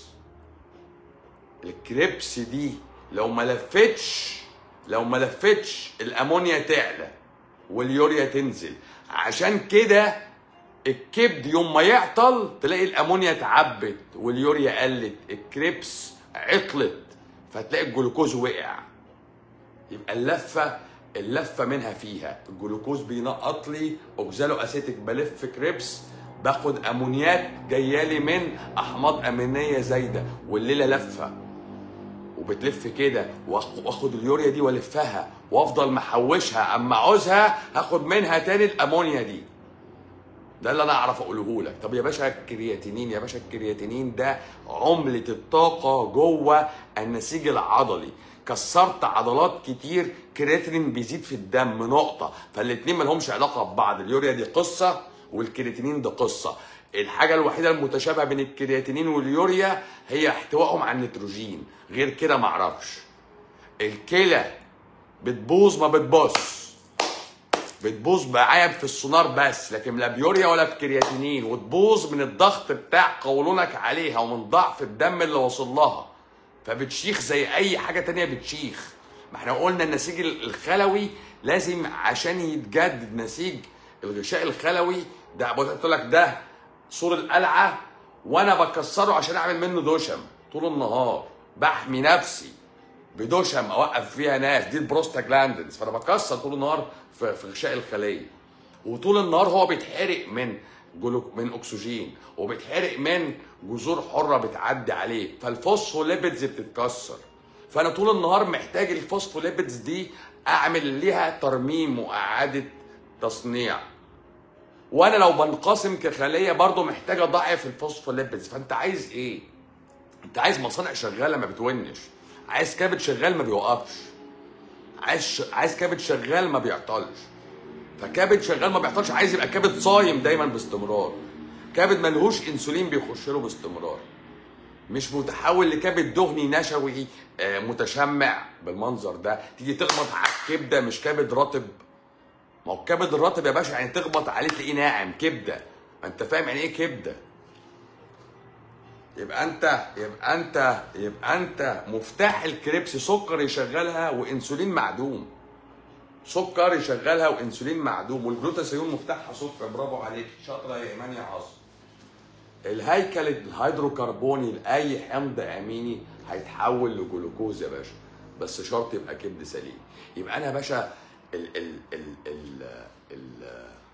الكريبس دي لو ما لفتش لو ما لفتش الامونيا تعلى واليوريا تنزل عشان كده الكبد يوم ما يعطل تلاقي الامونيا اتعبت واليوريا قلت الكريبس عطلت فتلاقي الجلوكوز وقع يبقى اللفه اللفه منها فيها الجلوكوز بينقط لي اوكزالو اسيتيك بلف كريبس باخد امونيات جايه لي من احماض امينيه زايده والليله لفه وبتلف كده وآخ- واخد اليوريا دي والفها وافضل محوشها اما عاوزها هاخد منها تاني الامونيا دي ده اللي انا اعرف اقوله لك طب يا باشا الكرياتينين يا باشا الكرياتينين ده عملة الطاقة جوه النسيج العضلي كسرت عضلات كتير كرياتينين بيزيد في الدم نقطة فالاتنين ملهمش علاقة ببعض اليوريا دي قصة والكرياتينين ده قصة الحاجة الوحيدة المتشابهة بين الكرياتينين واليوريا هي احتوائهم على النيتروجين غير كده معرفش الكلى بتبوظ ما بتبص بتبوظ معايا في السونار بس لكن لا بيوريا ولا بكرياتينين وتبوظ من الضغط بتاع قولونك عليها ومن ضعف الدم اللي واصل لها فبتشيخ زي اي حاجه تانية بتشيخ ما احنا قلنا النسيج الخلوي لازم عشان يتجدد نسيج الغشاء الخلوي ده قلت لك ده سور القلعه وانا بكسره عشان اعمل منه دشم طول النهار بحمي نفسي بدشم اوقف فيها ناس دي البروستاجلاندنز فانا بكسر طول النهار في في غشاء الخليه وطول النهار هو بيتحرق من جلو من اكسجين وبيتحرق من جذور حره بتعدي عليه فالفوسفوليبيدز بتتكسر فانا طول النهار محتاج الفوسفوليبيدز دي اعمل ليها ترميم واعاده تصنيع وانا لو بنقسم كخليه برضو محتاج اضعف الفوسفوليبيدز فانت عايز ايه انت عايز مصانع شغاله ما بتونش عايز كبد شغال ما بيوقفش عايز عايز كبد شغال ما بيعطلش فكبد شغال ما بيعطلش عايز يبقى كبد صايم دايما باستمرار كبد ملهوش انسولين بيخش له باستمرار مش متحول لكبد دهني نشوي آه، متشمع بالمنظر ده تيجي تخبط على الكبده مش كبد رطب ما هو الكبد الرطب يا باشا يعني تخبط عليه تلاقيه ناعم كبده ما انت فاهم يعني ايه كبده يبقى انت يبقى انت يبقى انت مفتاح الكريبس سكر يشغلها وانسولين معدوم سكر يشغلها وانسولين معدوم والجلوتاثيون مفتاحها سكر برافو عليك شاطره يا ايمان يا عاصم الهيكل الهيدروكربوني لاي حمض اميني هيتحول لجلوكوز يا باشا بس شرط يبقى كبد سليم يبقى انا يا باشا ال ال ال ال ال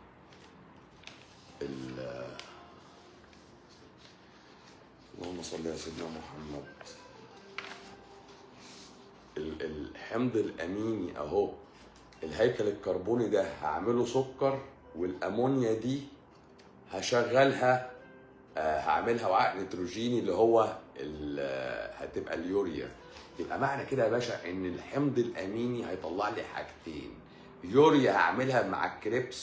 ال اللهم صل على سيدنا محمد ال- الحمض الاميني اهو الهيكل الكربوني ده هعمله سكر والامونيا دي هشغلها آه، هعملها وعاء نيتروجيني اللي هو ال- آه، هتبقى اليوريا يبقى معنى كده يا باشا ان الحمض الاميني هيطلع لي حاجتين يوريا هعملها مع الكريبس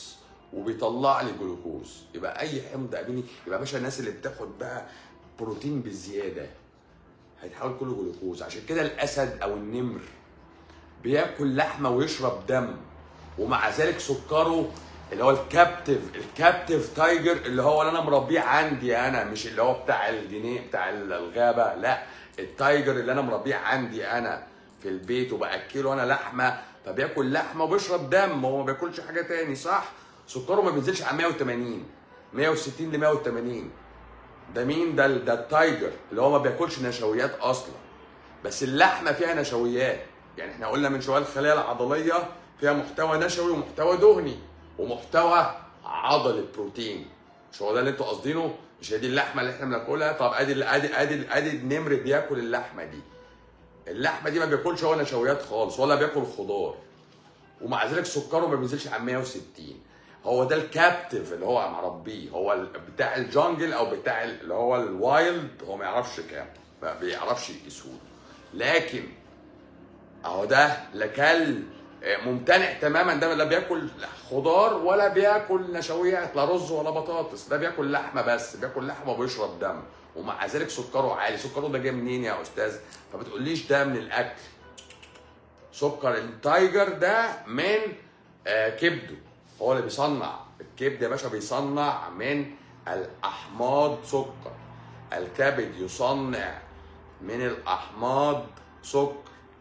وبيطلع لي جلوكوز يبقى اي حمض اميني يبقى يا باشا الناس اللي بتاخد بقى بروتين بالزياده هيتحول كله جلوكوز عشان كده الاسد او النمر بياكل لحمه ويشرب دم ومع ذلك سكره اللي هو الكابتيف الكابتيف تايجر اللي هو اللي انا مربيه عندي انا مش اللي هو بتاع الجنيه بتاع الغابه لا التايجر اللي انا مربيه عندي انا في البيت وباكله انا لحمه فبياكل لحمه وبيشرب دم هو ما بياكلش حاجه تاني صح سكره ما بينزلش عن 180 160 ل 180 ده مين ده ده التايجر اللي هو ما بياكلش نشويات اصلا بس اللحمه فيها نشويات يعني احنا قلنا من شويه الخلايا العضليه فيها محتوى نشوي ومحتوى دهني ومحتوى عضلي بروتين مش هو ده اللي انتوا قاصدينه مش هي دي اللحمه اللي احنا بناكلها طب ادي ادي ادي ادي النمر بياكل اللحمه دي اللحمه دي ما بياكلش هو نشويات خالص ولا بياكل خضار ومع ذلك سكره ما بينزلش عن 160 هو ده الكابتيف اللي هو مربيه هو ال- بتاع الجانجل او بتاع ال- اللي هو الوايلد هو ما يعرفش كام ما بيعرفش يقيسوه لكن اهو ده لا كل ممتنع تماما ده لا بياكل خضار ولا بياكل نشويات لا رز ولا بطاطس ده بياكل لحمه بس بياكل لحمه وبيشرب دم ومع ذلك سكره عالي سكره ده جاي منين يا استاذ ما بتقوليش ده من الاكل سكر التايجر ده من آه، كبده هو اللي بيصنع الكبد يا باشا بيصنع من الاحماض سكر الكبد يصنع من الاحماض سكر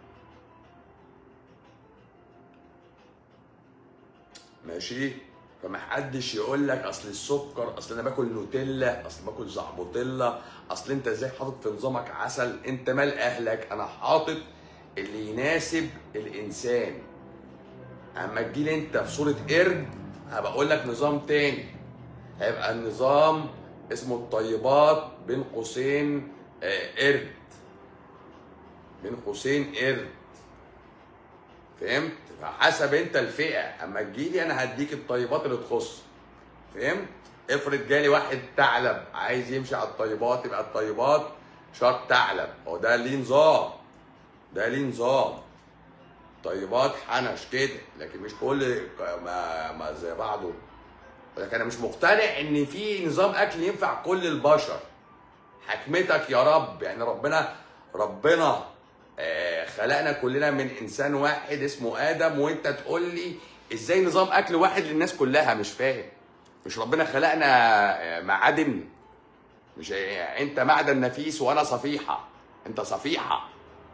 ماشي فمحدش يقول لك اصل السكر اصل انا باكل نوتيلا اصل باكل زعبوتيلا اصل انت ازاي حاطط في نظامك عسل انت مال اهلك انا حاطط اللي يناسب الانسان اما تجيلي انت في صوره قرد هبقى اقول لك نظام تاني هيبقى النظام اسمه الطيبات بين قوسين آه، قرد بين قوسين قرد فهمت فحسب انت الفئه اما تجيلي انا هديك الطيبات اللي تخص فهمت افرض جالي واحد ثعلب عايز يمشي على الطيبات يبقى الطيبات شرط ثعلب هو ده ليه نظام ده ليه نظام طيبات حنش كده لكن مش كل ما, ما زي بعضه لكن انا مش مقتنع ان في نظام اكل ينفع كل البشر حكمتك يا رب يعني ربنا ربنا آه، خلقنا كلنا من انسان واحد اسمه ادم وانت تقول لي ازاي نظام اكل واحد للناس كلها مش فاهم مش ربنا خلقنا آه، معادن مش آه، انت معدن نفيس وانا صفيحه انت صفيحه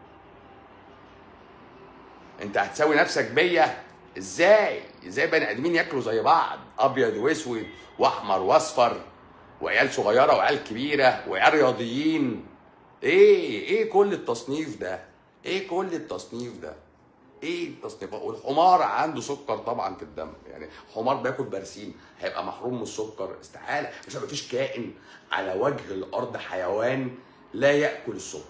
انت هتساوي نفسك بيا ازاي ازاي بني ادمين ياكلوا زي بعض ابيض واسود واحمر واصفر وعيال صغيره وعيال كبيره وعيال رياضيين ايه ايه كل التصنيف ده ايه كل التصنيف ده ايه التصنيف والحمار عنده سكر طبعا في الدم يعني حمار بياكل برسيم هيبقى محروم من السكر استحاله مش هيبقى فيش كائن على وجه الارض حيوان لا ياكل السكر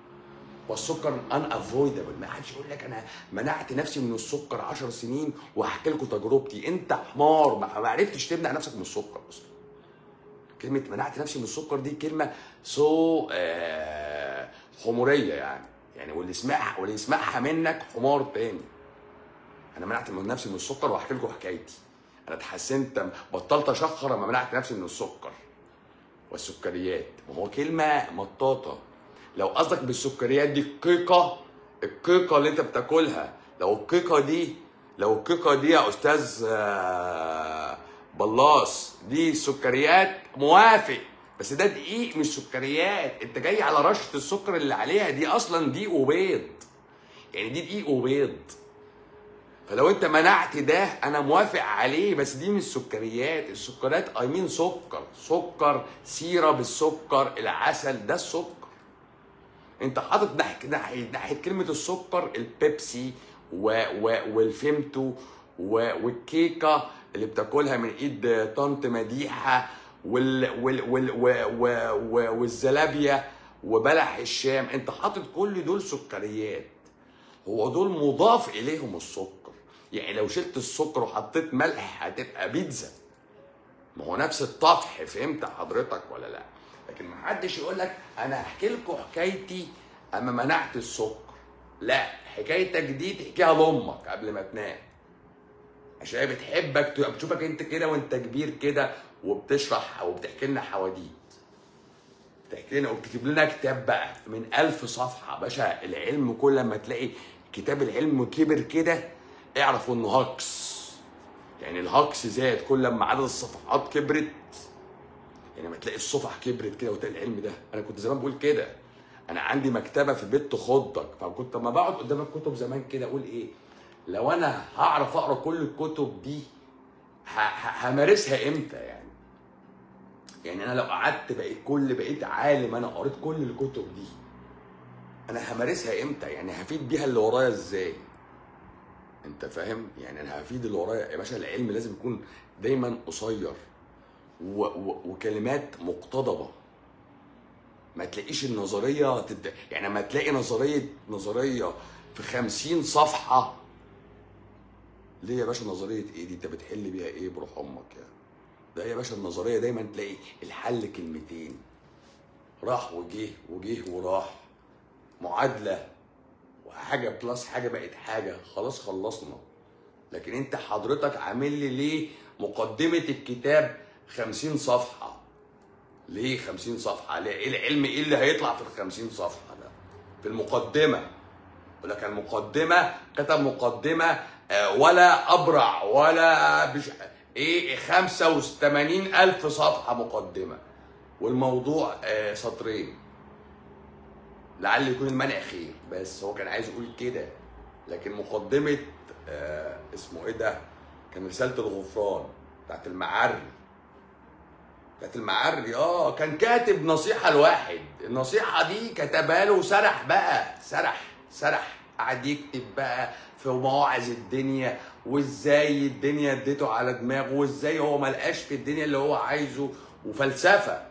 والسكر ان افويدبل ما حدش يقول لك انا منعت نفسي من السكر 10 سنين وهحكي لكم تجربتي انت حمار ما ما عرفتش تمنع نفسك من السكر اصلا كلمه منعت نفسي من السكر دي كلمه سو آه حموريه يعني يعني واللي يسمعها واللي يسمعها منك حمار تاني انا منعت من نفسي من السكر وهحكي لكم حكايتي انا اتحسنت بطلت اشخر لما منعت نفسي من السكر والسكريات ما هو كلمه مطاطه لو قصدك بالسكريات دي القيقه القيقه اللي انت بتاكلها لو القيقه دي لو القيقه دي يا استاذ آه، بلاص دي سكريات موافق بس ده دقيق مش سكريات انت جاي على رشه السكر اللي عليها دي اصلا دقيق وبيض يعني دي دقيق وبيض فلو انت منعت ده انا موافق عليه بس دي مش سكريات السكريات اي مين سكر سكر سيرب السكر العسل ده السكر انت حاطط ناحيه ناحيه ناحيه كلمه السكر البيبسي و و والفيمتو و والكيكه اللي بتاكلها من ايد طنط مديحه وال وال وال و و و والزلابيه وبلح الشام انت حاطط كل دول سكريات هو دول مضاف اليهم السكر يعني لو شلت السكر وحطيت ملح هتبقى بيتزا ما هو نفس الطفح فهمت حضرتك ولا لا لكن محدش يقول لك انا هحكي لكم حكايتي اما منعت السكر لا حكايتك دي تحكيها لامك قبل ما تنام عشان هي بتحبك تبقى بتشوفك انت كده وانت كبير كده وبتشرح وبتحكي لنا حواديت بتحكي لنا وبتكتب لنا كتاب بقى من ألف صفحة باشا العلم كل ما تلاقي كتاب العلم كبر كده اعرف انه هكس يعني الهكس زاد كل ما عدد الصفحات كبرت يعني لما تلاقي الصفح كبرت كده وتلاقي العلم ده انا كنت زمان بقول كده انا عندي مكتبه في البيت تخضك فكنت لما بقعد قدام الكتب زمان كده اقول ايه لو انا هعرف اقرا كل الكتب دي ه- ه- همارسها امتى يعني يعني انا لو قعدت بقيت كل بقيت عالم انا قريت كل الكتب دي انا همارسها امتى يعني هفيد بيها اللي ورايا ازاي انت فاهم يعني انا هفيد اللي ورايا يا باشا العلم لازم يكون دايما قصير و... و... وكلمات مقتضبه ما تلاقيش النظريه تد... يعني ما تلاقي نظريه نظريه في خمسين صفحه ليه يا باشا نظريه ايه دي انت بتحل بيها ايه بروح امك يعني ده يا باشا النظريه دايما تلاقي الحل كلمتين راح وجه وجه وراح معادله وحاجه بلس حاجه بقت حاجه خلاص خلصنا لكن انت حضرتك عامل لي ليه مقدمه الكتاب 50 صفحه ليه 50 صفحه ليه ايه العلم ايه اللي هيطلع في ال 50 صفحه ده في المقدمه يقول لك المقدمه كتب مقدمه آه، ولا ابرع ولا بش... ايه 85 الف صفحه مقدمه والموضوع آه، سطرين لعل يكون المنع خير بس هو كان عايز يقول كده لكن مقدمه آه اسمه ايه ده كان رساله الغفران بتاعت المعري بتاعت المعري اه كان كاتب نصيحه لواحد النصيحه دي كتبها له وسرح بقى سرح سرح قعد يكتب بقى في مواعظ الدنيا وازاي الدنيا اديته على دماغه وازاي هو ملقاش في الدنيا اللي هو عايزه وفلسفه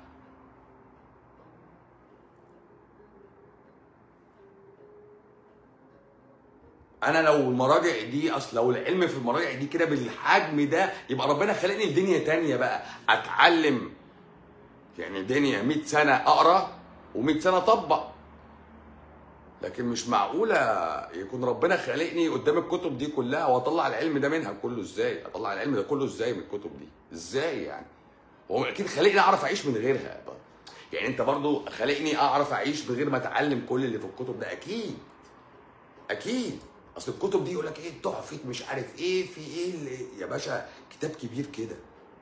انا لو المراجع دي اصل لو العلم في المراجع دي كده بالحجم ده يبقى ربنا خلقني في دنيا تانية بقى اتعلم يعني دنيا 100 سنه اقرا و100 سنه اطبق لكن مش معقوله يكون ربنا خالقني قدام الكتب دي كلها واطلع العلم ده منها كله ازاي اطلع العلم ده كله ازاي من الكتب دي ازاي يعني هو اكيد خالقني اعرف اعيش من غيرها يعني انت برضو خالقني اعرف اعيش من غير ما اتعلم كل اللي في الكتب ده اكيد اكيد اصل الكتب دي يقول لك ايه تحفه مش عارف ايه في ايه اللي يا باشا كتاب كبير كده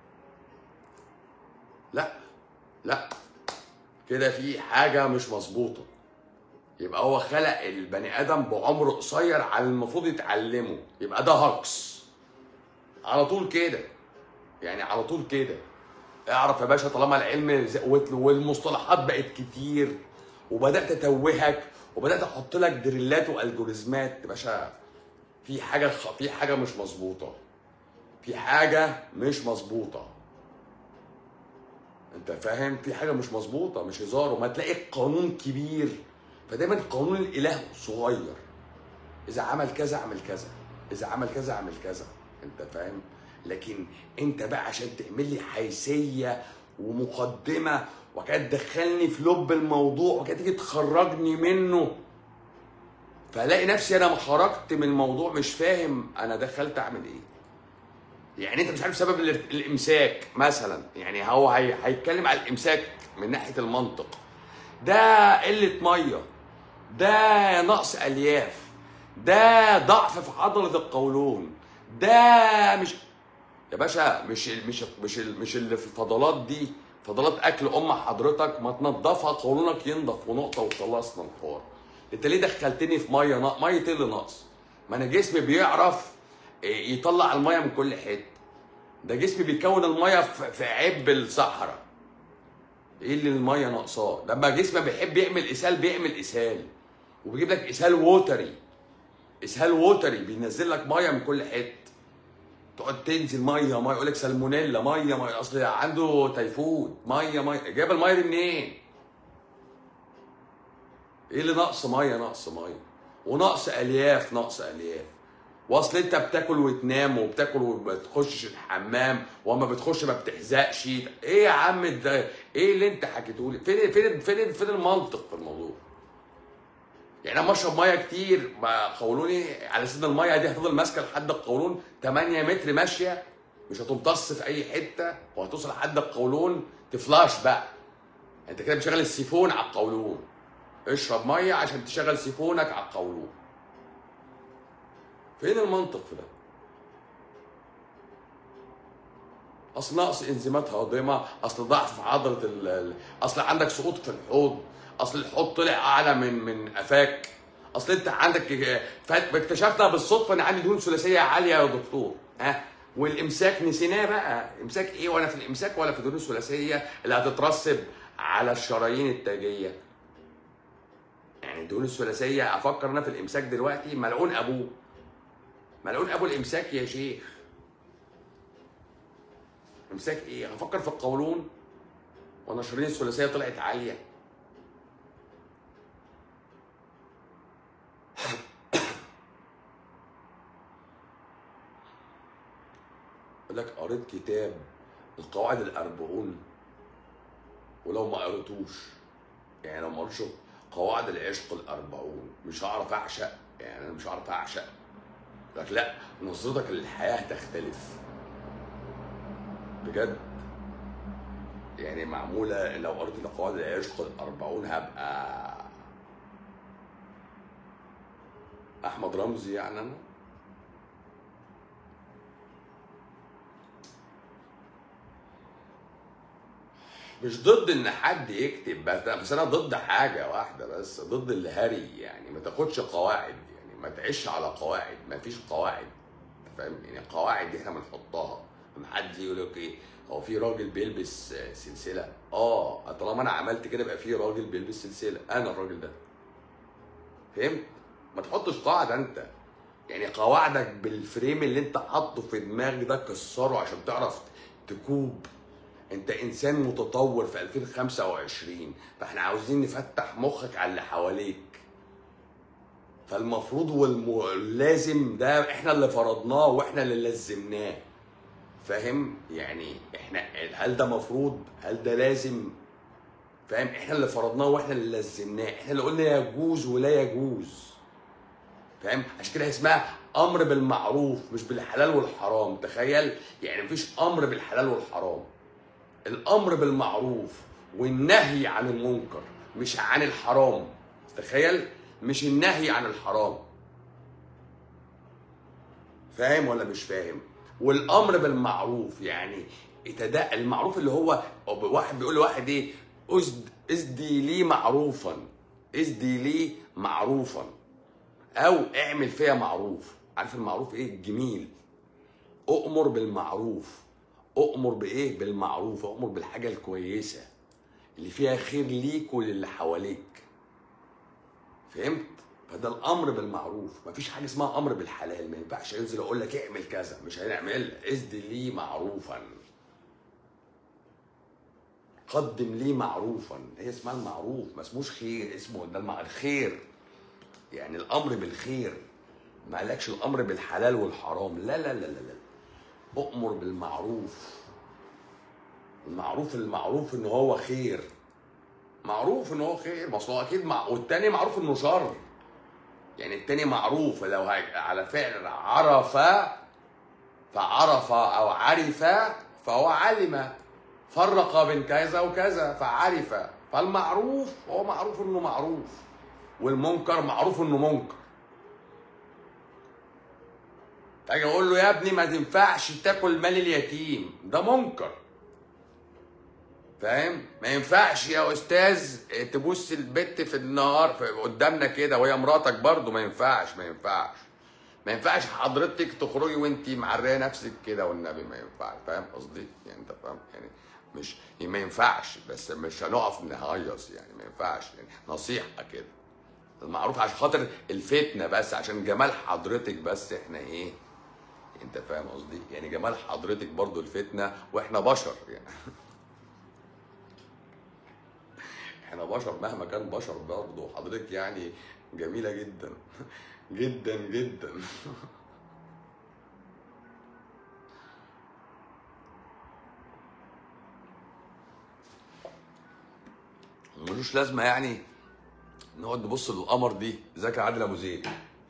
لا لا كده في حاجه مش مظبوطه يبقى هو خلق البني ادم بعمر قصير على المفروض يتعلمه يبقى ده هكس على طول كده يعني على طول كده اعرف يا باشا طالما العلم ز- وت- والمصطلحات بقت كتير وبدات اتوهك وبدات احط لك دريلات والجوريزمات يا باشا في حاجه خ- في حاجه مش مظبوطه في حاجه مش مظبوطه انت فاهم في حاجه مش مظبوطه مش هزار وما تلاقي القانون كبير فدايما قانون الاله صغير اذا عمل كذا اعمل كذا اذا عمل كذا اعمل كذا انت فاهم لكن انت بقى عشان تعمل لي حيثيه ومقدمه وكانت تدخلني في لب الموضوع وكانت تيجي تخرجني منه فالاقي نفسي انا ما خرجت من الموضوع مش فاهم انا دخلت اعمل ايه يعني انت مش عارف سبب الار- الامساك مثلا يعني هو هي... هيتكلم على الامساك من ناحيه المنطق ده قله ميه ده نقص الياف ده ضعف في عضله القولون ده مش يا باشا مش ال مش ال مش ال مش اللي في الفضلات دي فضلات اكل ام حضرتك ما تنضفها قولونك ينضف ونقطه وخلصنا الحوار انت ليه دخلتني في ميه نق... ميه ايه اللي ناقص ما انا جسمي بيعرف إيه، يطلع الميه من كل حته ده جسمي بيكون الميه في في عب الصحراء ايه اللي الميه ناقصاه لما جسمي بيحب يعمل اسهال بيعمل اسهال وبيجيب لك اسهال ووتري اسهال ووتري بينزل لك ميه من كل حته تقعد تنزل ميه ميه يقول لك سالمونيلا ميه ميه اصل عنده تيفود ميه ميه جايب الميه دي منين؟ ايه اللي نقص ميه نقص ميه ونقص الياف نقص الياف واصل انت بتاكل وتنام وبتاكل وما بتخشش الحمام وما بتخش ما بتحزقش ايه يا عم ده ايه اللي انت حكيته لي فين فين فين فين المنطق في الموضوع يعني انا بشرب ميه كتير ما قولوني على سن الميه دي هتفضل ماسكه لحد القولون 8 متر ماشيه مش هتمتص في اي حته وهتوصل لحد القولون تفلاش بقى انت كده بتشغل السيفون على القولون اشرب ميه عشان تشغل سيفونك على القولون فين المنطق في ده اصل نقص انزيمات هاضمه اصل ضعف في عضله ال- ال- اصل عندك سقوط في الحوض اصل الحوض طلع اعلى من من قفاك اصل انت عندك فات- اكتشفنا بالصدفه ان عندي دهون ثلاثيه عاليه يا دكتور ها والامساك نسيناه بقى امساك ايه وانا في الامساك ولا في الدهون الثلاثيه اللي هتترسب على الشرايين التاجيه يعني الدهون الثلاثيه افكر انا في الامساك دلوقتي ملعون ابوه ملعون ابو الامساك يا شيخ امساك ايه هفكر في القولون وانا الشرايين الثلاثيه طلعت عاليه يقول لك قريت كتاب القواعد الأربعون ولو ما قريتوش يعني لو ما قريتش قواعد العشق الأربعون مش هعرف أعشق يعني أنا مش هعرف أعشق يقول لك لا نظرتك للحياة هتختلف بجد يعني معمولة لو قريت قواعد العشق الأربعون هبقى أحمد رمزي يعني أنا مش ضد ان حد يكتب بس بس انا ضد حاجه واحده بس ضد الهري يعني ما تاخدش قواعد يعني ما تعيش على قواعد ما فيش قواعد أنت فاهم يعني القواعد دي احنا بنحطها لما حد يقول لك ايه هو في راجل بيلبس آه، سلسله اه طالما انا عملت كده يبقى في راجل بيلبس سلسله انا الراجل ده فهمت ما تحطش قاعده انت يعني قواعدك بالفريم اللي انت حاطه في دماغك ده كسره عشان تعرف تكوب انت انسان متطور في 2025 فاحنا عاوزين نفتح مخك على اللي حواليك فالمفروض واللازم ده احنا اللي فرضناه واحنا اللي لزمناه فاهم يعني احنا هل ده مفروض هل ده لازم فاهم احنا اللي فرضناه واحنا اللي لزمناه احنا اللي قلنا يجوز ولا يجوز فاهم عشان كده اسمها امر بالمعروف مش بالحلال والحرام تخيل يعني مفيش امر بالحلال والحرام الامر بالمعروف والنهي عن المنكر مش عن الحرام تخيل مش النهي عن الحرام فاهم ولا مش فاهم والامر بالمعروف يعني تدا المعروف اللي هو واحد بيقول لواحد ايه اسد اسدي لي معروفا اسدي لي معروفا او اعمل فيا معروف عارف المعروف ايه الجميل اؤمر بالمعروف اؤمر بايه بالمعروف اؤمر بالحاجه الكويسه اللي فيها خير ليك وللي حواليك فهمت فده الامر بالمعروف مفيش حاجه اسمها امر بالحلال ما ينفعش انزل اقول لك اعمل كذا مش هنعمل اسدي لي معروفا قدم لي معروفا هي اسمها المعروف ما اسموش خير اسمه ده المع... الخير يعني الامر بالخير ما قالكش الامر بالحلال والحرام لا لا لا لا لا اؤمر بالمعروف المعروف المعروف ان هو خير معروف ان هو خير ما أصل هو اكيد مع... والتاني معروف انه شر يعني التاني معروف لو هي... على فعل عرف فعرف او عرف فهو علم فرق بين كذا وكذا فعرف فالمعروف هو معروف انه معروف والمنكر معروف انه منكر اجي اقول له يا ابني ما تنفعش تاكل مال اليتيم ده منكر فاهم ما ينفعش يا استاذ تبص البت في النهار في قدامنا كده وهي مراتك برضو ما ينفعش ما ينفعش ما ينفعش حضرتك تخرجي وانت معريه نفسك كده والنبي ما ينفعش فاهم قصدي يعني انت فاهم يعني مش ما ينفعش بس مش هنقف نهيص يعني ما ينفعش يعني نصيحه كده المعروف عشان خاطر الفتنه بس عشان جمال حضرتك بس احنا ايه انت فاهم قصدي يعني جمال حضرتك برضو الفتنه واحنا بشر يعني احنا بشر مهما كان بشر برضه حضرتك يعني جميله جدا جدا جدا ملوش لازمه يعني نقعد نبص للقمر دي ازيك يا عادل ابو زيد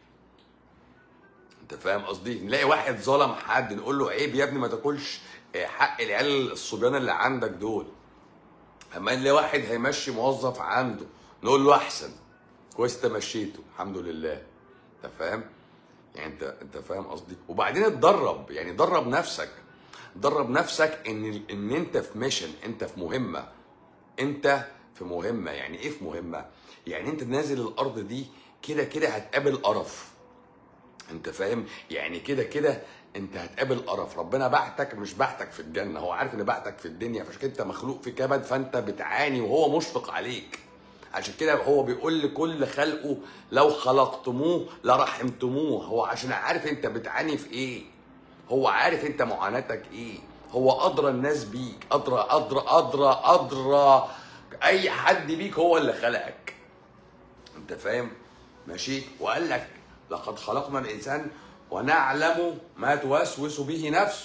انت فاهم قصدي نلاقي واحد ظلم حد نقول له عيب يا ابني ما تاكلش آه، حق العيال الصبيان اللي عندك دول اما نلاقي واحد هيمشي موظف عنده نقول له احسن كويس انت مشيته الحمد لله انت فاهم يعني انت انت فاهم قصدي وبعدين اتدرب يعني درب نفسك درب نفسك ان ان انت في ميشن انت في مهمه انت في مهمه يعني ايه في مهمه يعني انت نازل الارض دي كده كده هتقابل قرف انت فاهم يعني كده كده انت هتقابل قرف ربنا بعتك مش بعتك في الجنه هو عارف ان بعتك في الدنيا فعشان كده انت مخلوق في كبد فانت بتعاني وهو مشفق عليك عشان كده هو بيقول لكل خلقه لو خلقتموه لرحمتموه هو عشان عارف انت بتعاني في ايه هو عارف انت معاناتك ايه هو ادرى الناس بيك ادرى ادرى ادرى ادرى اي حد بيك هو اللي خلقك انت فاهم ماشي وقال لك لقد خلقنا الانسان ونعلم ما توسوس به نفسه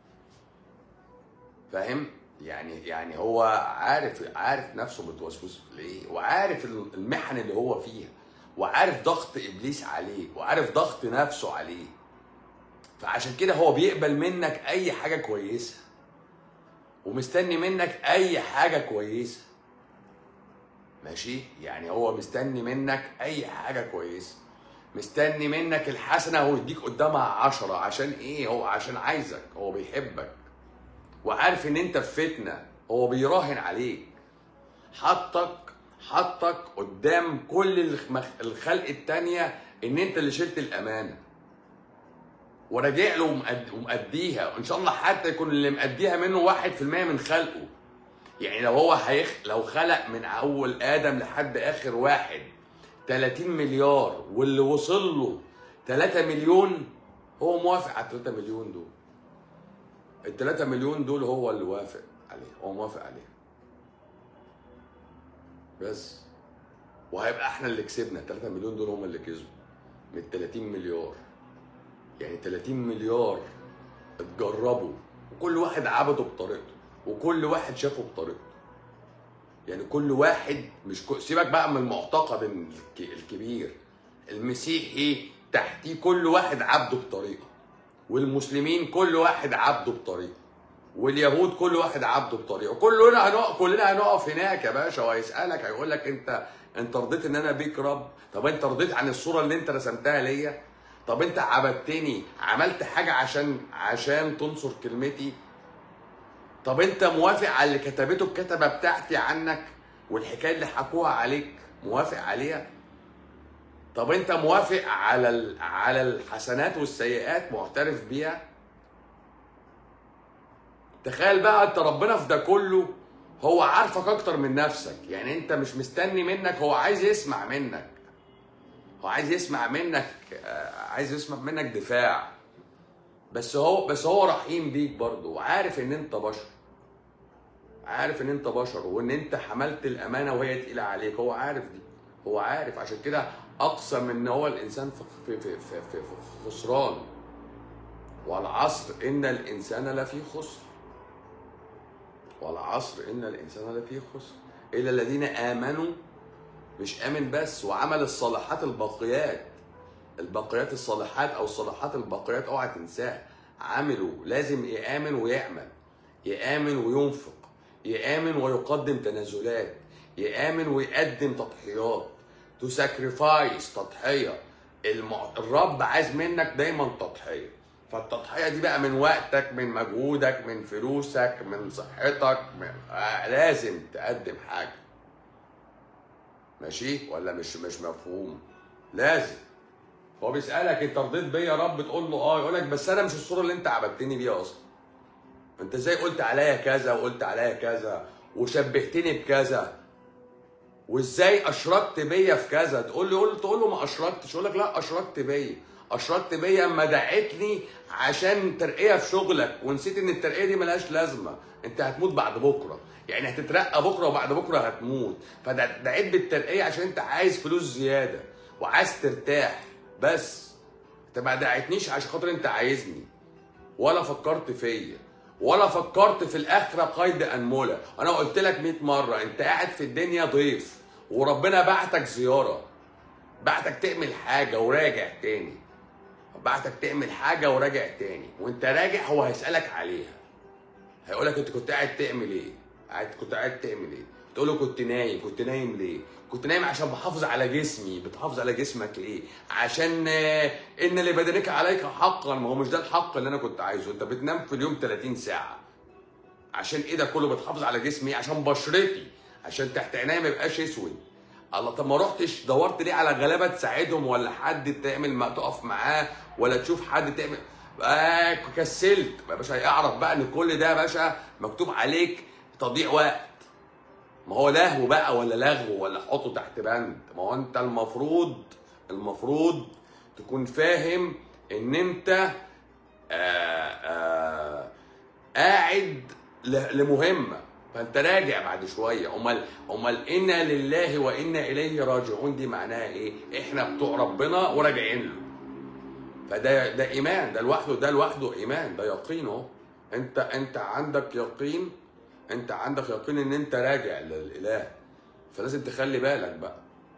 فاهم يعني يعني هو عارف عارف نفسه بتوسوس ليه وعارف المحن اللي هو فيها وعارف ضغط ابليس عليه وعارف ضغط نفسه عليه فعشان كده هو بيقبل منك اي حاجه كويسه ومستني منك اي حاجه كويسه ماشي يعني هو مستني منك اي حاجه كويسه مستني منك الحسنه هو يديك قدامها عشرة عشان ايه هو عشان عايزك هو بيحبك وعارف ان انت في فتنه هو بيراهن عليك حطك حطك قدام كل المخ- الخلق التانية ان انت اللي شلت الامانه وراجع له ومأد- ومأديها وان شاء الله حتى يكون اللي مأديها منه واحد في المية من خلقه يعني لو هو هيخ... لو خلق من اول ادم لحد اخر واحد 30 مليار واللي وصل له 3 مليون هو موافق على 3 مليون دول ال 3 مليون دول هو اللي وافق عليه هو موافق عليه بس وهيبقى احنا اللي كسبنا 3 مليون دول هم اللي كسبوا من 30 مليار يعني 30 مليار اتجربوا وكل واحد عبده بطريقته وكل واحد شافه بطريقته يعني كل واحد مش كو... سيبك بقى من المعتقد الك- الكبير المسيحي تحتيه كل واحد عبده بطريقه والمسلمين كل واحد عبده بطريقه واليهود كل واحد عبده بطريقه كلنا هنقف كلنا هنقف هناك يا باشا وهيسالك هيقول لك انت انت رضيت ان انا بيك رب طب انت رضيت عن الصوره اللي انت رسمتها ليا طب انت عبدتني عملت حاجه عشان عشان تنصر كلمتي طب انت موافق على اللي كتبته الكتبه بتاعتي عنك والحكايه اللي حكوها عليك موافق عليها طب انت موافق على ال- على الحسنات والسيئات معترف بيها تخيل بقى انت ربنا في ده كله هو عارفك اكتر من نفسك يعني انت مش مستني منك هو عايز يسمع منك هو عايز يسمع منك آه، عايز يسمع منك دفاع بس هو بس هو رحيم بيك برضه وعارف ان انت بشر عارف ان انت بشر وان انت حملت الامانه وهي تقيله عليك هو عارف دي هو عارف عشان كده اقسم ان هو الانسان في في في في, في, في خسران والعصر ان الانسان لفي خسر والعصر ان الانسان لفي خسر الا الذين امنوا مش امن بس وعمل الصالحات الباقيات الباقيات الصالحات او الصالحات الباقيات اوعى تنساها عملوا لازم يامن ويعمل يامن وينفق يامن ويقدم تنازلات يامن ويقدم تضحيات تو ساكريفايس تضحيه المع... الرب عايز منك دايما تضحيه فالتضحيه دي بقى من وقتك من مجهودك من فلوسك من صحتك من... آه لازم تقدم حاجه ماشي ولا مش مش مفهوم لازم هو بيسالك انت رضيت بيا يا رب تقول له اه يقول لك بس انا مش الصوره اللي انت عبدتني بيها اصلا انت ازاي قلت عليا كذا وقلت عليا كذا وشبهتني بكذا وازاي اشركت بيا في كذا تقول لي قول تقول له ما اشركتش يقول لك لا اشركت بيا اشركت بيا اما دعتني عشان ترقيه في شغلك ونسيت ان الترقيه دي ملهاش لازمه انت هتموت بعد بكره يعني هتترقى بكره وبعد بكره هتموت فدعيت بالترقيه عشان انت عايز فلوس زياده وعايز ترتاح بس انت ما دعيتنيش عشان خاطر انت عايزني ولا فكرت فيا ولا فكرت في الاخره قيد انمله انا قلت لك 100 مره انت قاعد في الدنيا ضيف وربنا بعتك زياره بعتك تعمل حاجه وراجع تاني بعتك تعمل حاجه وراجع تاني وانت راجع هو هيسالك عليها هيقول لك انت كنت قاعد تعمل ايه قاعد كنت قاعد تعمل ايه تقول له كنت نايم كنت نايم ليه كنت نايم عشان بحافظ على جسمي بتحافظ على جسمك ليه عشان آه، ان لبدنك عليك حقا ما هو مش ده الحق اللي انا كنت عايزه انت بتنام في اليوم 30 ساعه عشان ايه ده كله بتحافظ على جسمي عشان بشرتي عشان تحت عينيا ما يبقاش اسود الله طب ما رحتش دورت ليه على غلابه تساعدهم ولا حد تعمل ما تقف معاه ولا تشوف حد تعمل آه كسلت يا باشا اعرف بقى ان كل ده يا باشا مكتوب عليك تضييع وقت ما هو لهو بقى ولا لغو ولا حطه تحت بند ما هو انت المفروض المفروض تكون فاهم ان انت آآ آآ قاعد ل- لمهمه فانت راجع بعد شويه امال امال انا لله وانا اليه راجعون دي معناها ايه احنا بتوع ربنا وراجعين له فده ده ايمان ده لوحده ده لوحده ايمان ده يقين اهو انت انت عندك يقين انت عندك يقين ان انت راجع للاله فلازم تخلي بالك بقى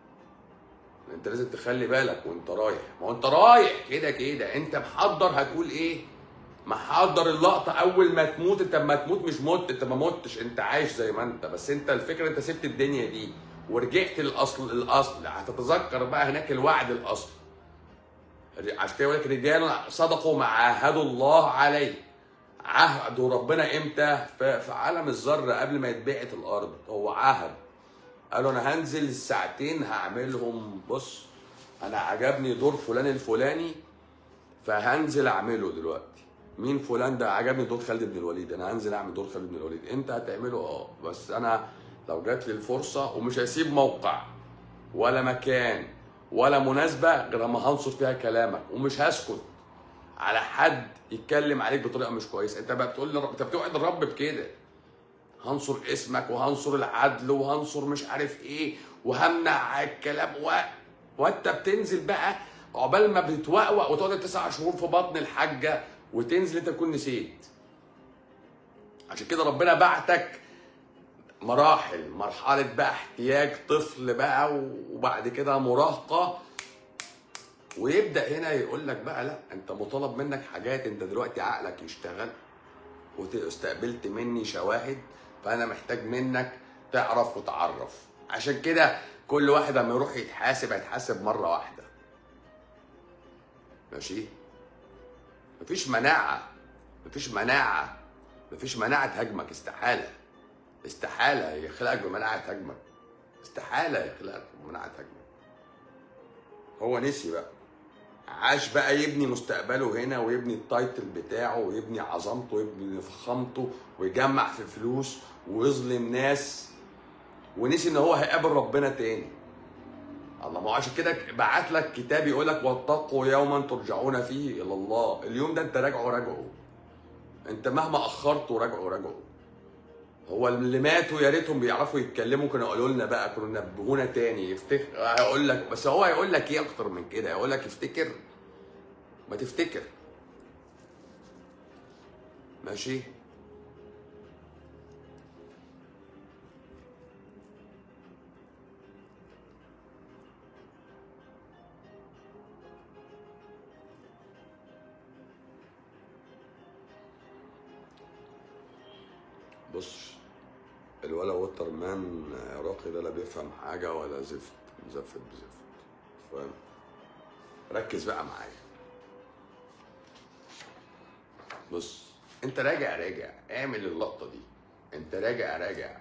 انت لازم تخلي بالك وانت رايح ما هو انت رايح كده كده انت محضر هتقول ايه محضر اللقطه اول ما تموت انت ما تموت مش مت انت ما متش انت عايش زي ما انت بس انت الفكره انت سبت الدنيا دي ورجعت للاصل الاصل هتتذكر بقى هناك الوعد الاصل عشان كده يقول لك رجال صدقوا ما عاهدوا الله عليه عهدوا ربنا امتى في في عالم الذره قبل ما يتبعت الارض هو عهد قالوا انا هنزل الساعتين هعملهم بص انا عجبني دور فلان الفلاني فهنزل اعمله دلوقتي مين فلان ده عجبني دور خالد بن الوليد انا هنزل اعمل دور خالد بن الوليد انت هتعمله اه بس انا لو جات لي الفرصه ومش هسيب موقع ولا مكان ولا مناسبه غير ما هنصر فيها كلامك ومش هسكت على حد يتكلم عليك بطريقه مش كويسه انت بقى بتقول لرب... انت بتوعد الرب بكده هنصر اسمك وهنصر العدل وهنصر مش عارف ايه وهمنع الكلام و... وانت بتنزل بقى عقبال ما بتتوقوق وتقعد تسع شهور في بطن الحاجه وتنزل انت تكون نسيت عشان كده ربنا بعتك مراحل مرحلة بقى احتياج طفل بقى وبعد كده مراهقة ويبدأ هنا يقول لك بقى لا انت مطالب منك حاجات انت دلوقتي عقلك يشتغل واستقبلت مني شواهد فانا محتاج منك تعرف وتعرف عشان كده كل واحد لما يروح يتحاسب هيتحاسب مرة واحدة ماشي مفيش مناعة مفيش مناعة مفيش مناعة تهاجمك استحالة استحالة يخلقك بمناعة هجمك استحالة يخلقك بمناعة هجمك هو نسي بقى عاش بقى يبني مستقبله هنا ويبني التايتل بتاعه ويبني عظمته ويبني فخامته ويجمع في فلوس ويظلم ناس ونسي ان هو هيقابل ربنا تاني الله ما هو عشان كده بعت لك كتاب يقول لك واتقوا يوما ترجعون فيه الى الله اليوم ده انت راجعه راجعه انت مهما اخرته راجعه راجعه هو اللي ماتوا يا ريتهم بيعرفوا يتكلموا كانوا قالوا لنا بقى كانوا نبهونا تاني يفتكر هيقول لك بس هو هيقول لك ايه اكتر من كده هيقول لك افتكر ما تفتكر ماشي بص الولا ووتر مان عراقي ده لا بيفهم حاجة ولا زفت مزفت بزفت فاهم ركز بقى معايا بص انت راجع راجع اعمل اللقطة دي انت راجع راجع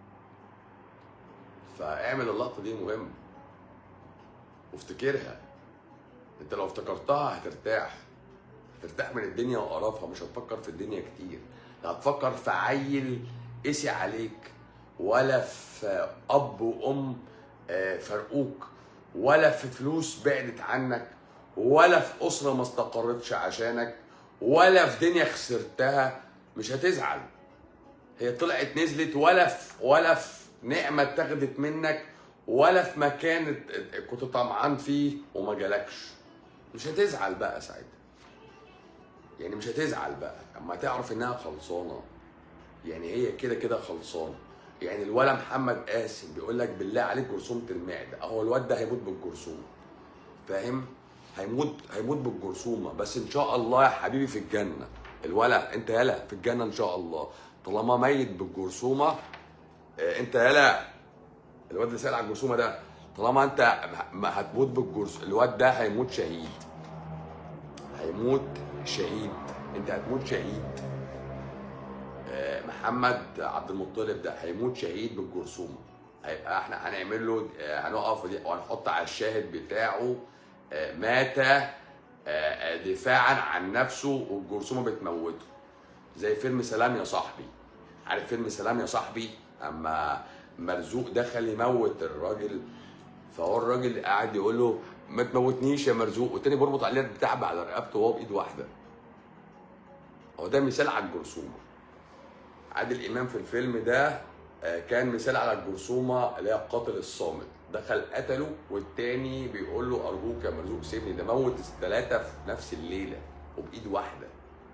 فاعمل اللقطة دي مهم وافتكرها انت لو افتكرتها هترتاح هترتاح من الدنيا وقرفها مش هتفكر في الدنيا كتير لا هتفكر في عيل قسي عليك ولا في اب وام آه، فرقوك ولا في فلوس بعدت عنك ولا في اسره ما استقرتش عشانك ولا في دنيا خسرتها مش هتزعل هي طلعت نزلت ولا في ولا في نعمه اتاخدت منك ولا في مكان ات- كنت طمعان فيه وما جالكش مش هتزعل بقى ساعتها يعني مش هتزعل بقى اما تعرف انها خلصانه يعني هي كده كده خلصانه يعني الولا محمد قاسم بيقول لك بالله عليك جرثومه المعده اهو الواد ده هيموت بالجرثومه فاهم هيموت هيموت بالجرثومه بس ان شاء الله يا حبيبي في الجنه الولا انت يلا في الجنه ان شاء الله طالما ميت بالجرثومه آه، انت يلا الواد اللي سال على الجرثومه ده طالما انت ما هتموت بالجرثومه الواد ده هيموت شهيد هيموت شهيد انت هتموت شهيد آه، محمد عبد المطلب ده هيموت شهيد بالجرثومه هيبقى احنا هنعمل له آه، هنقف دي- وهنحط على الشاهد بتاعه آه، مات آه، آه، دفاعا عن نفسه والجرثومه بتموته زي فيلم سلام يا صاحبي عارف فيلم سلام يا صاحبي اما مرزوق دخل يموت الراجل فهو الراجل قاعد يقول له ما تموتنيش يا مرزوق والتاني بيربط عليه البتاع على رقبته وهو بايد واحده هو ده مثال على الجرثومه عادل امام في الفيلم ده آه، كان مثال على الجرثومه اللي هي القاتل الصامت دخل قتله والتاني بيقول له ارجوك يا مرزوق سيبني ده موت الثلاثه في نفس الليله وبايد واحده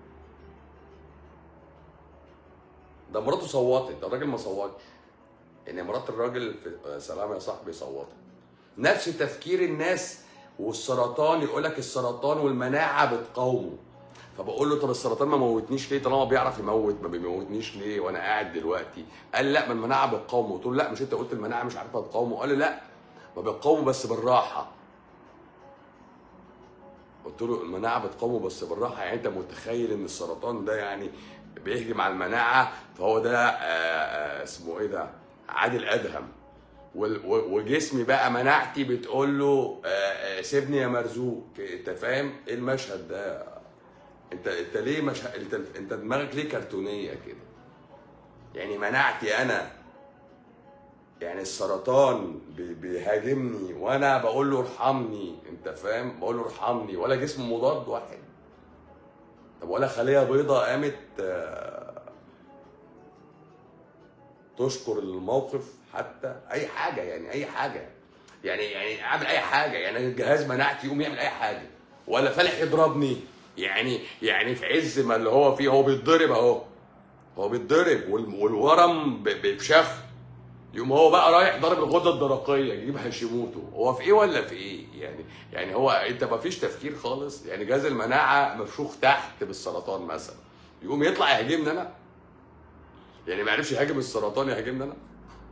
ده مراته صوتت ده الراجل ما صوتش يعني مرات الراجل في آه، سلام يا صاحبي صوتت نفس تفكير الناس والسرطان يقول لك السرطان والمناعه بتقاومه فبقول له طب السرطان ما موتنيش ليه طالما بيعرف يموت ما بيموتنيش ليه وانا قاعد دلوقتي قال لي لا ما المناعه بتقاومه قلت له لا مش انت قلت المناعه مش عارفه تقاومه قال لي لا ما بتقاومه بس بالراحه قلت له المناعه بتقاومه بس بالراحه يعني انت متخيل ان السرطان ده يعني بيهجم على المناعه فهو ده آه، آه، اسمه ايه ده عادل ادهم وال- و- وجسمي بقى مناعتي بتقول له آه، آه، سيبني يا مرزوق انت فاهم ايه المشهد ده انت انت ليه مش انت انت دماغك ليه كرتونيه كده يعني مناعتي انا يعني السرطان بي- بيهاجمني وانا بقول له ارحمني انت فاهم بقول له ارحمني ولا جسم مضاد واحد طب ولا خليه بيضاء قامت آه، تشكر الموقف حتى اي حاجه يعني اي حاجه يعني يعني اعمل اي حاجه يعني الجهاز مناعتي يقوم يعمل اي حاجه ولا فالح يضربني يعني يعني في عز ما اللي هو فيه هو بيتضرب اهو هو بيتضرب وال- والورم ب- بيفشخ يقوم هو بقى رايح ضارب الغده الدرقيه يجيب هاشيموتو هو في ايه ولا في ايه يعني يعني هو انت ما فيش تفكير خالص يعني جهاز المناعه مفشوخ تحت بالسرطان مثلا يقوم يطلع يهاجمني انا يعني ما عرفش يهاجم السرطان يهاجمني انا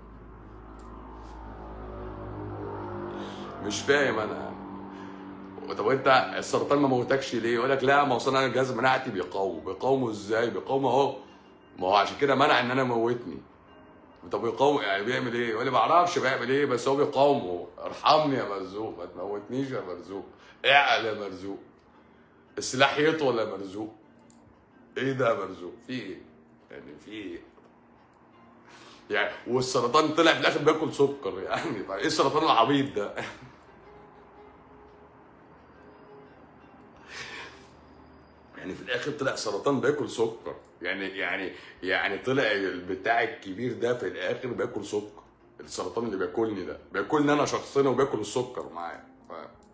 مش فاهم انا طب وانت السرطان ما موتكش ليه؟ يقول لك لا ما اصل انا الجهاز مناعتي بيقاوم، بيقاومه ازاي؟ بيقاومه اهو ما هو عشان كده منع ان انا موتني. طب بيقاوم يعني بيعمل ايه؟ يقول لي ما اعرفش بيعمل ايه بس هو بيقاومه، ارحمني يا مرزوق ما تموتنيش يا مرزوق، اعقل يا مرزوق. السلاح يطول يا مرزوق. ايه ده يا مرزوق؟ في ايه؟ يعني في ايه؟ يعني والسرطان طلع في الاخر بياكل سكر يعني طيب ايه السرطان العبيط ده؟ يعني في الاخر طلع سرطان بياكل سكر يعني يعني يعني طلع البتاع الكبير ده في الاخر بياكل سكر السرطان اللي بياكلني ده بياكلني انا شخصيا وبياكل السكر معايا ف...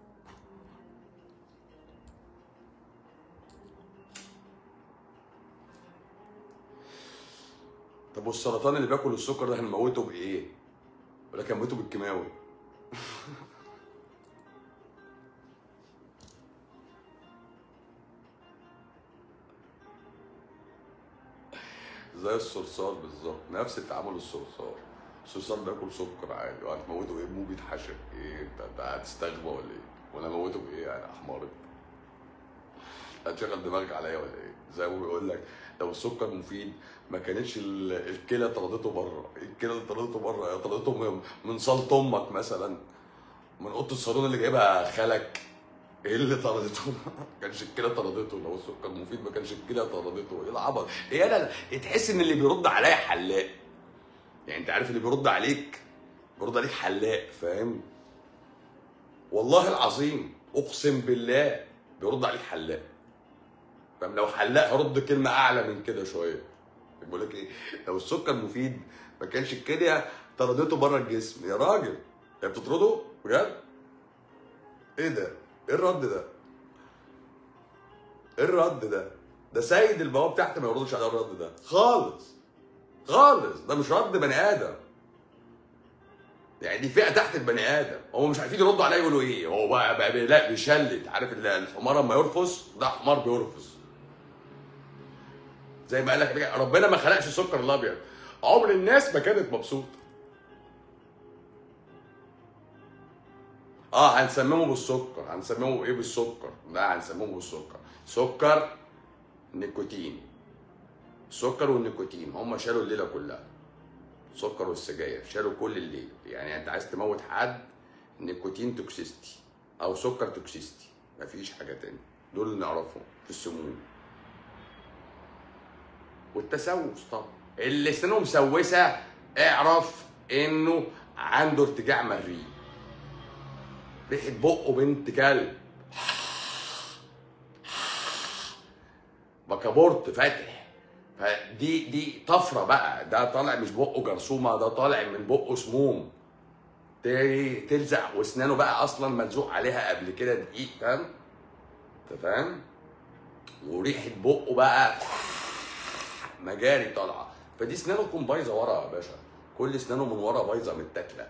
طب والسرطان اللي بياكل السكر ده هنموته بايه؟ ولا كان موته بالكيماوي؟ زي الصرصار بالظبط نفس التعامل الصرصار الصرصار بياكل سكر عادي وهتموته ايه مو بيتحشر ايه انت انت هتستغبى ولا ايه؟ ولا موته بايه يعني احمر هتشغل دماغك عليا ولا ايه؟ زي ما بيقول لك لو السكر مفيد ما كانتش ال- الكلى طردته بره، الكلى اللي طردته بره طردته من- من صالة امك مثلا من اوضه الصالون اللي جايبها خالك ايه اللي طردته؟ ما كانش الكلى طردته لو السكر مفيد ما كانش الكلى طردته ايه العبط؟ ايه انا تحس ان اللي بيرد عليا حلاق يعني انت عارف اللي بيرد عليك بيرد عليك حلاق فاهم؟ والله العظيم اقسم بالله بيرد عليك حلاق فاهم لو حلاق هرد كلمه اعلى من كده شويه بقول لك ايه لو السكر مفيد ما كانش الكليه طردته بره الجسم يا راجل هي بتطرده بجد ايه ده ايه الرد ده ايه الرد ده ده سيد البواب تحت ما يردش على الرد ده خالص خالص ده مش رد بني ادم يعني دي فئه تحت البني ادم هم مش عارفين يردوا عليا يقولوا ايه هو بقى, بقى بي- لا بيشلت عارف ال- الحمار لما يرفص ده حمار بيرفص زي ما قال لك كده، ربنا ما خلقش السكر الابيض عمر الناس ما كانت مبسوطه اه هنسممه بالسكر هنسممه بايه بالسكر لا هنسممه بالسكر سكر نيكوتين السكر والنيكوتين هم شالوا الليله كلها سكر والسجاير شالوا كل الليل يعني انت عايز تموت حد نيكوتين توكسيستي او سكر توكسيستي مفيش حاجه تاني دول اللي نعرفهم في السموم والتسوس طبعا اللي سنه مسوسه اعرف انه عنده ارتجاع مريء ريحه بقه بنت كلب بكابورت فاتح فدي دي طفره بقى ده طالع مش بقه جرثومه ده طالع من بقه سموم تلاقي تلزق واسنانه بقى اصلا ملزوق عليها قبل كده دقيق فاهم انت فاهم وريحه بقه بقى مجاري طالعه فدي اسنانه تكون بايظه ورا يا باشا كل اسنانه من ورا بايظه متاكله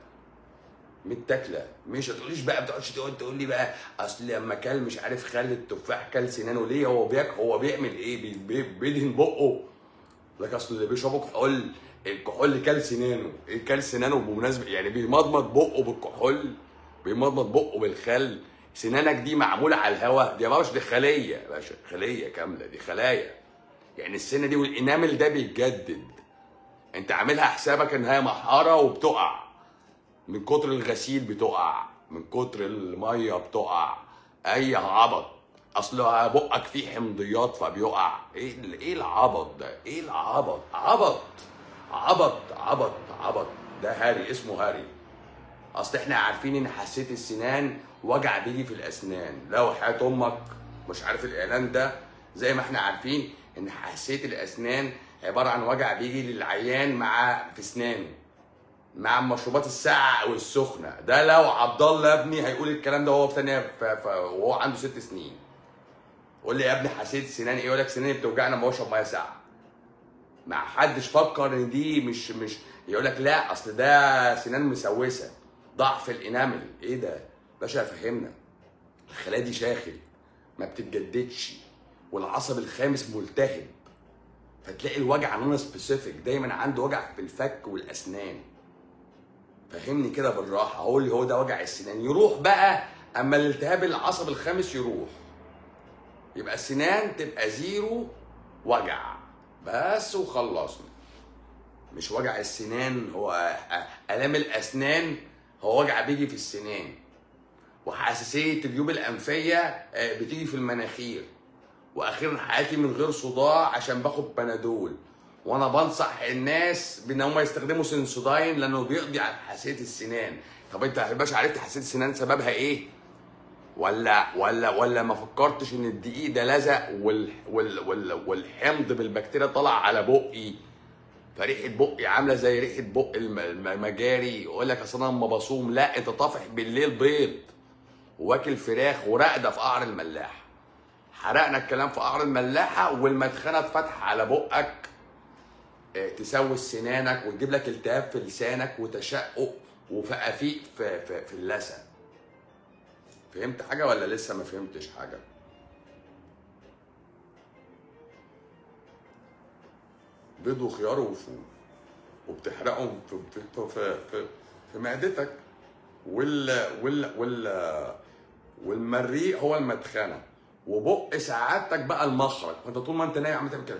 متاكله مش هتقوليش بقى بتقعدش تقعد تقول لي بقى اصل لما كل مش عارف خل التفاح كل سنانه ليه هو بياك هو بيعمل ايه بي- بي- بيدهن بقه لك اصل اللي بيشربوا كحول الكحول كل سنانه ايه كل سنانه بمناسبه يعني بيمضمض بقه بالكحول بيمضمض بقه بالخل سنانك دي معموله على الهواء دي يا باشا دي خليه يا باشا خليه كامله دي خلايا يعني السنه دي والانامل ده بيتجدد انت عاملها حسابك ان هي محاره وبتقع من كتر الغسيل بتقع من كتر الميه بتقع اي عبط اصل بقك فيه حمضيات فبيقع ايه ال- ايه العبط ده ايه العبط عبط عبط عبط عبط ده هاري اسمه هاري اصل احنا عارفين ان حساسيه السنان وجع بيجي في الاسنان لو حياه امك مش عارف الاعلان ده زي ما احنا عارفين ان حساسيه الاسنان عباره عن وجع بيجي للعيان مع في اسنانه مع المشروبات الساقعه والسخنه ده لو عبد الله ابني هيقول الكلام ده وهو في ثانيه ف- ف- وهو عنده ست سنين قول لي يا ابني حسيت السنان ايه يقول لك سناني بتوجعني لما بشرب ميه ساقعه ما حدش فكر ان دي مش مش يقول لك لا اصل ده سنان مسوسه ضعف الانامل ايه ده باشا فهمنا الخلايا دي شاخل ما بتتجددش والعصب الخامس ملتهب فتلاقي الوجع نون سبيسيفيك دايما عنده وجع في الفك والاسنان فهمني كده بالراحه اقول لي هو ده وجع السنان يروح بقى اما الالتهاب العصب الخامس يروح يبقى السنان تبقى زيرو وجع بس وخلصنا مش وجع السنان هو الام الاسنان هو وجع بيجي في السنان وحساسيه الجيوب الانفيه آه، بتيجي في المناخير واخيرا حياتي من غير صداع عشان باخد بنادول وانا بنصح الناس بان هم يستخدموا سنسوداين لانه بيقضي على حساسيه السنان طب انت يا باشا عرفت حساسيه السنان سببها ايه ولا ولا ولا ما فكرتش ان الدقيق ده لزق وال وال وال والحمض بالبكتيريا طلع على بقي فريحه بقي عامله زي ريحه بق الم- المجاري يقول لك اصل انا لما بصوم لا انت طافح بالليل بيض واكل فراخ وراقده في قعر الملاح حرقنا الكلام في قعر الملاحه والمدخنه اتفتح على بقك آه، تسوس سنانك وتجيب لك التهاب في لسانك وتشقق وفقافيق في في, في اللثه فهمت حاجه ولا لسه ما فهمتش حاجه بيض وخيار وفول وبتحرقهم في في في, في, في معدتك وال وال وال والمريء هو المدخنه وبق سعادتك بقى المخرج فانت طول ما انت نايم عمال تعمل كده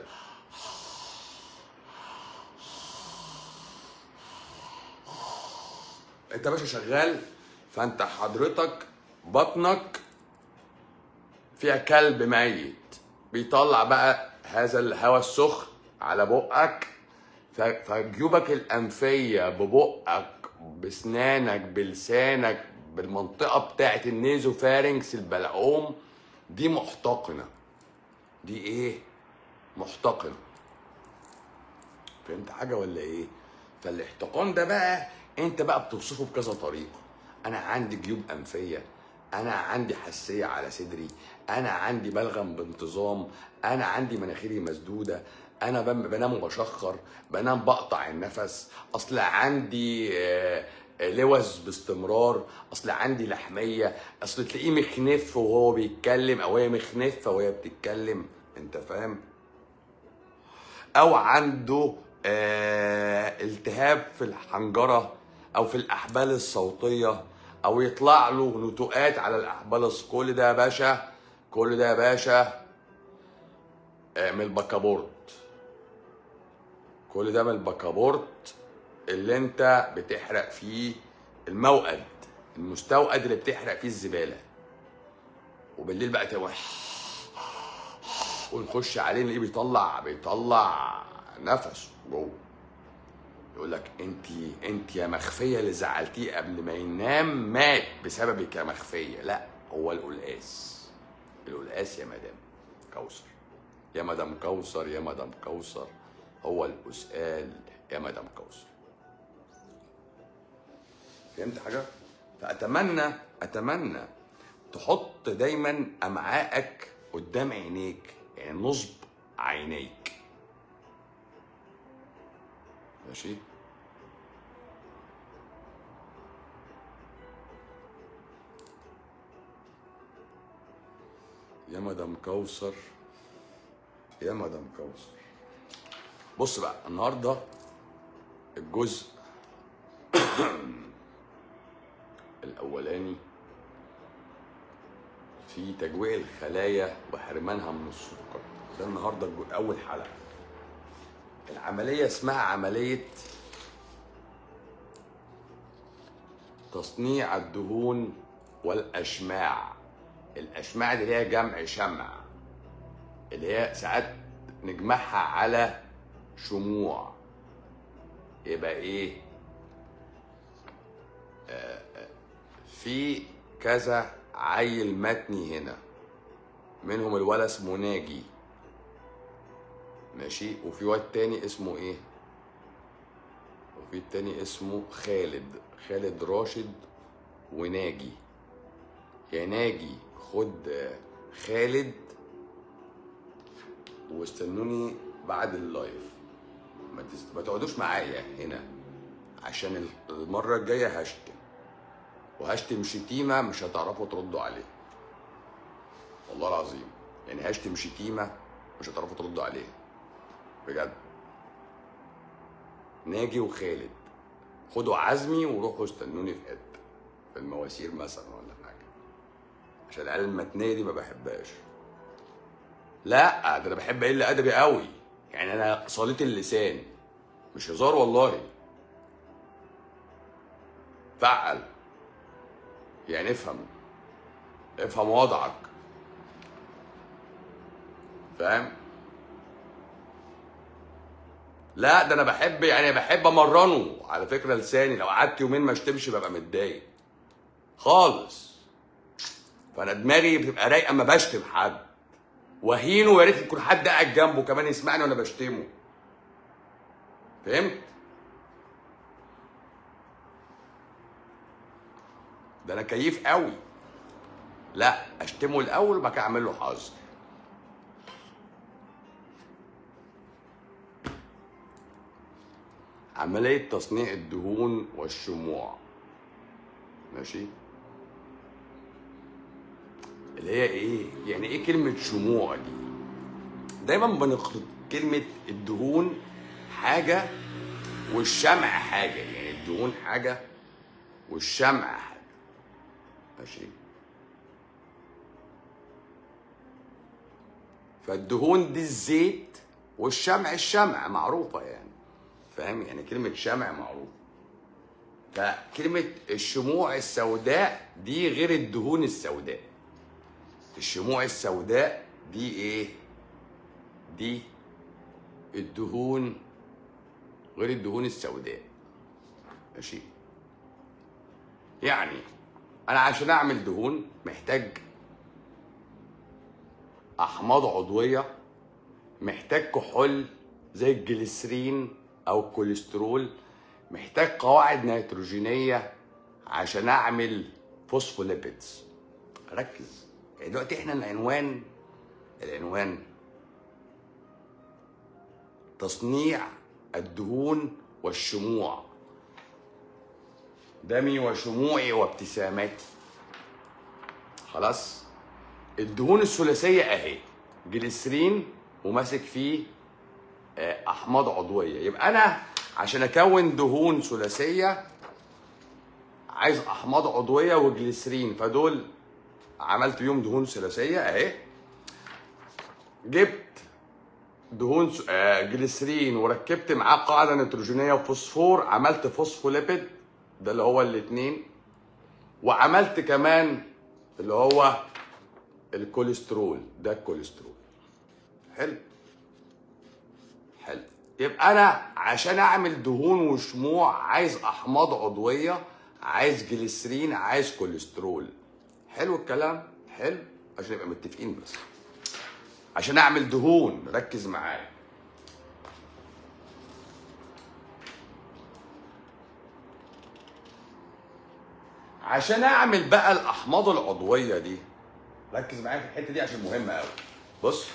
انت يا باشا شغال فانت حضرتك بطنك فيها كلب ميت بيطلع بقى هذا الهواء السخن على بقك ف- فجيوبك الانفيه ببقك بسنانك بلسانك بالمنطقه بتاعه النيزو فارنكس البلعوم دي محتقنه دي ايه محتقنه فهمت حاجه ولا ايه فالاحتقان ده بقى انت بقى بتوصفه بكذا طريقه انا عندي جيوب انفيه انا عندي حساسيه على صدري انا عندي بلغم بانتظام انا عندي مناخيري مسدوده انا بم- بنام وبشخر بنام بقطع النفس اصل عندي آه، آه، لوز باستمرار اصل عندي لحميه اصل تلاقيه مخنف وهو بيتكلم او هي مخنفه وهي بتتكلم انت فاهم او عنده آه، التهاب في الحنجره او في الاحبال الصوتيه او يطلع له نتوءات على الاحبال الص- كل ده يا باشا كل ده يا باشا آه، من البكابورت كل ده من البكابورت اللي انت بتحرق فيه الموقد المستوقد اللي بتحرق فيه الزباله وبالليل بقى تبقى ونخش عليه نلاقيه بيطلع بيطلع نفسه جوه يقول لك انت انت يا مخفيه اللي زعلتيه قبل ما ينام مات بسببك يا مخفيه لا هو القلقاس القلقاس يا مدام كوثر يا مدام كوثر يا مدام كوثر هو القسقال يا مدام كوثر فهمت حاجه فاتمنى اتمنى تحط دايما امعائك قدام عينيك يعني نصب عينيك ماشي يا مدام كوثر يا مدام كوثر بص بقى النهارده الجزء الاولاني في تجويع الخلايا وحرمانها من السكر ده النهارده الجو- اول حلقه العمليه اسمها عمليه تصنيع الدهون والاشماع الاشماع دي اللي هي جمع شمع اللي هي ساعات نجمعها على شموع يبقى ايه آه، آه، في كذا عيل متني هنا منهم الولد اسمه ناجي ماشي وفي واد تاني اسمه ايه وفي التاني اسمه خالد خالد راشد وناجي يا ناجي خد آه، خالد واستنوني بعد اللايف ما, تست... ما تقعدوش معايا هنا عشان ال- المرة الجاية هشتم وهشتم شتيمة مش هتعرفوا تردوا عليه والله العظيم يعني هشتم شتيمة مش هتعرفوا تردوا عليه بجد ناجي وخالد خدوا عزمي وروحوا استنوني في حتة في المواسير مثلا ولا حاجة عشان العيال المتنية دي ما بحبهاش لا ده انا بحب قله ادبي قوي يعني انا صليت اللسان مش هزار والله فعل يعني افهم افهم وضعك فاهم لا ده انا بحب يعني بحب امرنه على فكره لساني لو قعدت يومين ما اشتمش ببقى متضايق خالص فانا دماغي بتبقى رايقه اما بشتم حد وهينه ويا ريت يكون حد قاعد جنبه كمان يسمعني وانا بشتمه فهمت ده انا كيف قوي لا اشتمه الاول وبعد كده اعمل له حظر عملية تصنيع الدهون والشموع ماشي اللي هي ايه يعني ايه كلمة شموع دي دايما بنخلط كلمة الدهون حاجة والشمع حاجة يعني الدهون حاجة والشمع حاجة ماشي فالدهون دي الزيت والشمع الشمع معروفة يعني فاهم يعني كلمة شمع معروفة فكلمة الشموع السوداء دي غير الدهون السوداء الشموع السوداء دي ايه دي الدهون غير الدهون السوداء ماشي يعني انا عشان اعمل دهون محتاج احماض عضويه محتاج كحول زي الجليسرين او الكوليسترول محتاج قواعد نيتروجينيه عشان اعمل فوسفوليبيدز ركز يعني دلوقتي احنا العنوان العنوان تصنيع الدهون والشموع دمي وشموعي وابتساماتي خلاص الدهون الثلاثيه اهي جليسرين وماسك فيه آه، احماض عضويه يبقى انا عشان اكون دهون ثلاثيه عايز احماض عضويه وجليسرين فدول عملت بيهم دهون ثلاثيه اهي جبت دهون س- آه، جليسرين وركبت معاه قاعده نيتروجينيه وفوسفور عملت فوسفوليبيد ده اللي هو الاثنين وعملت كمان اللي هو الكوليسترول ده الكوليسترول حلو حلو يبقى انا عشان اعمل دهون وشموع عايز احماض عضويه عايز جليسرين عايز كوليسترول حلو الكلام حلو عشان نبقى متفقين بس عشان اعمل دهون ركز معايا عشان اعمل بقى الاحماض العضويه دي ركز معايا في الحته دي عشان مهمه قوي بص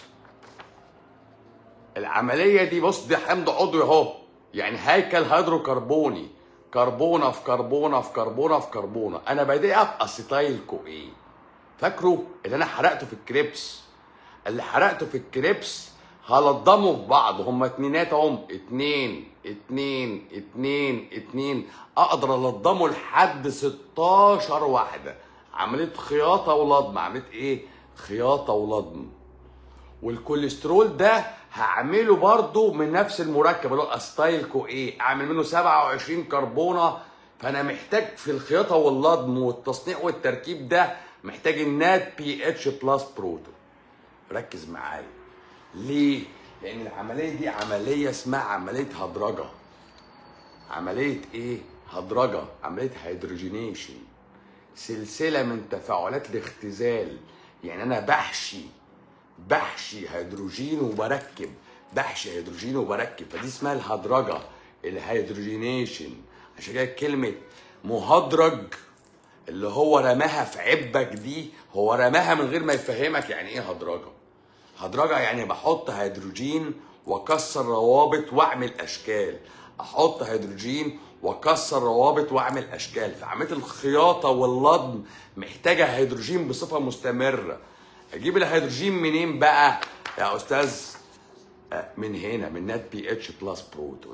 العمليه دي بص دي حمض عضوي اهو يعني هيكل هيدروكربوني كربونه في كربونه في كربونه في كربونه انا بادئها باسيتايل كوين فاكره اللي انا حرقته في الكريبس اللي حرقته في الكريبس هلضمه في بعض هما اتنينات اهم اتنين اتنين اتنين اتنين اقدر الضمه لحد 16 واحده عمليه خياطه ولضم عمليه ايه خياطه ولضم والكوليسترول ده هعمله برضو من نفس المركب اللي هو الستايل كو ايه اعمل منه 27 كربونه فانا محتاج في الخياطه واللضم والتصنيع والتركيب ده محتاج النات بي اتش بلس بروتون ركز معايا ليه لان العمليه دي عمليه اسمها عمليه هدرجه عمليه ايه هدرجه عمليه هيدروجينيشن سلسله من تفاعلات الاختزال يعني انا بحشي بحشي هيدروجين وبركب بحشي هيدروجين وبركب فدي اسمها الهدرجه الهيدروجينيشن عشان كده كلمه مهدرج اللي هو رماها في عبك دي هو رماها من غير ما يفهمك يعني ايه هدرجه هدرجه يعني بحط هيدروجين واكسر روابط واعمل اشكال احط هيدروجين واكسر روابط واعمل اشكال فعمليه الخياطه واللضم محتاجه هيدروجين بصفه مستمره اجيب الهيدروجين منين بقى يا استاذ آه، من هنا من نات بي اتش بلس بروتون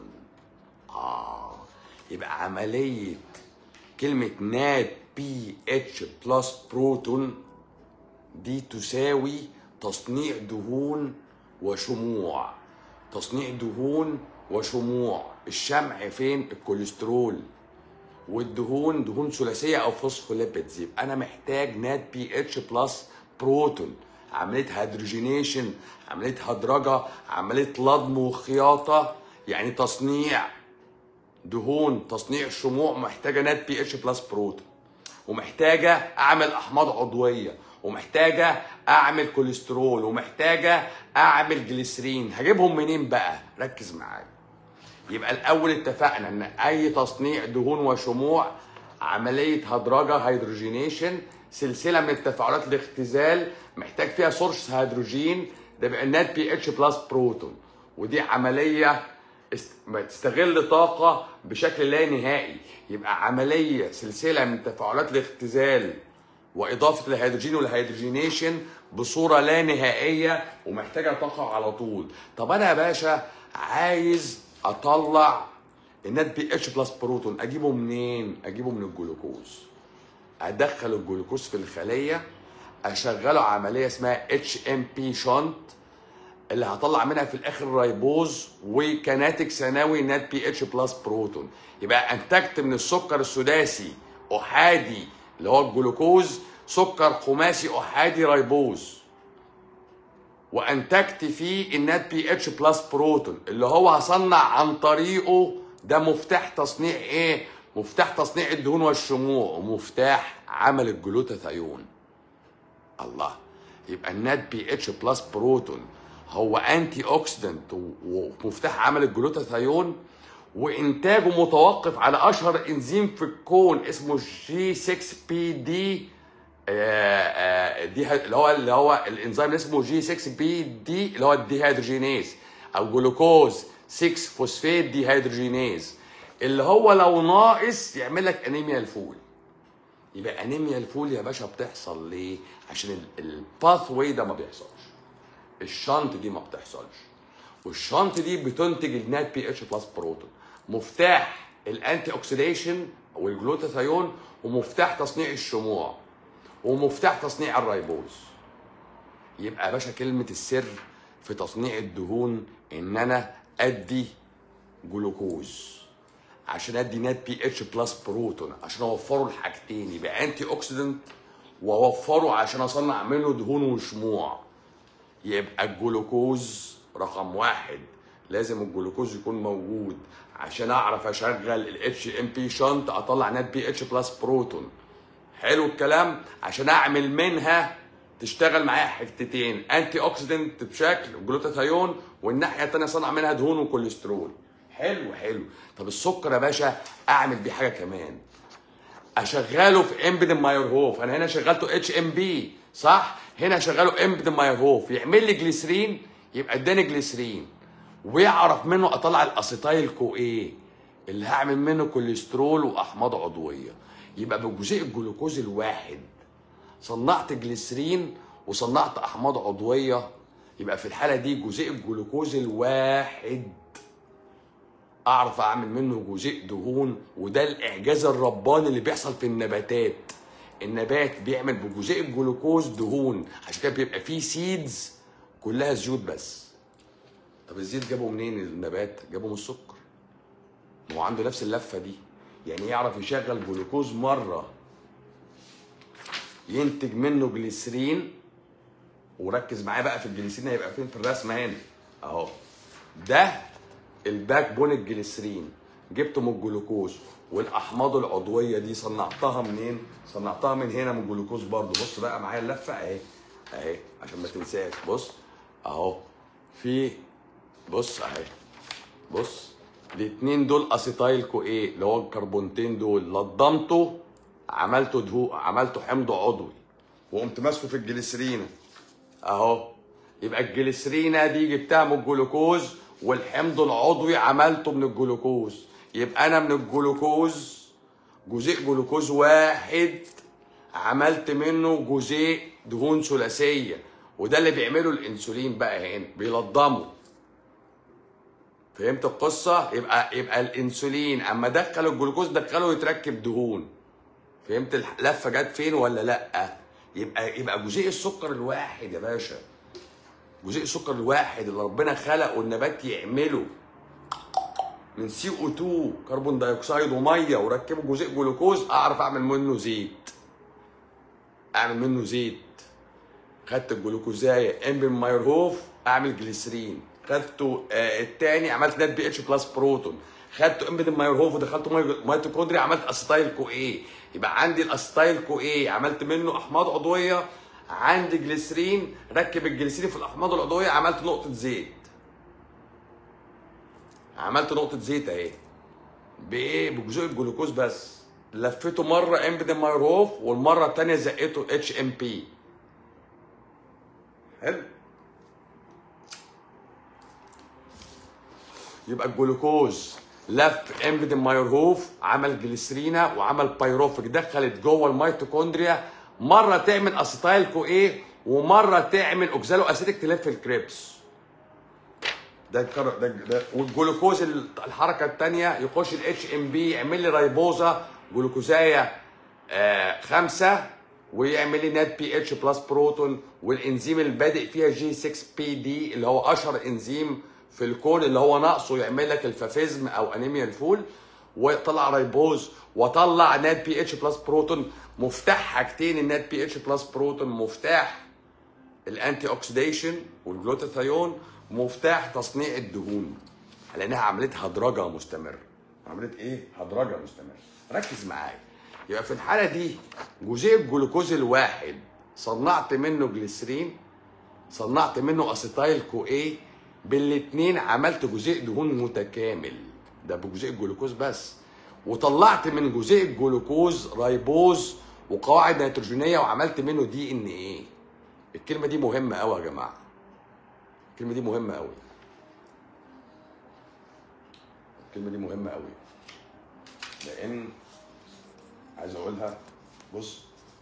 اه يبقى عمليه كلمه نات بي اتش بلس بروتون دي تساوي تصنيع دهون وشموع تصنيع دهون وشموع الشمع فين الكوليسترول والدهون دهون ثلاثيه او فوسفوليبيدز يبقى انا محتاج نات بي اتش بلس بروتون عمليه هيدروجينيشن عمليه هدرجه عمليه لضم وخياطه يعني تصنيع دهون تصنيع شموع محتاجه نات بي اتش بلس بروتون ومحتاجه اعمل احماض عضويه ومحتاجه اعمل كوليسترول ومحتاجه اعمل جليسرين هجيبهم منين بقى ركز معايا يبقى الاول اتفقنا ان اي تصنيع دهون وشموع عمليه هدرجه هيدروجينيشن سلسله من التفاعلات الاختزال محتاج فيها سورس هيدروجين ده بيبقى النات بي اتش بلس بروتون ودي عمليه است- بتستغل طاقه بشكل لا نهائي يبقى عمليه سلسله من تفاعلات الاختزال واضافه الهيدروجين والهيدروجينيشن بصوره لا نهائيه ومحتاجه طاقه على طول طب انا يا باشا عايز اطلع النات بي اتش بلس بروتون اجيبه منين اجيبه من الجلوكوز ادخل الجلوكوز في الخليه اشغله عمليه اسمها اتش ام بي شنط اللي هطلع منها في الاخر رايبوز وكناتج ثانوي نات بي اتش بلس بروتون يبقى انتجت من السكر السداسي احادي اللي هو الجلوكوز سكر خماسي احادي رايبوز وانتجت فيه النات بي اتش بلس بروتون اللي هو هصنع عن طريقه ده مفتاح تصنيع ايه مفتاح تصنيع الدهون والشموع ومفتاح عمل الجلوتاثيون الله يبقى النات بي اتش بلس بروتون هو انتي اوكسيدنت و- ومفتاح عمل الجلوتاثيون وانتاجه متوقف على اشهر انزيم في الكون اسمه جي 6 بي دي دي اللي هو اللي هو الانزيم اللي اسمه جي 6 بي دي اللي هو الديهيدروجينيز او جلوكوز 6 فوسفات دي هيدروجينيز اللي هو لو ناقص يعمل لك انيميا الفول يبقى انيميا الفول يا باشا بتحصل ليه عشان الباث واي ده ما بيحصلش الشنط دي ما بتحصلش والشنط دي بتنتج النات بي اتش بلس بروتون مفتاح الانتي اوكسيديشن والجلوتاثيون ومفتاح تصنيع الشموع ومفتاح تصنيع الريبوز يبقى يا باشا كلمة السر في تصنيع الدهون إن أنا أدي جلوكوز عشان أدي نات بي اتش بلس بروتون عشان أوفره الحاجتين يبقى أنتي أوكسيدنت وأوفره عشان أصنع منه دهون وشموع يبقى الجلوكوز رقم واحد لازم الجلوكوز يكون موجود عشان اعرف اشغل الاتش ام بي شنط اطلع نات بي اتش بلس بروتون حلو الكلام عشان اعمل منها تشتغل معايا حتتين انتي اوكسيدنت بشكل جلوتاثيون والناحيه الثانيه اصنع منها دهون وكوليسترول حلو حلو طب السكر يا باشا اعمل بيه حاجه كمان اشغله في امبيدن ماير هوف انا هنا شغلته اتش ام بي صح هنا شغله امبيدن ماير هوف يعمل لي جليسرين يبقى اداني جليسرين ويعرف منه اطلع الاسيتايل كو ايه اللي هعمل منه كوليسترول واحماض عضويه يبقى بجزيء الجلوكوز الواحد صنعت جليسرين وصنعت احماض عضويه يبقى في الحاله دي جزيء الجلوكوز الواحد اعرف اعمل منه جزيء دهون وده الاعجاز الرباني اللي بيحصل في النباتات النبات بيعمل بجزيء الجلوكوز دهون عشان كده بيبقى فيه سيدز كلها زيوت بس طب الزيت جابه منين النبات جابه من السكر ما هو عنده نفس اللفه دي يعني يعرف يشغل جلوكوز مره ينتج منه جليسرين وركز معايا بقى في الجليسرين هيبقى فين في الرسمه هنا اهو ده الباك بون الجليسرين جبته من الجلوكوز والاحماض العضويه دي صنعتها منين صنعتها من هنا من الجلوكوز برضو بص بقى معايا اللفه اهي اهي عشان ما تنساش بص اهو في بص اهي بص الاتنين دول اسيتايل كو ايه اللي هو الكربونتين دول لضمته عملته دهو عملته حمض عضوي وقمت ماسكه في الجليسرينه اهو يبقى الجليسرينه دي جبتها من الجلوكوز والحمض العضوي عملته من الجلوكوز يبقى انا من الجلوكوز جزيء جلوكوز واحد عملت منه جزيء دهون ثلاثيه وده اللي بيعمله الانسولين بقى هنا بيلضمه فهمت القصه يبقى يبقى الانسولين اما دخل الجلوكوز دخله يتركب دهون فهمت اللفه جت فين ولا لا يبقى يبقى جزيء السكر الواحد يا باشا جزيء السكر الواحد اللي ربنا خلقه النبات يعمله من سي او 2 كربون دايوكسيد وميه وركبه جزيء جلوكوز اعرف اعمل منه زيت اعمل منه زيت خدت الجلوكوزايه ام مايرهوف اعمل جليسرين خدته آه الثاني عملت نات بي اتش بلس بروتون خدته امبيدن مايرهوف ودخلته ماي- ميتوكوندريا عملت اسيتايل كو ايه يبقى عندي الاسيتايل كو ايه عملت منه احماض عضويه عندي جليسرين ركب الجليسرين في الاحماض العضويه عملت نقطه زيت عملت نقطه زيت اهي بايه بجزء الجلوكوز بس لفيته مره امبيدن مايرهوف والمره الثانيه زقته اتش ام بي حلو يبقى الجلوكوز لف امبيدن مايرهوف عمل جليسرينا وعمل بايروفيك دخلت جوه الميتوكوندريا مره تعمل اسيتايل كو ايه ومره تعمل اوكزالو اسيتيك تلف الكريبس ده الكر... ده, ده والجلوكوز ال- الحركه الثانيه يخش الاتش ام بي يعمل لي رايبوزا جلوكوزايه آه خمسه ويعمل لي نات بي اتش بلس بروتون والانزيم اللي بادئ فيها جي 6 بي دي اللي هو اشهر انزيم في الكون اللي هو ناقصه يعمل لك الفافيزم او انيميا الفول وطلع رايبوز وطلع نات بي اتش بلس بروتون مفتاح حاجتين النات بي اتش بلس بروتون مفتاح الانتي اوكسيديشن والجلوتاثيون مفتاح تصنيع الدهون لانها عمليه هدرجه مستمره عمليه ايه هدرجه مستمره ركز معايا يبقى في الحاله دي جزيء الجلوكوز الواحد صنعت منه جليسرين صنعت منه اسيتايل كو ايه بالاتنين عملت جزيء دهون متكامل ده بجزيء الجلوكوز بس وطلعت من جزيء الجلوكوز رايبوز وقواعد نيتروجينيه وعملت منه دي ان ايه الكلمه دي مهمه قوي يا جماعه الكلمه دي مهمه قوي الكلمه دي مهمه قوي لان عايز اقولها بص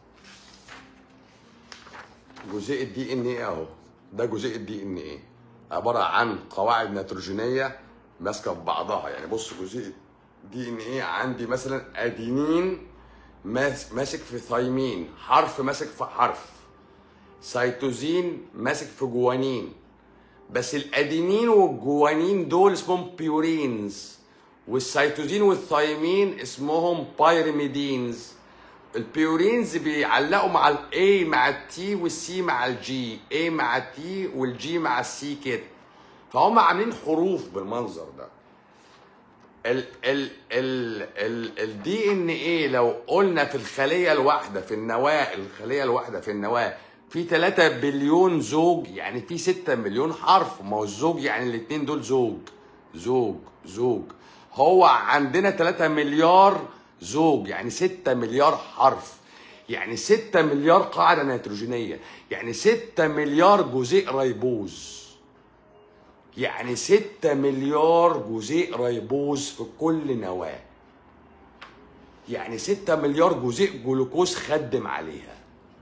جزيء الدي ان ايه اهو ده جزيء الدي ان ايه عباره عن قواعد نيتروجينيه ماسكه في بعضها يعني بص جزيء دي ان ايه عندي مثلا ادينين ماس- ماسك في ثايمين حرف ماسك في حرف سيتوزين ماسك في جوانين بس الادينين والجوانين دول اسمهم بيورينز والسيتوزين والثايمين اسمهم بايرميدينز البيورينز بيعلقوا مع الاي مع التي والسي مع الجي اي مع التي والجي مع السي كده فهم عاملين حروف بالمنظر ده ال ال ال ال الدي ان ايه لو قلنا في الخليه الواحده في النواه الخليه الواحده في النواه في 3 بليون زوج يعني في 6 مليون حرف ما هو الزوج يعني الاثنين دول زوج زوج زوج هو عندنا 3 مليار زوج يعني 6 مليار حرف يعني 6 مليار قاعده نيتروجينيه يعني 6 مليار جزيء ريبوز يعني 6 مليار جزيء ريبوز في كل نواة يعني 6 مليار جزيء جلوكوز خدم عليها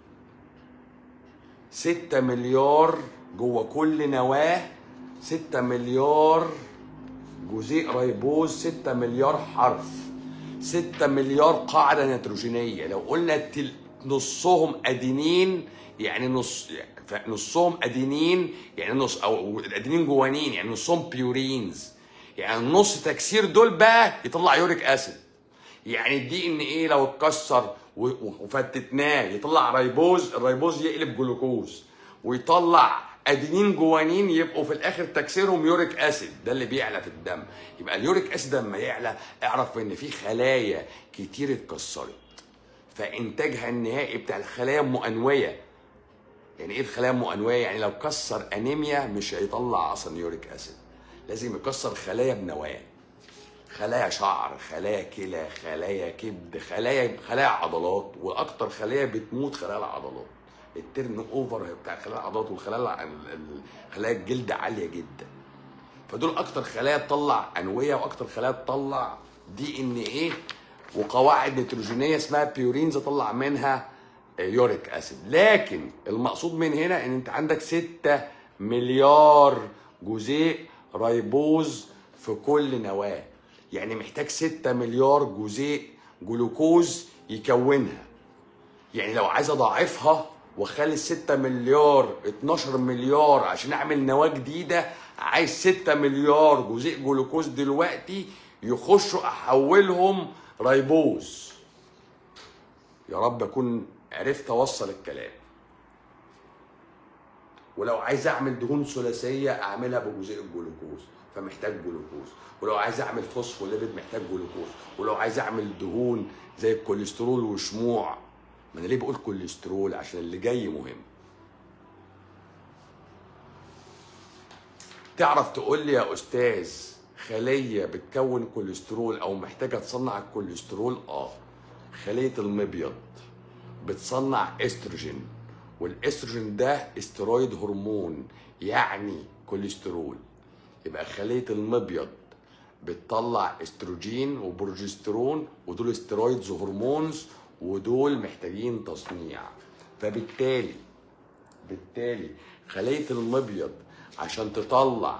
6 مليار جوه كل نواة 6 مليار جزيء ريبوز 6 مليار حرف 6 مليار قاعدة نيتروجينية لو قلنا تل- نصهم أدينين يعني نص ف- نصهم أدينين يعني نص أو الأدينين جوانين يعني نصهم بيورينز يعني نص تكسير دول بقى يطلع يوريك أسيد يعني الدي ان ايه لو اتكسر و- و- وفتتناه يطلع ريبوز الريبوز يقلب جلوكوز ويطلع ادينين جوانين يبقوا في الاخر تكسيرهم يوريك اسيد ده اللي بيعلى في الدم يبقى اليوريك اسيد لما يعلى اعرف ان في خلايا كتير اتكسرت فانتاجها النهائي بتاع الخلايا مؤنويه يعني ايه الخلايا المؤنويه يعني لو كسر انيميا مش هيطلع اصلا يوريك اسيد لازم يكسر خلايا بنواه خلايا شعر خلايا كلى خلايا كبد خلايا خلايا عضلات واكتر خلايا بتموت خلايا العضلات التيرن اوفر بتاع خلايا العضلات والخلايا الع- ال- ال- خلايا الجلد عاليه جدا فدول اكتر خلايا تطلع انويه واكتر خلايا تطلع دي ان ايه وقواعد نيتروجينيه اسمها بيورينز اطلع منها يوريك اسيد لكن المقصود من هنا ان انت عندك 6 مليار جزيء ريبوز في كل نواه يعني محتاج 6 مليار جزيء جلوكوز يكونها يعني لو عايز اضاعفها واخلي 6 مليار 12 مليار عشان اعمل نواه جديده عايز 6 مليار جزيء جلوكوز دلوقتي يخشوا احولهم ريبوز يا رب اكون عرفت اوصل الكلام ولو عايز اعمل دهون ثلاثيه اعملها بجزيء الجلوكوز فمحتاج جلوكوز ولو عايز اعمل فوسفوليبيد محتاج جلوكوز ولو عايز اعمل دهون زي الكوليسترول وشموع ما انا ليه بقول كوليسترول عشان اللي جاي مهم تعرف تقول لي يا استاذ خليه بتكون كوليسترول او محتاجه تصنع الكوليسترول اه خليه المبيض بتصنع استروجين والاستروجين ده استرويد هرمون يعني كوليسترول يبقى خليه المبيض بتطلع استروجين وبروجسترون ودول استرويدز هرمونز ودول محتاجين تصنيع فبالتالي بالتالي خليه المبيض عشان تطلع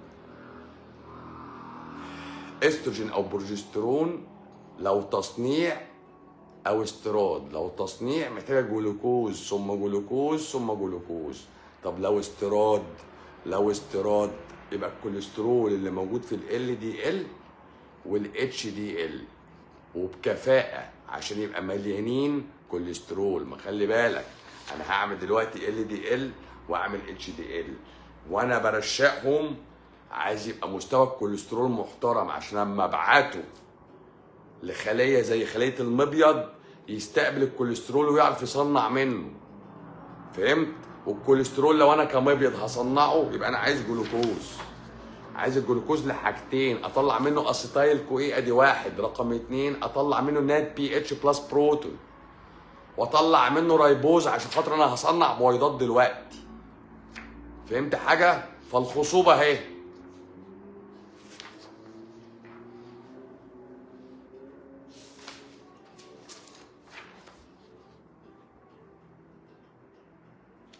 استروجين او بروجسترون لو تصنيع او استيراد لو تصنيع محتاجه جلوكوز ثم جلوكوز ثم جلوكوز طب لو استيراد لو استيراد يبقى الكوليسترول اللي موجود في ال دي ال والاتش دي ال وبكفاءه عشان يبقى مليانين كوليسترول ما خلي بالك انا هعمل دلوقتي ال دي ال واعمل اتش دي ال وانا برشقهم عايز يبقى مستوى الكوليسترول محترم عشان لما ابعته لخليه زي خليه المبيض يستقبل الكوليسترول ويعرف يصنع منه فهمت والكوليسترول لو انا كمبيض هصنعه يبقى انا عايز جلوكوز عايز الجلوكوز لحاجتين اطلع منه اسيتايل كو ايه ادي واحد رقم اتنين اطلع منه نات بي اتش بلس بروتون واطلع منه ريبوز عشان خاطر انا هصنع بويضات دلوقتي فهمت حاجه فالخصوبه اهي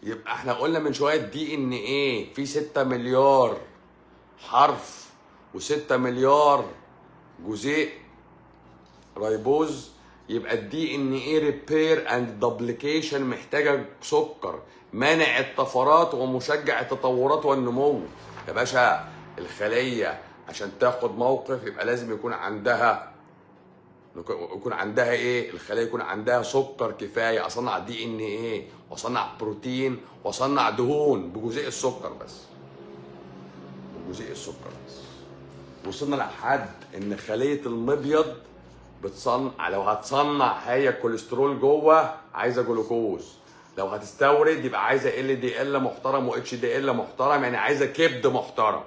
يبقى احنا قلنا من شويه دي ان ايه في 6 مليار حرف و6 مليار جزيء رايبوز يبقى الدي ان ايه ريبير اند دوبليكيشن محتاجه سكر مانع الطفرات ومشجع التطورات والنمو يا باشا الخليه عشان تاخد موقف يبقى لازم يكون عندها يكون عندها ايه الخلايا يكون عندها سكر كفايه اصنع دي ان ايه واصنع بروتين واصنع دهون بجزيء السكر بس بجزيء السكر بس وصلنا لحد ان خليه المبيض بتصنع لو هتصنع هي الكوليسترول جوه عايزه جلوكوز لو هتستورد يبقى عايزه ال دي ال محترم واتش دي ال محترم يعني عايزه كبد محترم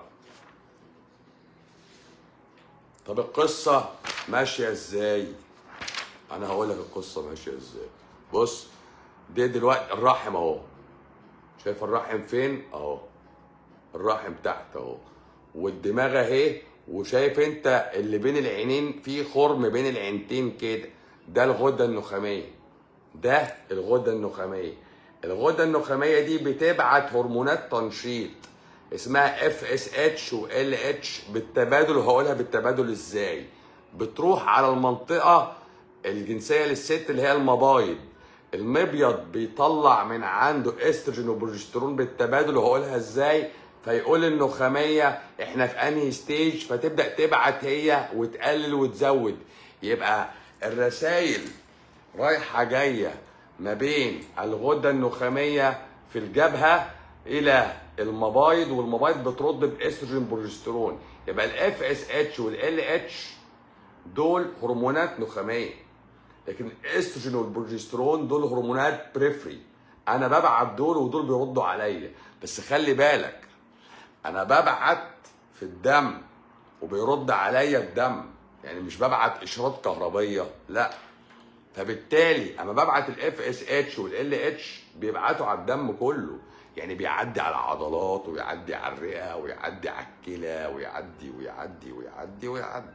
طب القصه ماشيه ازاي انا هقول لك القصه ماشيه ازاي بص دي دلوقتي الرحم اهو شايف الرحم فين اهو الرحم تحت اهو والدماغ اهي وشايف انت اللي بين العينين في خرم بين العينتين كده ده الغده النخاميه ده الغده النخاميه الغده النخاميه دي بتبعت هرمونات تنشيط اسمها اف اس اتش وال اتش بالتبادل وهقولها بالتبادل ازاي بتروح على المنطقه الجنسيه للست اللي هي المبايض المبيض بيطلع من عنده استروجين وبروجسترون بالتبادل وهقولها ازاي فيقول النخاميه احنا في انهي ستيج فتبدا تبعت هي وتقلل وتزود يبقى الرسائل رايحه جايه ما بين الغده النخاميه في الجبهه الى المبايض والمبايض بترد باستروجين بروجسترون يبقى الاف اس اتش والال اتش دول هرمونات نخاميه لكن الاستروجين والبروجسترون دول هرمونات بريفري انا ببعت دول ودول بيردوا عليا بس خلي بالك انا ببعت في الدم وبيرد عليا الدم يعني مش ببعت اشارات كهربيه لا فبالتالي اما ببعت الاف اس اتش والال اتش بيبعتوا على الدم كله يعني بيعدي على العضلات ويعدي على الرئه ويعدي على الكلى ويعدي ويعدي ويعدي ويعدي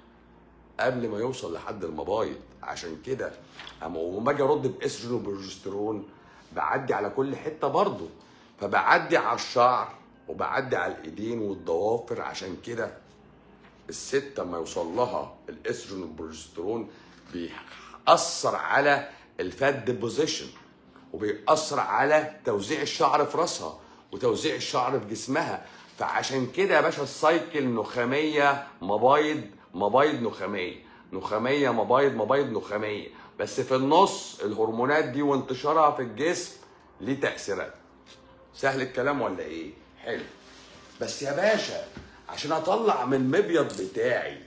قبل ما يوصل لحد المبايض عشان كده اما وما اجي ارد باستروجين وبروجسترون بعدي على كل حته برضه فبعدي على الشعر وبعدي على الايدين والضوافر عشان كده الست لما يوصل لها الاستروجين والبروجسترون بيأثر على الفات ديبوزيشن وبيأثر على توزيع الشعر في راسها وتوزيع الشعر في جسمها فعشان كده يا باشا السايكل نخاميه مبايض مبايض نخاميه نخاميه مبايض مبايض نخاميه بس في النص الهرمونات دي وانتشارها في الجسم ليه تأثيرات سهل الكلام ولا ايه حلو بس يا باشا عشان اطلع من المبيض بتاعي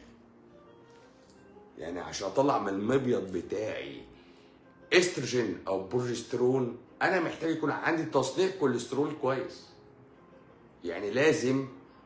يعني عشان اطلع من المبيض بتاعي استروجين او بروجسترون انا محتاج يكون عندي تصنيع كوليسترول كويس يعني لازم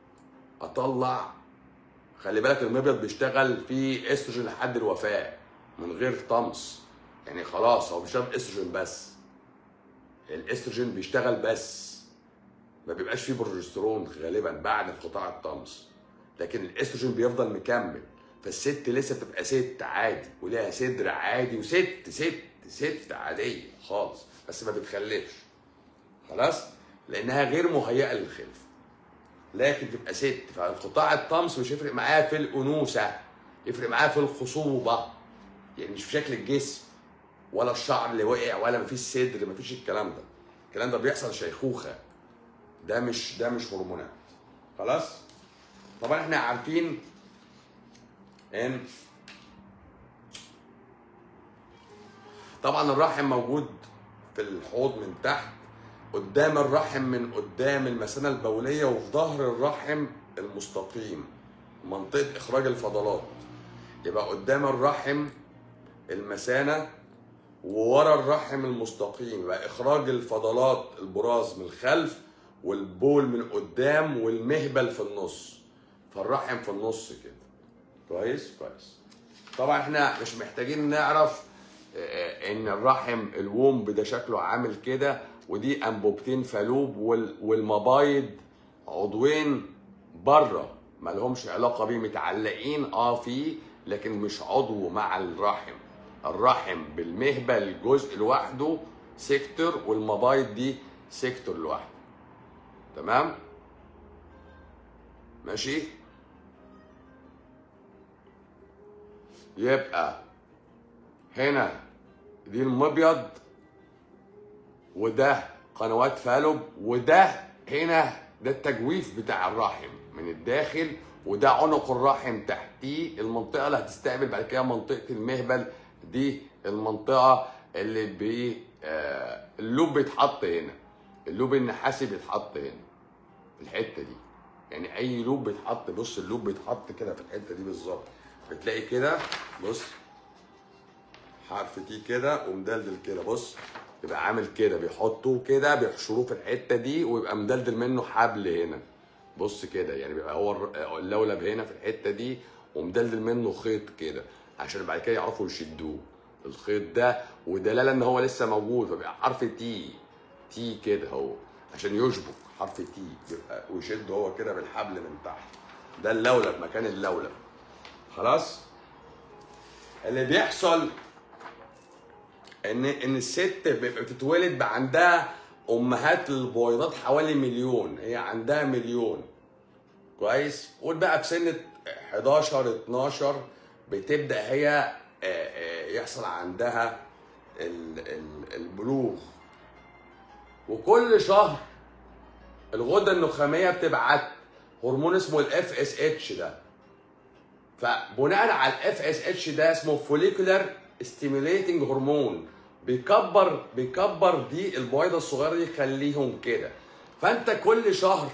اطلع خلي بالك المبيض بيشتغل فيه استروجين لحد الوفاه من غير طمس يعني خلاص هو بيشتغل استروجين بس الاستروجين بيشتغل بس ما بيبقاش فيه بروجسترون غالبا بعد انقطاع الطمس لكن الاستروجين بيفضل مكمل فالست لسه تبقى ست عادي وليها صدر عادي وست ست ست عاديه خالص بس ما بتخلفش خلاص لانها غير مهيئه للخلف لكن تبقى ست فانقطاع الطمس مش يفرق معاها في الانوثه يفرق معاها في الخصوبه يعني مش في شكل الجسم ولا الشعر اللي وقع ولا مفيش صدر مفيش الكلام ده الكلام ده بيحصل شيخوخه ده مش ده مش هرمونات خلاص طبعا احنا عارفين ان طبعا الرحم موجود في الحوض من تحت قدام الرحم من قدام المثانه البوليه وفي ظهر الرحم المستقيم منطقه اخراج الفضلات يبقى قدام الرحم المثانه وورا الرحم المستقيم يبقى اخراج الفضلات البراز من الخلف والبول من قدام والمهبل في النص فالرحم في النص كده كويس كويس طبعا احنا مش محتاجين نعرف آه، ان الرحم الومب ده شكله عامل كده ودي انبوبتين فالوب وال- والمبايض عضوين بره ما لهمش علاقه بيه متعلقين اه فيه لكن مش عضو مع الرحم الرحم بالمهبل جزء لوحده سيكتور والمبايض دي سيكتور لوحده تمام ماشي يبقى هنا دي المبيض وده قنوات فالوب وده هنا ده التجويف بتاع الرحم من الداخل وده عنق الرحم تحتيه المنطقه اللي هتستقبل بعد كده منطقه المهبل دي المنطقه اللي بي آه اللوب بيتحط هنا اللوب النحاسي بيتحط هنا في الحته دي يعني اي لوب بيتحط بص اللوب بيتحط كده في الحته دي بالظبط بتلاقي كده بص حرف تي كده ومدلدل كده بص يبقى عامل كده بيحطوه كده بيحشروه في الحته دي ويبقى مدلدل منه حبل هنا بص كده يعني بيبقى هو الر- اللولب هنا في الحته دي ومدلدل منه خيط كده عشان بعد كده يعرفوا يشدوه الخيط ده ودلاله ان هو لسه موجود فبيبقى حرف تي تي كده هو عشان يشبك حرف تي بيبقى ويشد هو كده بالحبل من تحت ده اللولب مكان اللولب خلاص اللي بيحصل ان ان الست بيبقى بتتولد بقى عندها امهات البويضات حوالي مليون هي عندها مليون كويس قول بقى في سن 11 12 بتبدا هي آه، آه، يحصل عندها ال- ال- البلوغ وكل شهر الغده النخاميه بتبعت هرمون اسمه الاف اس اتش ده فبناء على الاف اس اتش ده اسمه فوليكولار ستيميوليتنج هرمون بيكبر بيكبر دي البويضه الصغيره دي يخليهم كده فانت كل شهر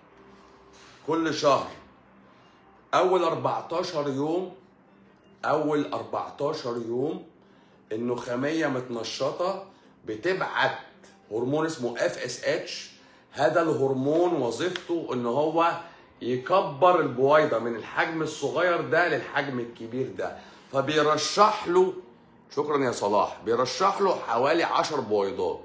كل شهر اول 14 يوم اول 14 يوم النخاميه متنشطه بتبعت هرمون اسمه اف اس اتش هذا الهرمون وظيفته ان هو يكبر البويضه من الحجم الصغير ده للحجم الكبير ده فبيرشح له شكرا يا صلاح بيرشح له حوالي 10 بويضات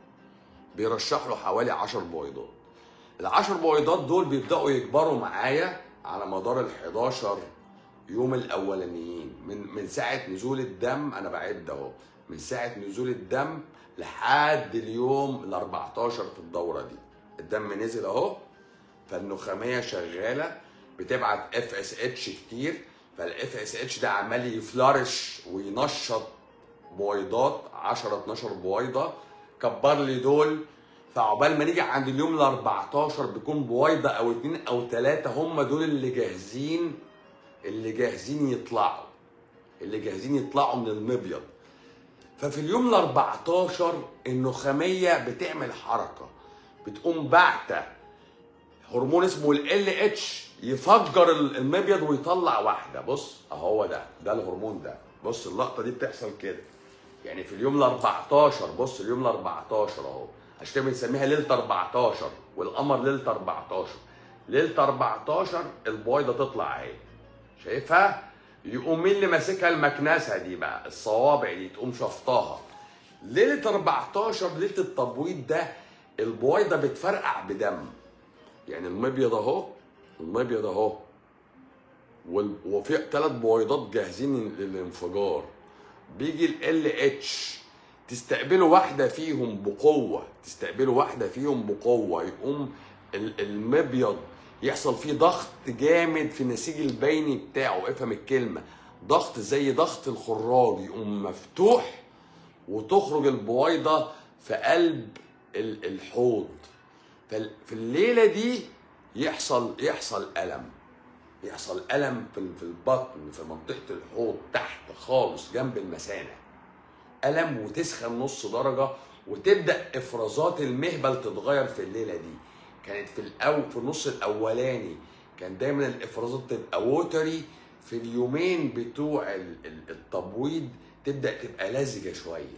بيرشح له حوالي 10 بويضات العشر بويضات دول بيبداوا يكبروا معايا على مدار ال 11 يوم الاولانيين من من ساعه نزول الدم انا بعد اهو من ساعه نزول الدم لحد اليوم ال 14 في الدوره دي الدم نزل اهو فالنخاميه شغاله بتبعت اف اس اتش كتير فالاف اس اتش ده عمال يفلرش وينشط بويضات 10 12 بويضه كبر لي دول فعقبال ما نيجي عند اليوم ال 14 بيكون بويضه او اتنين او ثلاثه هم دول اللي جاهزين اللي جاهزين يطلعوا اللي جاهزين يطلعوا من المبيض ففي اليوم ال 14 النخاميه بتعمل حركه بتقوم باعته هرمون اسمه ال اتش يفجر المبيض ويطلع واحده بص اهو ده ده الهرمون ده بص اللقطه دي بتحصل كده يعني في اليوم ال 14 بص اليوم ال 14 اهو عشان كده بنسميها ليله 14 والقمر ليله 14 ليله 14 البويضه تطلع اهي شايفها يقوم مين اللي ماسكها المكنسه دي بقى الصوابع دي تقوم شفطاها ليله 14 ليله التبويض ده البويضه بتفرقع بدم يعني المبيض اهو المبيض اهو وال- وفي ثلاث بويضات جاهزين للانفجار بيجي ال اتش تستقبلوا واحده فيهم بقوه تستقبلوا واحده فيهم بقوه يقوم ال- المبيض يحصل فيه ضغط جامد في النسيج البيني بتاعه افهم الكلمه ضغط زي ضغط الخراج يقوم مفتوح وتخرج البويضه في قلب ال- الحوض فال- في الليله دي يحصل يحصل الم يحصل الم في في البطن في منطقه الحوض تحت خالص جنب المثانه الم وتسخن نص درجه وتبدا افرازات المهبل تتغير في الليله دي كانت في الاول في النص الاولاني كان دايما الافرازات تبقى ووتري في اليومين بتوع ال- ال- التبويض تبدا تبقى لزجه شويه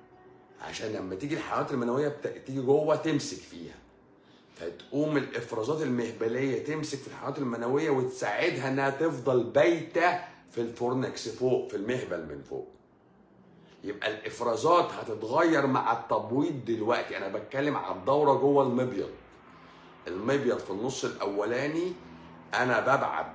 عشان لما تيجي الحيوانات المنويه بتا- تيجي جوه تمسك فيها فتقوم الافرازات المهبليه تمسك في الحيوانات المنويه وتساعدها انها تفضل بايته في الفورنكس فوق في المهبل من فوق يبقى الافرازات هتتغير مع التبويض دلوقتي انا بتكلم على الدوره جوه المبيض المبيض في النص الاولاني انا ببعت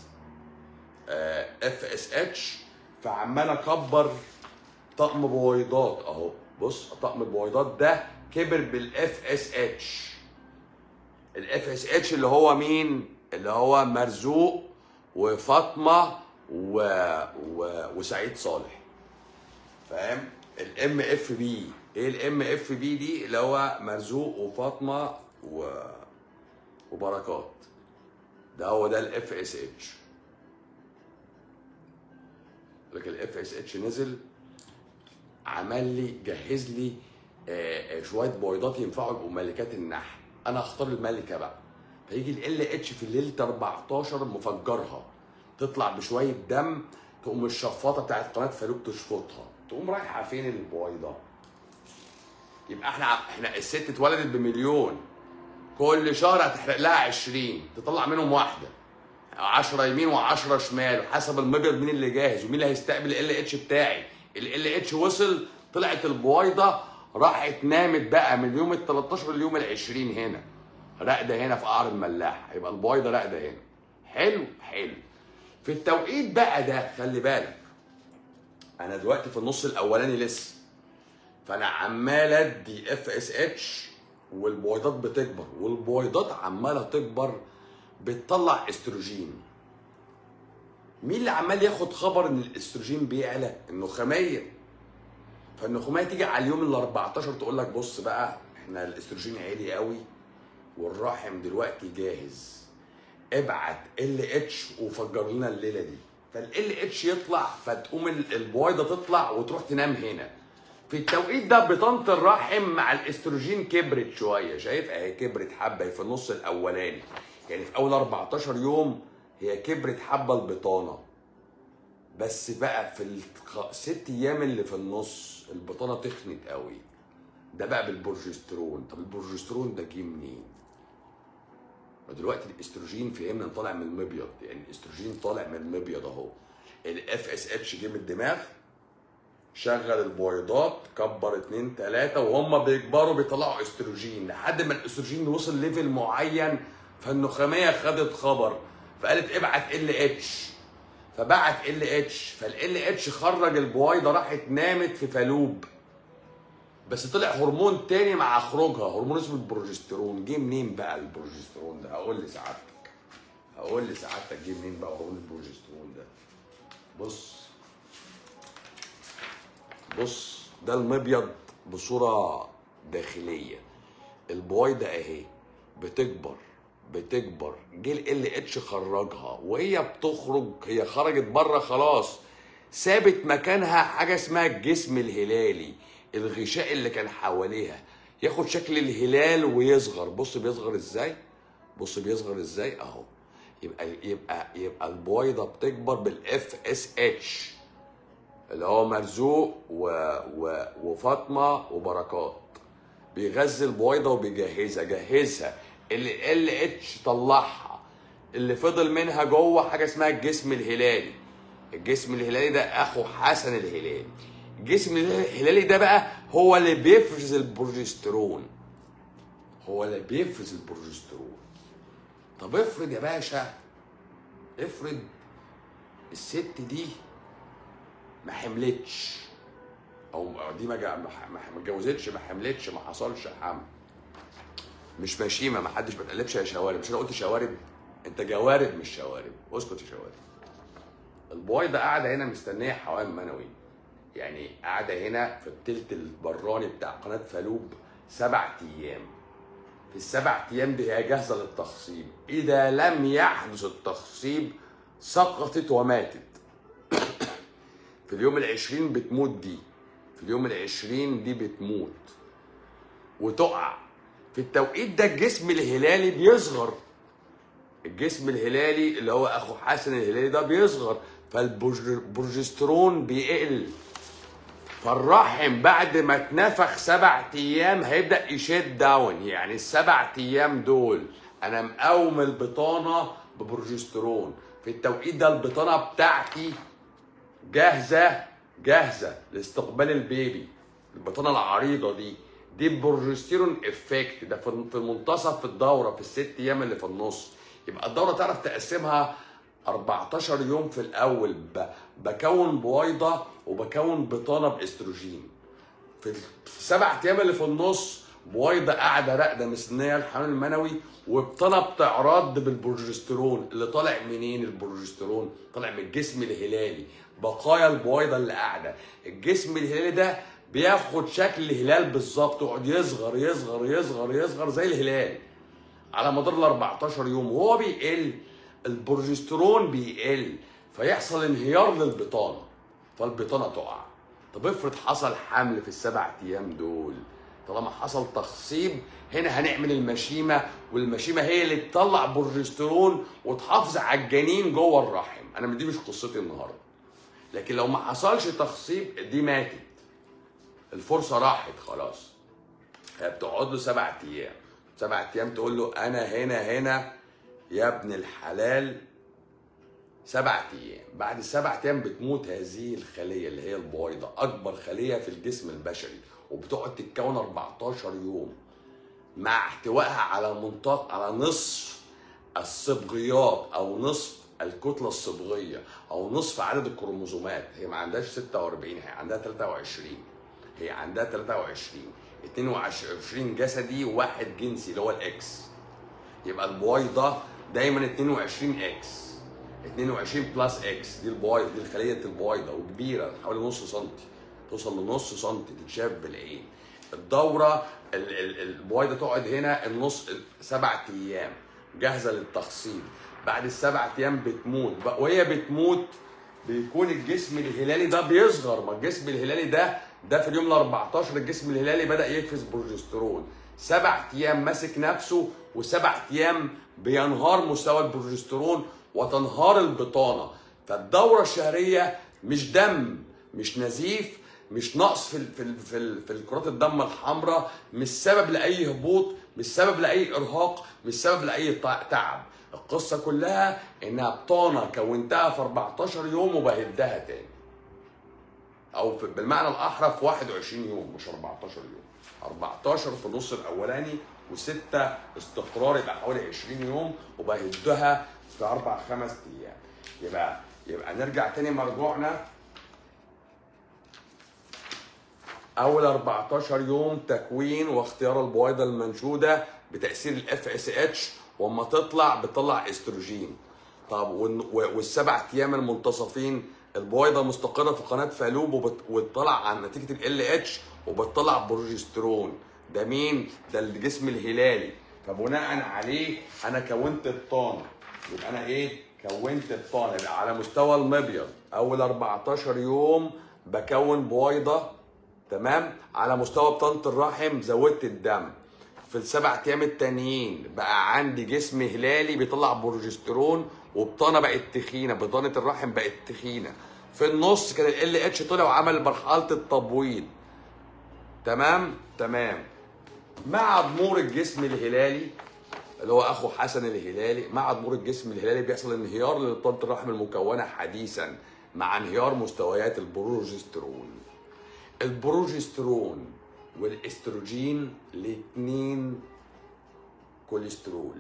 اف اس اتش فعمال اكبر طقم بويضات اهو بص طقم البويضات ده كبر بالاف اس اتش الاف اس اتش اللي هو مين اللي هو مرزوق وفاطمه و... و... وسعيد صالح فاهم الام اف بي ايه الام اف بي دي اللي هو مرزوق وفاطمه و... وبركات ده هو ده الاف اس اتش لكن الاف اس اتش نزل عمل لي جهز لي آه، آه، شويه بويضات ينفعوا يبقوا ملكات النحل انا اختار الملكه بقى فيجي ال اتش في ليله 14 مفجرها تطلع بشويه دم تقوم الشفاطه بتاعت قناه فاروق تشفطها تقوم رايحه فين البويضه يبقى احنا احنا الست اتولدت بمليون كل شهر هتحرق لها 20 تطلع منهم واحده 10 يمين و10 شمال حسب المبيض مين اللي جاهز ومين اللي هيستقبل ال اتش بتاعي ال اتش وصل طلعت البويضه راحت نامت بقى من اليوم ال 13 لليوم ال 20 هنا راقده هنا في قعر الملاح يبقى البويضه راقده هنا حلو حلو في التوقيت بقى ده خلي بالك انا دلوقتي في النص الاولاني لسه فانا عمال ادي اف اس اتش والبويضات بتكبر والبويضات عماله تكبر بتطلع استروجين مين اللي عمال ياخد خبر ان الاستروجين بيعلى النخاميه فالنخاميه تيجي على اليوم ال 14 تقول لك بص بقى احنا الاستروجين عالي قوي والرحم دلوقتي جاهز ابعت ال اتش وفجر لنا الليله دي فال اتش يطلع فتقوم ال- البويضه تطلع وتروح تنام هنا في التوقيت ده بطانه الرحم مع الاستروجين كبرت شويه شايف اهي كبرت حبه في النص الاولاني يعني في اول 14 يوم هي كبرت حبه البطانه بس بقى في الخ- ست ايام اللي في النص البطانه تخنت قوي ده بقى بالبروجسترون طب البروجسترون ده جه منين ودلوقتي الاستروجين فهمنا إن طالع من المبيض يعني الاستروجين طالع من المبيض اهو الاف اس اتش جه من الدماغ شغل البويضات كبر اتنين تلاتة وهم بيكبروا بيطلعوا استروجين لحد ما الاستروجين وصل ليفل معين فالنخامية خدت خبر فقالت ابعت ال اتش فبعت ال اتش فال اتش خرج البويضة راحت نامت في فالوب بس طلع هرمون تاني مع خروجها هرمون اسمه البروجسترون جه منين بقى البروجسترون ده هقول لسعادتك هقول لسعادتك جه منين بقى هرمون البروجسترون ده بص بص ده المبيض بصورة داخلية البويضة اهي بتكبر بتكبر جه ال اتش خرجها وهي بتخرج هي خرجت بره خلاص سابت مكانها حاجة اسمها الجسم الهلالي الغشاء اللي كان حواليها ياخد شكل الهلال ويصغر بص بيصغر ازاي بص بيصغر ازاي اهو يبقى يبقى يبقى البويضة بتكبر بالاف اس اتش اللي هو مرزوق و... و... وفاطمه وبركات بيغذي البويضه وبيجهزها جهزها اللي ال اتش طلعها اللي فضل منها جوه حاجه اسمها الجسم الهلالي الجسم الهلالي ده اخو حسن الهلالي الجسم الهلالي ده بقى هو اللي بيفرز البروجسترون هو اللي بيفرز البروجسترون طب افرض يا باشا افرض الست دي ما حملتش او دي ما جا- ما ح- ما ح- ما اتجوزتش ما حملتش ما حصلش حمل مش مشيمه ما حدش ما تقلبش يا شوارب مش انا قلت شوارب انت جوارب مش شوارب اسكت يا شوارب البويضه قاعده هنا مستنيه حيوان منوي يعني قاعده هنا في التلت البراني بتاع قناه فالوب سبع ايام في السبع ايام دي هي جاهزه للتخصيب اذا لم يحدث التخصيب سقطت وماتت في اليوم العشرين بتموت دي في اليوم العشرين دي بتموت وتقع في التوقيت ده الجسم الهلالي بيصغر الجسم الهلالي اللي هو اخو حسن الهلالي ده بيصغر فالبروجسترون بيقل فالرحم بعد ما اتنفخ سبع ايام هيبدا يشد داون يعني السبع ايام دول انا مقوم البطانه ببروجسترون في التوقيت ده البطانه بتاعتي جاهزه جاهزه لاستقبال البيبي البطانه العريضه دي دي بروجستيرون افكت ده في في منتصف الدوره في الست ايام اللي في النص يبقى الدوره تعرف تقسمها 14 يوم في الاول ب... بكون بويضه وبكون بطانه باستروجين في السبع ايام اللي في النص بويضه قاعده راقده مستنيه الحمل المنوي وبطنه بتعرض بالبروجسترون اللي طالع منين البروجسترون طالع من الجسم الهلالي بقايا البويضه اللي قاعده الجسم الهلالي ده بياخد شكل الهلال بالظبط يقعد يصغر يصغر يصغر يصغر زي الهلال على مدار ال 14 يوم وهو بيقل البروجسترون بيقل فيحصل انهيار للبطانه فالبطانه تقع طب افرض حصل حمل في السبع ايام دول طالما حصل تخصيب هنا هنعمل المشيمه والمشيمه هي اللي تطلع بروجسترون وتحافظ على الجنين جوه الرحم انا دي مش قصتي النهارده لكن لو ما حصلش تخصيب دي ماتت الفرصه راحت خلاص هي بتقعد له سبع ايام سبع ايام تقول له انا هنا هنا يا ابن الحلال سبع ايام بعد السبع ايام بتموت هذه الخليه اللي هي البويضه اكبر خليه في الجسم البشري وبتقعد تتكون 14 يوم مع احتوائها على منطقه على نصف الصبغيات او نصف الكتله الصبغيه او نصف عدد الكروموزومات هي ما عندهاش 46 هي عندها 23 هي عندها 23 22 جسدي وواحد جنسي اللي هو الاكس يبقى البويضه دايما 22 اكس 22 بلس اكس دي البويضه دي خليه البويضه وكبيره حوالي نص سنتي توصل لنص سنتي تتشاف بالعين الدوره ال- ال- البويضه تقعد هنا النص سبع ايام جاهزه للتخصيب بعد السبع ايام بتموت بق- وهي بتموت بيكون الجسم الهلالي ده بيصغر ما الجسم الهلالي ده ده في اليوم ال 14 الجسم الهلالي بدا يفرز بروجسترون سبع ايام ماسك نفسه وسبع ايام بينهار مستوى البروجسترون وتنهار البطانه فالدوره الشهريه مش دم مش نزيف مش نقص في ال في ال في, ال في الكرات الدم الحمراء مش سبب لاي هبوط مش سبب لاي ارهاق مش سبب لاي تع- تعب القصه كلها انها بطانه كونتها في 14 يوم وبهدها تاني او في بالمعنى الاحرى في 21 يوم مش 14 يوم 14 في النص الاولاني وستة استقرار يبقى حوالي 20 يوم وبهدها في اربع خمس ايام يبقى يبقى نرجع تاني مرجوعنا اول 14 يوم تكوين واختيار البويضه المنشوده بتاثير الاف اس اتش واما تطلع بتطلع استروجين طب والن- و- والسبع ايام المنتصفين البويضه مستقره في قناه فالوب وبت- وبتطلع عن نتيجه ال اتش وبتطلع بروجسترون ده مين؟ ده الجسم الهلالي فبناء عليه انا كونت الطانه يبقى انا ايه؟ كونت الطانه يبقى على مستوى المبيض اول 14 يوم بكون بويضه تمام على مستوى بطانه الرحم زودت الدم في السبع ايام التانيين بقى عندي جسم هلالي بيطلع بروجسترون وبطانه بقت تخينه بطانه الرحم بقت تخينه في النص كان ال اتش طلع وعمل مرحله التبويض تمام تمام مع ضمور الجسم الهلالي اللي هو اخو حسن الهلالي مع ضمور الجسم الهلالي بيحصل انهيار لبطانه الرحم المكونه حديثا مع انهيار مستويات البروجسترون البروجسترون والاستروجين الاتنين كوليسترول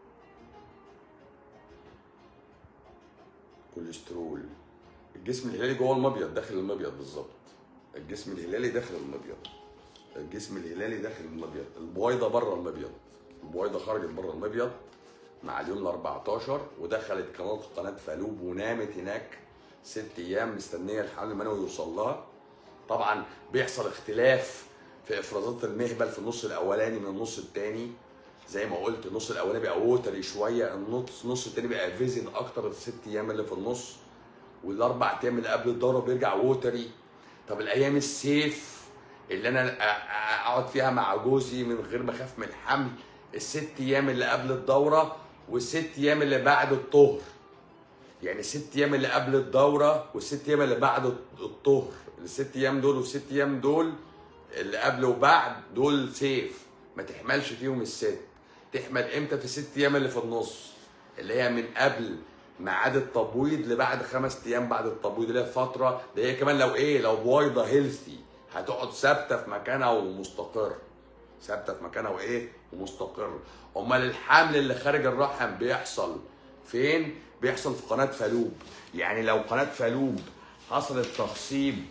كوليسترول الجسم الهلالي جوه المبيض داخل المبيض بالظبط الجسم الهلالي داخل المبيض الجسم الهلالي داخل المبيض البويضه بره المبيض البويضه خرجت بره المبيض مع اليوم ال 14 ودخلت قناه قناه فالوب ونامت هناك ست ايام مستنيه الحمل المنوي يوصل لها طبعا بيحصل اختلاف في افرازات المهبل في النص الاولاني من النص الثاني زي ما قلت النص الاولاني بقى ووتري شويه النص النص الثاني بقى فيزن اكتر الست ايام اللي في النص والاربع ايام اللي قبل الدوره بيرجع ووتري طب الايام السيف اللي انا أ- أ- اقعد فيها مع جوزي من غير ما اخاف من الحمل الست ايام اللي قبل الدوره والست ايام اللي بعد الطهر يعني الست ايام اللي قبل الدوره والست ايام اللي بعد الطهر الست ايام دول والست ايام دول اللي قبل وبعد دول سيف ما تحملش فيهم الست تحمل امتى في الست ايام اللي في النص اللي هي من قبل ميعاد التبويض لبعد خمس ايام بعد التبويض اللي هي فتره اللي هي كمان لو ايه لو بويضه هيلثي هتقعد ثابته في مكانها ومستقر ثابته في مكانها وايه ومستقر امال الحمل اللي خارج الرحم بيحصل فين بيحصل في قناه فالوب يعني لو قناه فالوب حصل التخصيب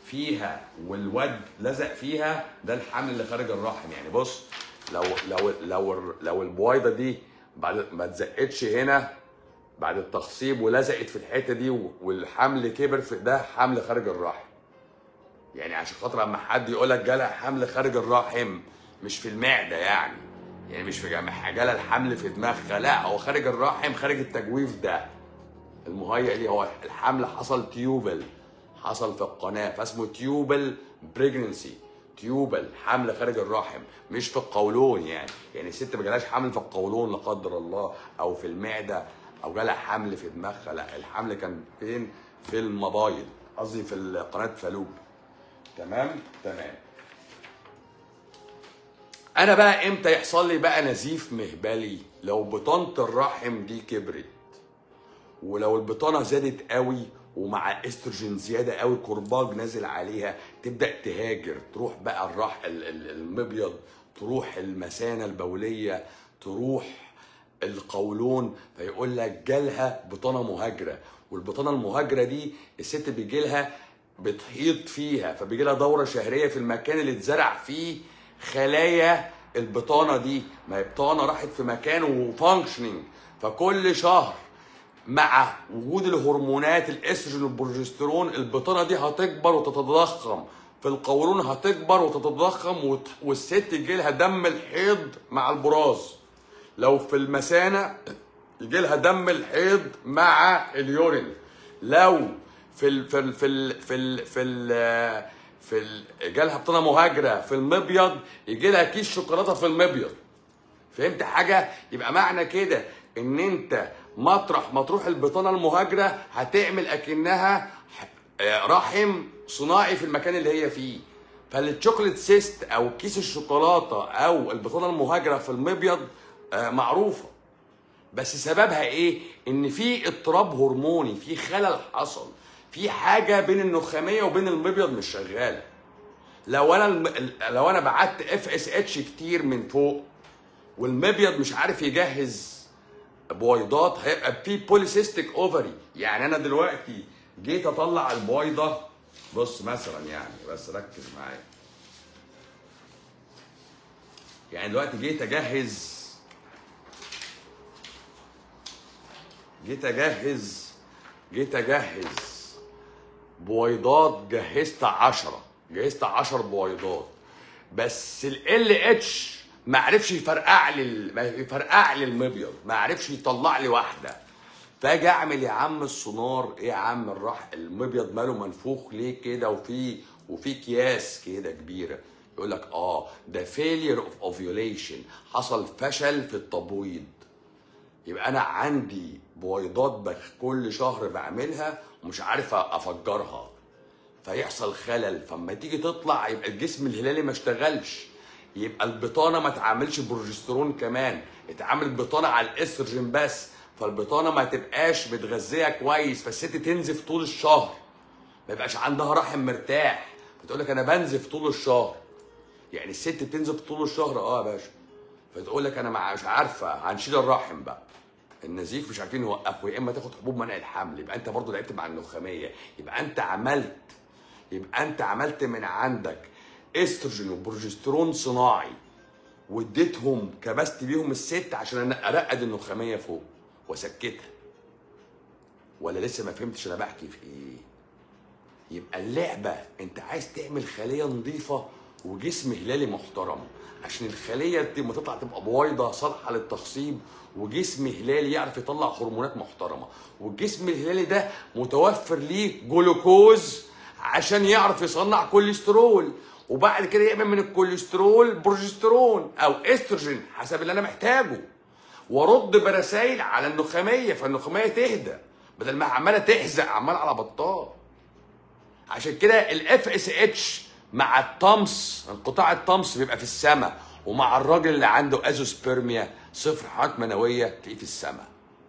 فيها والواد لزق فيها ده الحمل اللي خارج الرحم يعني بص لو لو لو لو البويضه دي بعد ما اتزقتش هنا بعد التخصيب ولزقت في الحته دي والحمل كبر في ده حمل خارج الرحم يعني عشان خاطر اما حد يقول لك جالها حمل خارج الرحم مش في المعده يعني يعني مش في جامع جالها الحمل في دماغها لا هو خارج الرحم خارج التجويف ده المهيئ ليه هو الحمل حصل تيوبل حصل في القناه فاسمه تيوبل بريجنسي تيوبل حمل خارج الرحم مش في القولون يعني يعني الست ما جالهاش حمل في القولون لا قدر الله او في المعده او جالها حمل في دماغها لا الحمل كان فين في المبايض قصدي في قناه فالوب تمام تمام انا بقى امتى يحصل لي بقى نزيف مهبلي لو بطانه الرحم دي كبرت ولو البطانه زادت قوي ومع استروجين زياده قوي كرباج نازل عليها تبدا تهاجر تروح بقى الرح المبيض تروح المثانه البوليه تروح القولون فيقول لك جالها بطانه مهاجره والبطانه المهاجره دي الست بيجي لها بتحيط فيها فبيجي لها دوره شهريه في المكان اللي اتزرع فيه خلايا البطانه دي ما هي بطانه راحت في مكان وفانكشننج فكل شهر مع وجود الهرمونات الاستروجين والبروجسترون البطانه دي هتكبر وتتضخم في القولون هتكبر وتتضخم والست يجي لها دم الحيض مع البراز لو في المثانه يجي لها دم الحيض مع اليورين لو في ال في ال في ال في ال في ال في ال جالها بطانه مهاجره في المبيض يجي لها كيس شوكولاته في المبيض فهمت حاجه يبقى معنى كده ان انت مطرح ما تروح البطانه المهاجره هتعمل اكنها رحم صناعي في المكان اللي هي فيه فالتشوكلت سيست او كيس الشوكولاته او البطانه المهاجره في المبيض معروفه بس سببها ايه ان في اضطراب هرموني في خلل حصل في حاجه بين النخاميه وبين المبيض مش شغاله لو انا الم... لو انا بعت اف اس اتش كتير من فوق والمبيض مش عارف يجهز بويضات هيبقى في بوليسيستيك اوفري يعني انا دلوقتي جيت اطلع البويضه بص مثلا يعني بس ركز معايا يعني دلوقتي جيت اجهز جيت اجهز جيت اجهز بويضات جهزت عشرة جهزت عشر بويضات بس ال اتش ما عرفش يفرقع لي يفرقع لي المبيض ما عرفش يطلع لي واحده فاجي اعمل يا عم السونار ايه يا عم الراح المبيض ماله منفوخ ليه كده وفي وفي اكياس كده كبيره يقول لك اه ده فيلير اوف اوفيوليشن حصل فشل في التبويض يبقى انا عندي بويضات بخ كل شهر بعملها ومش عارف افجرها فيحصل خلل فلما تيجي تطلع يبقى الجسم الهلالي ما اشتغلش يبقى البطانه ما تعملش بروجسترون كمان اتعمل بطانه على الاستروجين بس فالبطانه ما تبقاش متغذيه كويس فالست تنزف طول الشهر ما يبقاش عندها رحم مرتاح فتقول لك انا بنزف طول الشهر يعني الست بتنزف طول الشهر اه يا باشا فتقول لك انا مش عارفه هنشيل الرحم بقى النزيف مش عارفين يوقفوا يا اما تاخد حبوب منع الحمل يبقى انت برضو لعبت مع النخاميه يبقى انت عملت يبقى انت عملت من عندك استروجين وبروجسترون صناعي واديتهم كبست بيهم الست عشان ارقد النخاميه فوق واسكتها ولا لسه ما فهمتش انا بحكي في ايه يبقى اللعبه انت عايز تعمل خليه نظيفه وجسم هلالي محترم عشان الخليه دي لما تطلع تبقى بويضه صالحه للتخصيب وجسم هلالي يعرف يطلع هرمونات محترمه والجسم الهلالي ده متوفر ليه جلوكوز عشان يعرف يصنع كوليسترول وبعد كده يعمل من الكوليسترول بروجسترون او استروجين حسب اللي انا محتاجه وارد برسائل على النخاميه فالنخاميه تهدى بدل ما عماله تحزق عمال على بطال عشان كده الاف اس اتش مع الطمس انقطاع الطمس بيبقى في السماء ومع الراجل اللي عنده ازوسبرميا صفر حركه منويه تلاقيه في السماء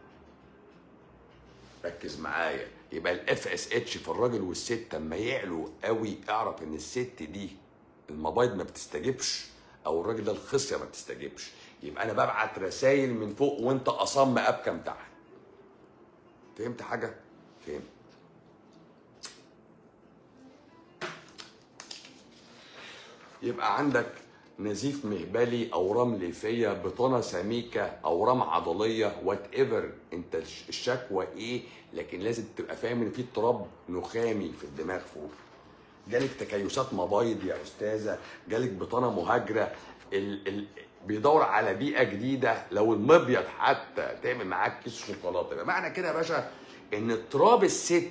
ركز معايا يبقى الاف اس اتش في الراجل والست لما يعلوا قوي اعرف ان الست دي المبايض ما بتستجبش او الراجل ده الخصيه ما بتستجبش يبقى انا ببعت رسائل من فوق وانت اصم ابكم تحت فهمت حاجه فهمت يبقى عندك نزيف مهبلي اورام ليفيه بطانه سميكه اورام عضليه وات ايفر انت الش- الشكوى ايه لكن لازم تبقى فاهم ان في اضطراب نخامي في الدماغ فوق جالك تكيسات مبايض يا استاذه جالك بطانه مهاجره ال... ال... بيدور على بيئه جديده لو المبيض حتى تعمل معاك كيس شوكولاته يبقى معنى كده يا باشا ان اضطراب الست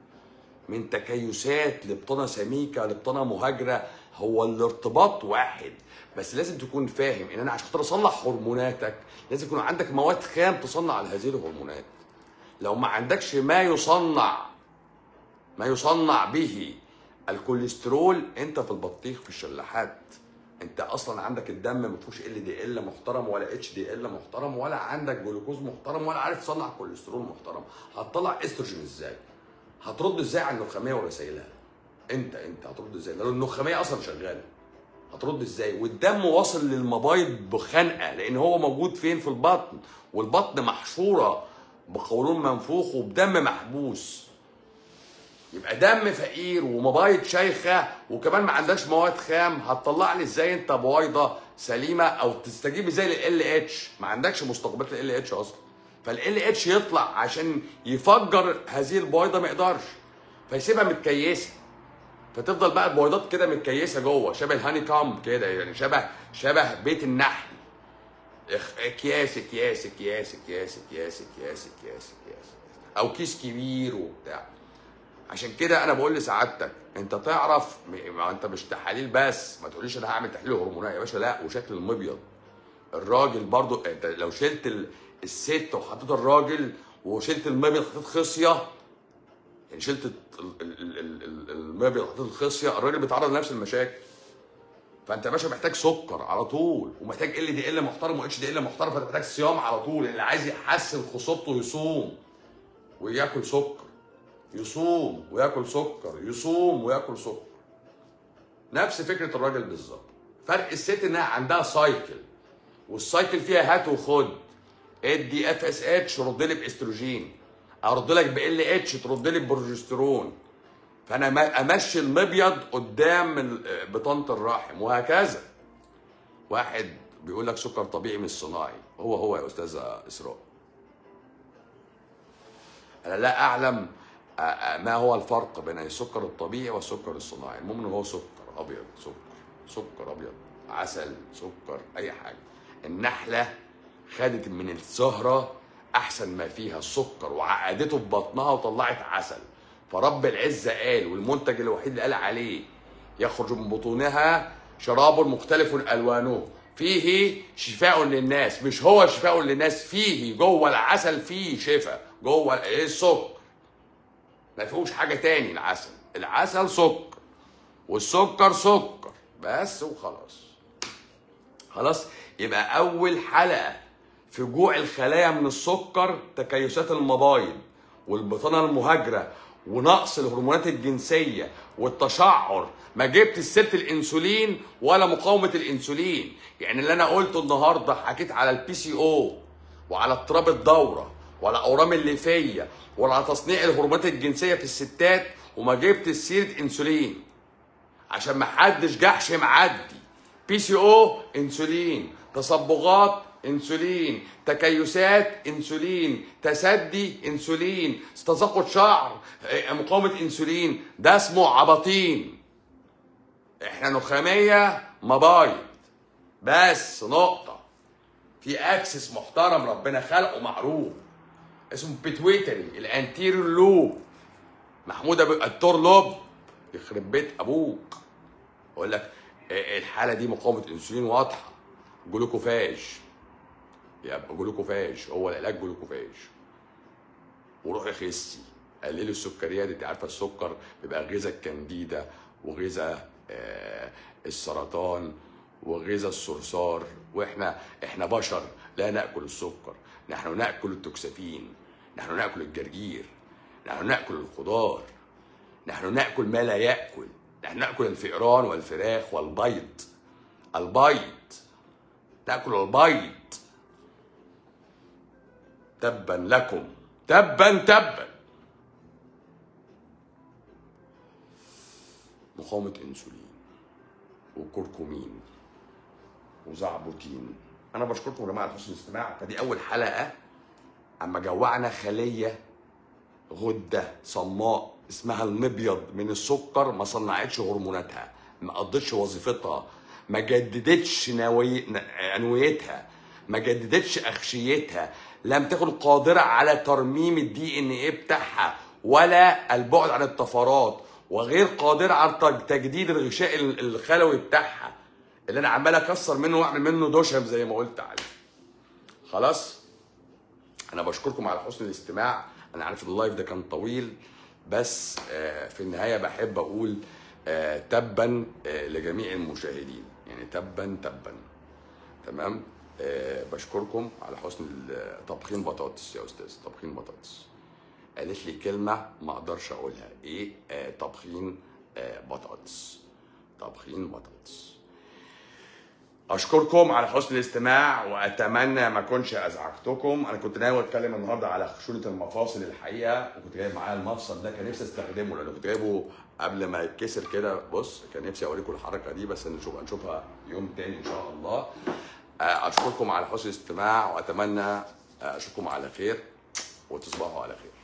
من تكيسات لبطانه سميكه لبطانه مهاجره هو الارتباط واحد بس لازم تكون فاهم ان انا عشان خاطر اصلح هرموناتك لازم يكون عندك مواد خام تصنع هذه الهرمونات لو ما عندكش ما يصنع ما يصنع به الكوليسترول انت في البطيخ في الشلاحات انت اصلا عندك الدم ما فيهوش ال دي ال محترم ولا اتش دي ال محترم ولا عندك جلوكوز محترم ولا عارف تصنع كوليسترول محترم هتطلع استروجين ازاي هترد ازاي على النخاميه ورسائلها انت انت هترد ازاي لو النخاميه اصلا شغاله هترد ازاي والدم واصل للمبايض بخنقه لان هو موجود فين في البطن والبطن محشوره بقولون منفوخ وبدم محبوس يبقى دم فقير ومبايض شيخه وكمان ما عندهاش مواد خام هتطلع لي ازاي انت بويضه سليمه او تستجيب ازاي لل اتش ما عندكش مستقبلات لل اتش اصلا فال اتش يطلع عشان يفجر هذه البويضه ما يقدرش فيسيبها متكيسه فتفضل بقى البويضات كده متكيسه جوه شبه الهاني كامب كده يعني شبه شبه بيت النحل اخ- اكياس اكياس اكياس اكياس اكياس اكياس اكياس اكياس او كيس كبير وبتاع عشان كده انا بقول لسعادتك انت تعرف م- ما انت مش تحاليل بس ما تقوليش انا هعمل تحليل هرمونات يا باشا لا وشكل المبيض الراجل برضو انت لو شلت ال- الست وحطيت الراجل وشلت المبيض حطيت خصيه يعني شلت ال- ال- ال- ال- ال- المبيض حطيت الخصيه الراجل بيتعرض لنفس المشاكل فانت يا باشا محتاج سكر على طول ومحتاج ال دي ال محترم واتش دي ال محترم فانت محتاج صيام على طول اللي عايز يحسن خصوبته يصوم وياكل سكر يصوم وياكل سكر يصوم وياكل سكر نفس فكره الراجل بالظبط فرق الست انها عندها سايكل والسايكل فيها هات وخد ادي اف اس اتش رد لي باستروجين ارد لك بال اتش ترد لي ببروجسترون فانا ما- امشي المبيض قدام ال- بطانه الرحم وهكذا واحد بيقول لك سكر طبيعي مش صناعي هو هو يا استاذه اسراء انا لا اعلم آه، آه، ما هو الفرق بين السكر الطبيعي والسكر الصناعي المهم ان هو سكر ابيض سكر سكر ابيض عسل سكر اي حاجه النحله خدت من الزهره احسن ما فيها السكر وعقدته في بطنها وطلعت عسل فرب العزه قال والمنتج الوحيد اللي قال عليه يخرج من بطونها شراب مختلف الوانه فيه شفاء للناس مش هو شفاء للناس فيه جوه العسل فيه شفاء جوه ايه السكر ما فيهوش حاجه تاني العسل العسل سكر والسكر سكر بس وخلاص خلاص يبقى اول حلقه في جوع الخلايا من السكر تكيسات المبايض والبطانه المهاجره ونقص الهرمونات الجنسيه والتشعر ما جبت سيره الانسولين ولا مقاومه الانسولين يعني اللي انا قلته النهارده حكيت على البي سي او وعلى اضطراب الدوره وعلى اورام الليفيه وعلى تصنيع الهرمونات الجنسيه في الستات وما جبت سيره انسولين عشان ما حدش جحش معدي بي سي او انسولين تصبغات انسولين تكيسات انسولين تسدي انسولين تساقط شعر اه، مقاومه انسولين ده اسمه عبطين احنا نخاميه مبايض بس نقطه في اكسس محترم ربنا خلقه معروف اسمه بيتويتري الانتيريور لوب محمود ابو التور لوب يخرب بيت ابوك اقول لك إيه الحاله دي مقاومه انسولين واضحه جلوكوفاج يبقى جلوكوفاج هو العلاج جلوكوفاج وروحي خسي قللي السكريات انت عارفه السكر بيبقى غذاء الكانديدا وغذاء آه السرطان وغذاء الصرصار واحنا احنا بشر لا ناكل السكر نحن ناكل التوكسافين نحن ناكل الجرجير نحن ناكل الخضار نحن ناكل ما لا ياكل نحن ناكل الفئران والفراخ والبيض البيض ناكل البيض تبا لكم تبا تبا مقاومة انسولين وكركمين وزعبوتين انا بشكركم يا جماعه على حسن الاستماع فدي اول حلقه اما جوعنا خليه غده صماء اسمها المبيض من السكر ما صنعتش هرموناتها ما قضتش وظيفتها ما جددتش نوي... ن- انويتها ما جددتش اغشيتها لم تكن قادره على ترميم الدي ان ايه بتاعها ولا البعد عن الطفرات وغير قادره على تج- تجديد الغشاء ال- الخلوي بتاعها اللي انا عمال اكسر منه واعمل منه دشم زي ما قلت عليه خلاص انا بشكركم على حسن الاستماع انا عارف اللايف ده كان طويل بس آه، في النهايه بحب اقول آه، تبا آه، لجميع المشاهدين يعني تبا تبا تمام آه، بشكركم على حسن ال- طبخين بطاطس يا استاذ طبخين بطاطس قالت لي كلمه ما اقدرش اقولها ايه آه، طبخين آه، بطاطس طبخين بطاطس اشكركم على حسن الاستماع واتمنى ما اكونش ازعجتكم انا كنت ناوي اتكلم النهارده على خشونه المفاصل الحقيقه وكنت جايب معايا المفصل ده كان نفسي استخدمه لانه كنت جايبه قبل ما يتكسر كده بص كان نفسي اوريكم الحركه دي بس نشوف هنشوفها يوم تاني ان شاء الله آه، اشكركم على حسن الاستماع واتمنى آه، اشوفكم على خير وتصبحوا على خير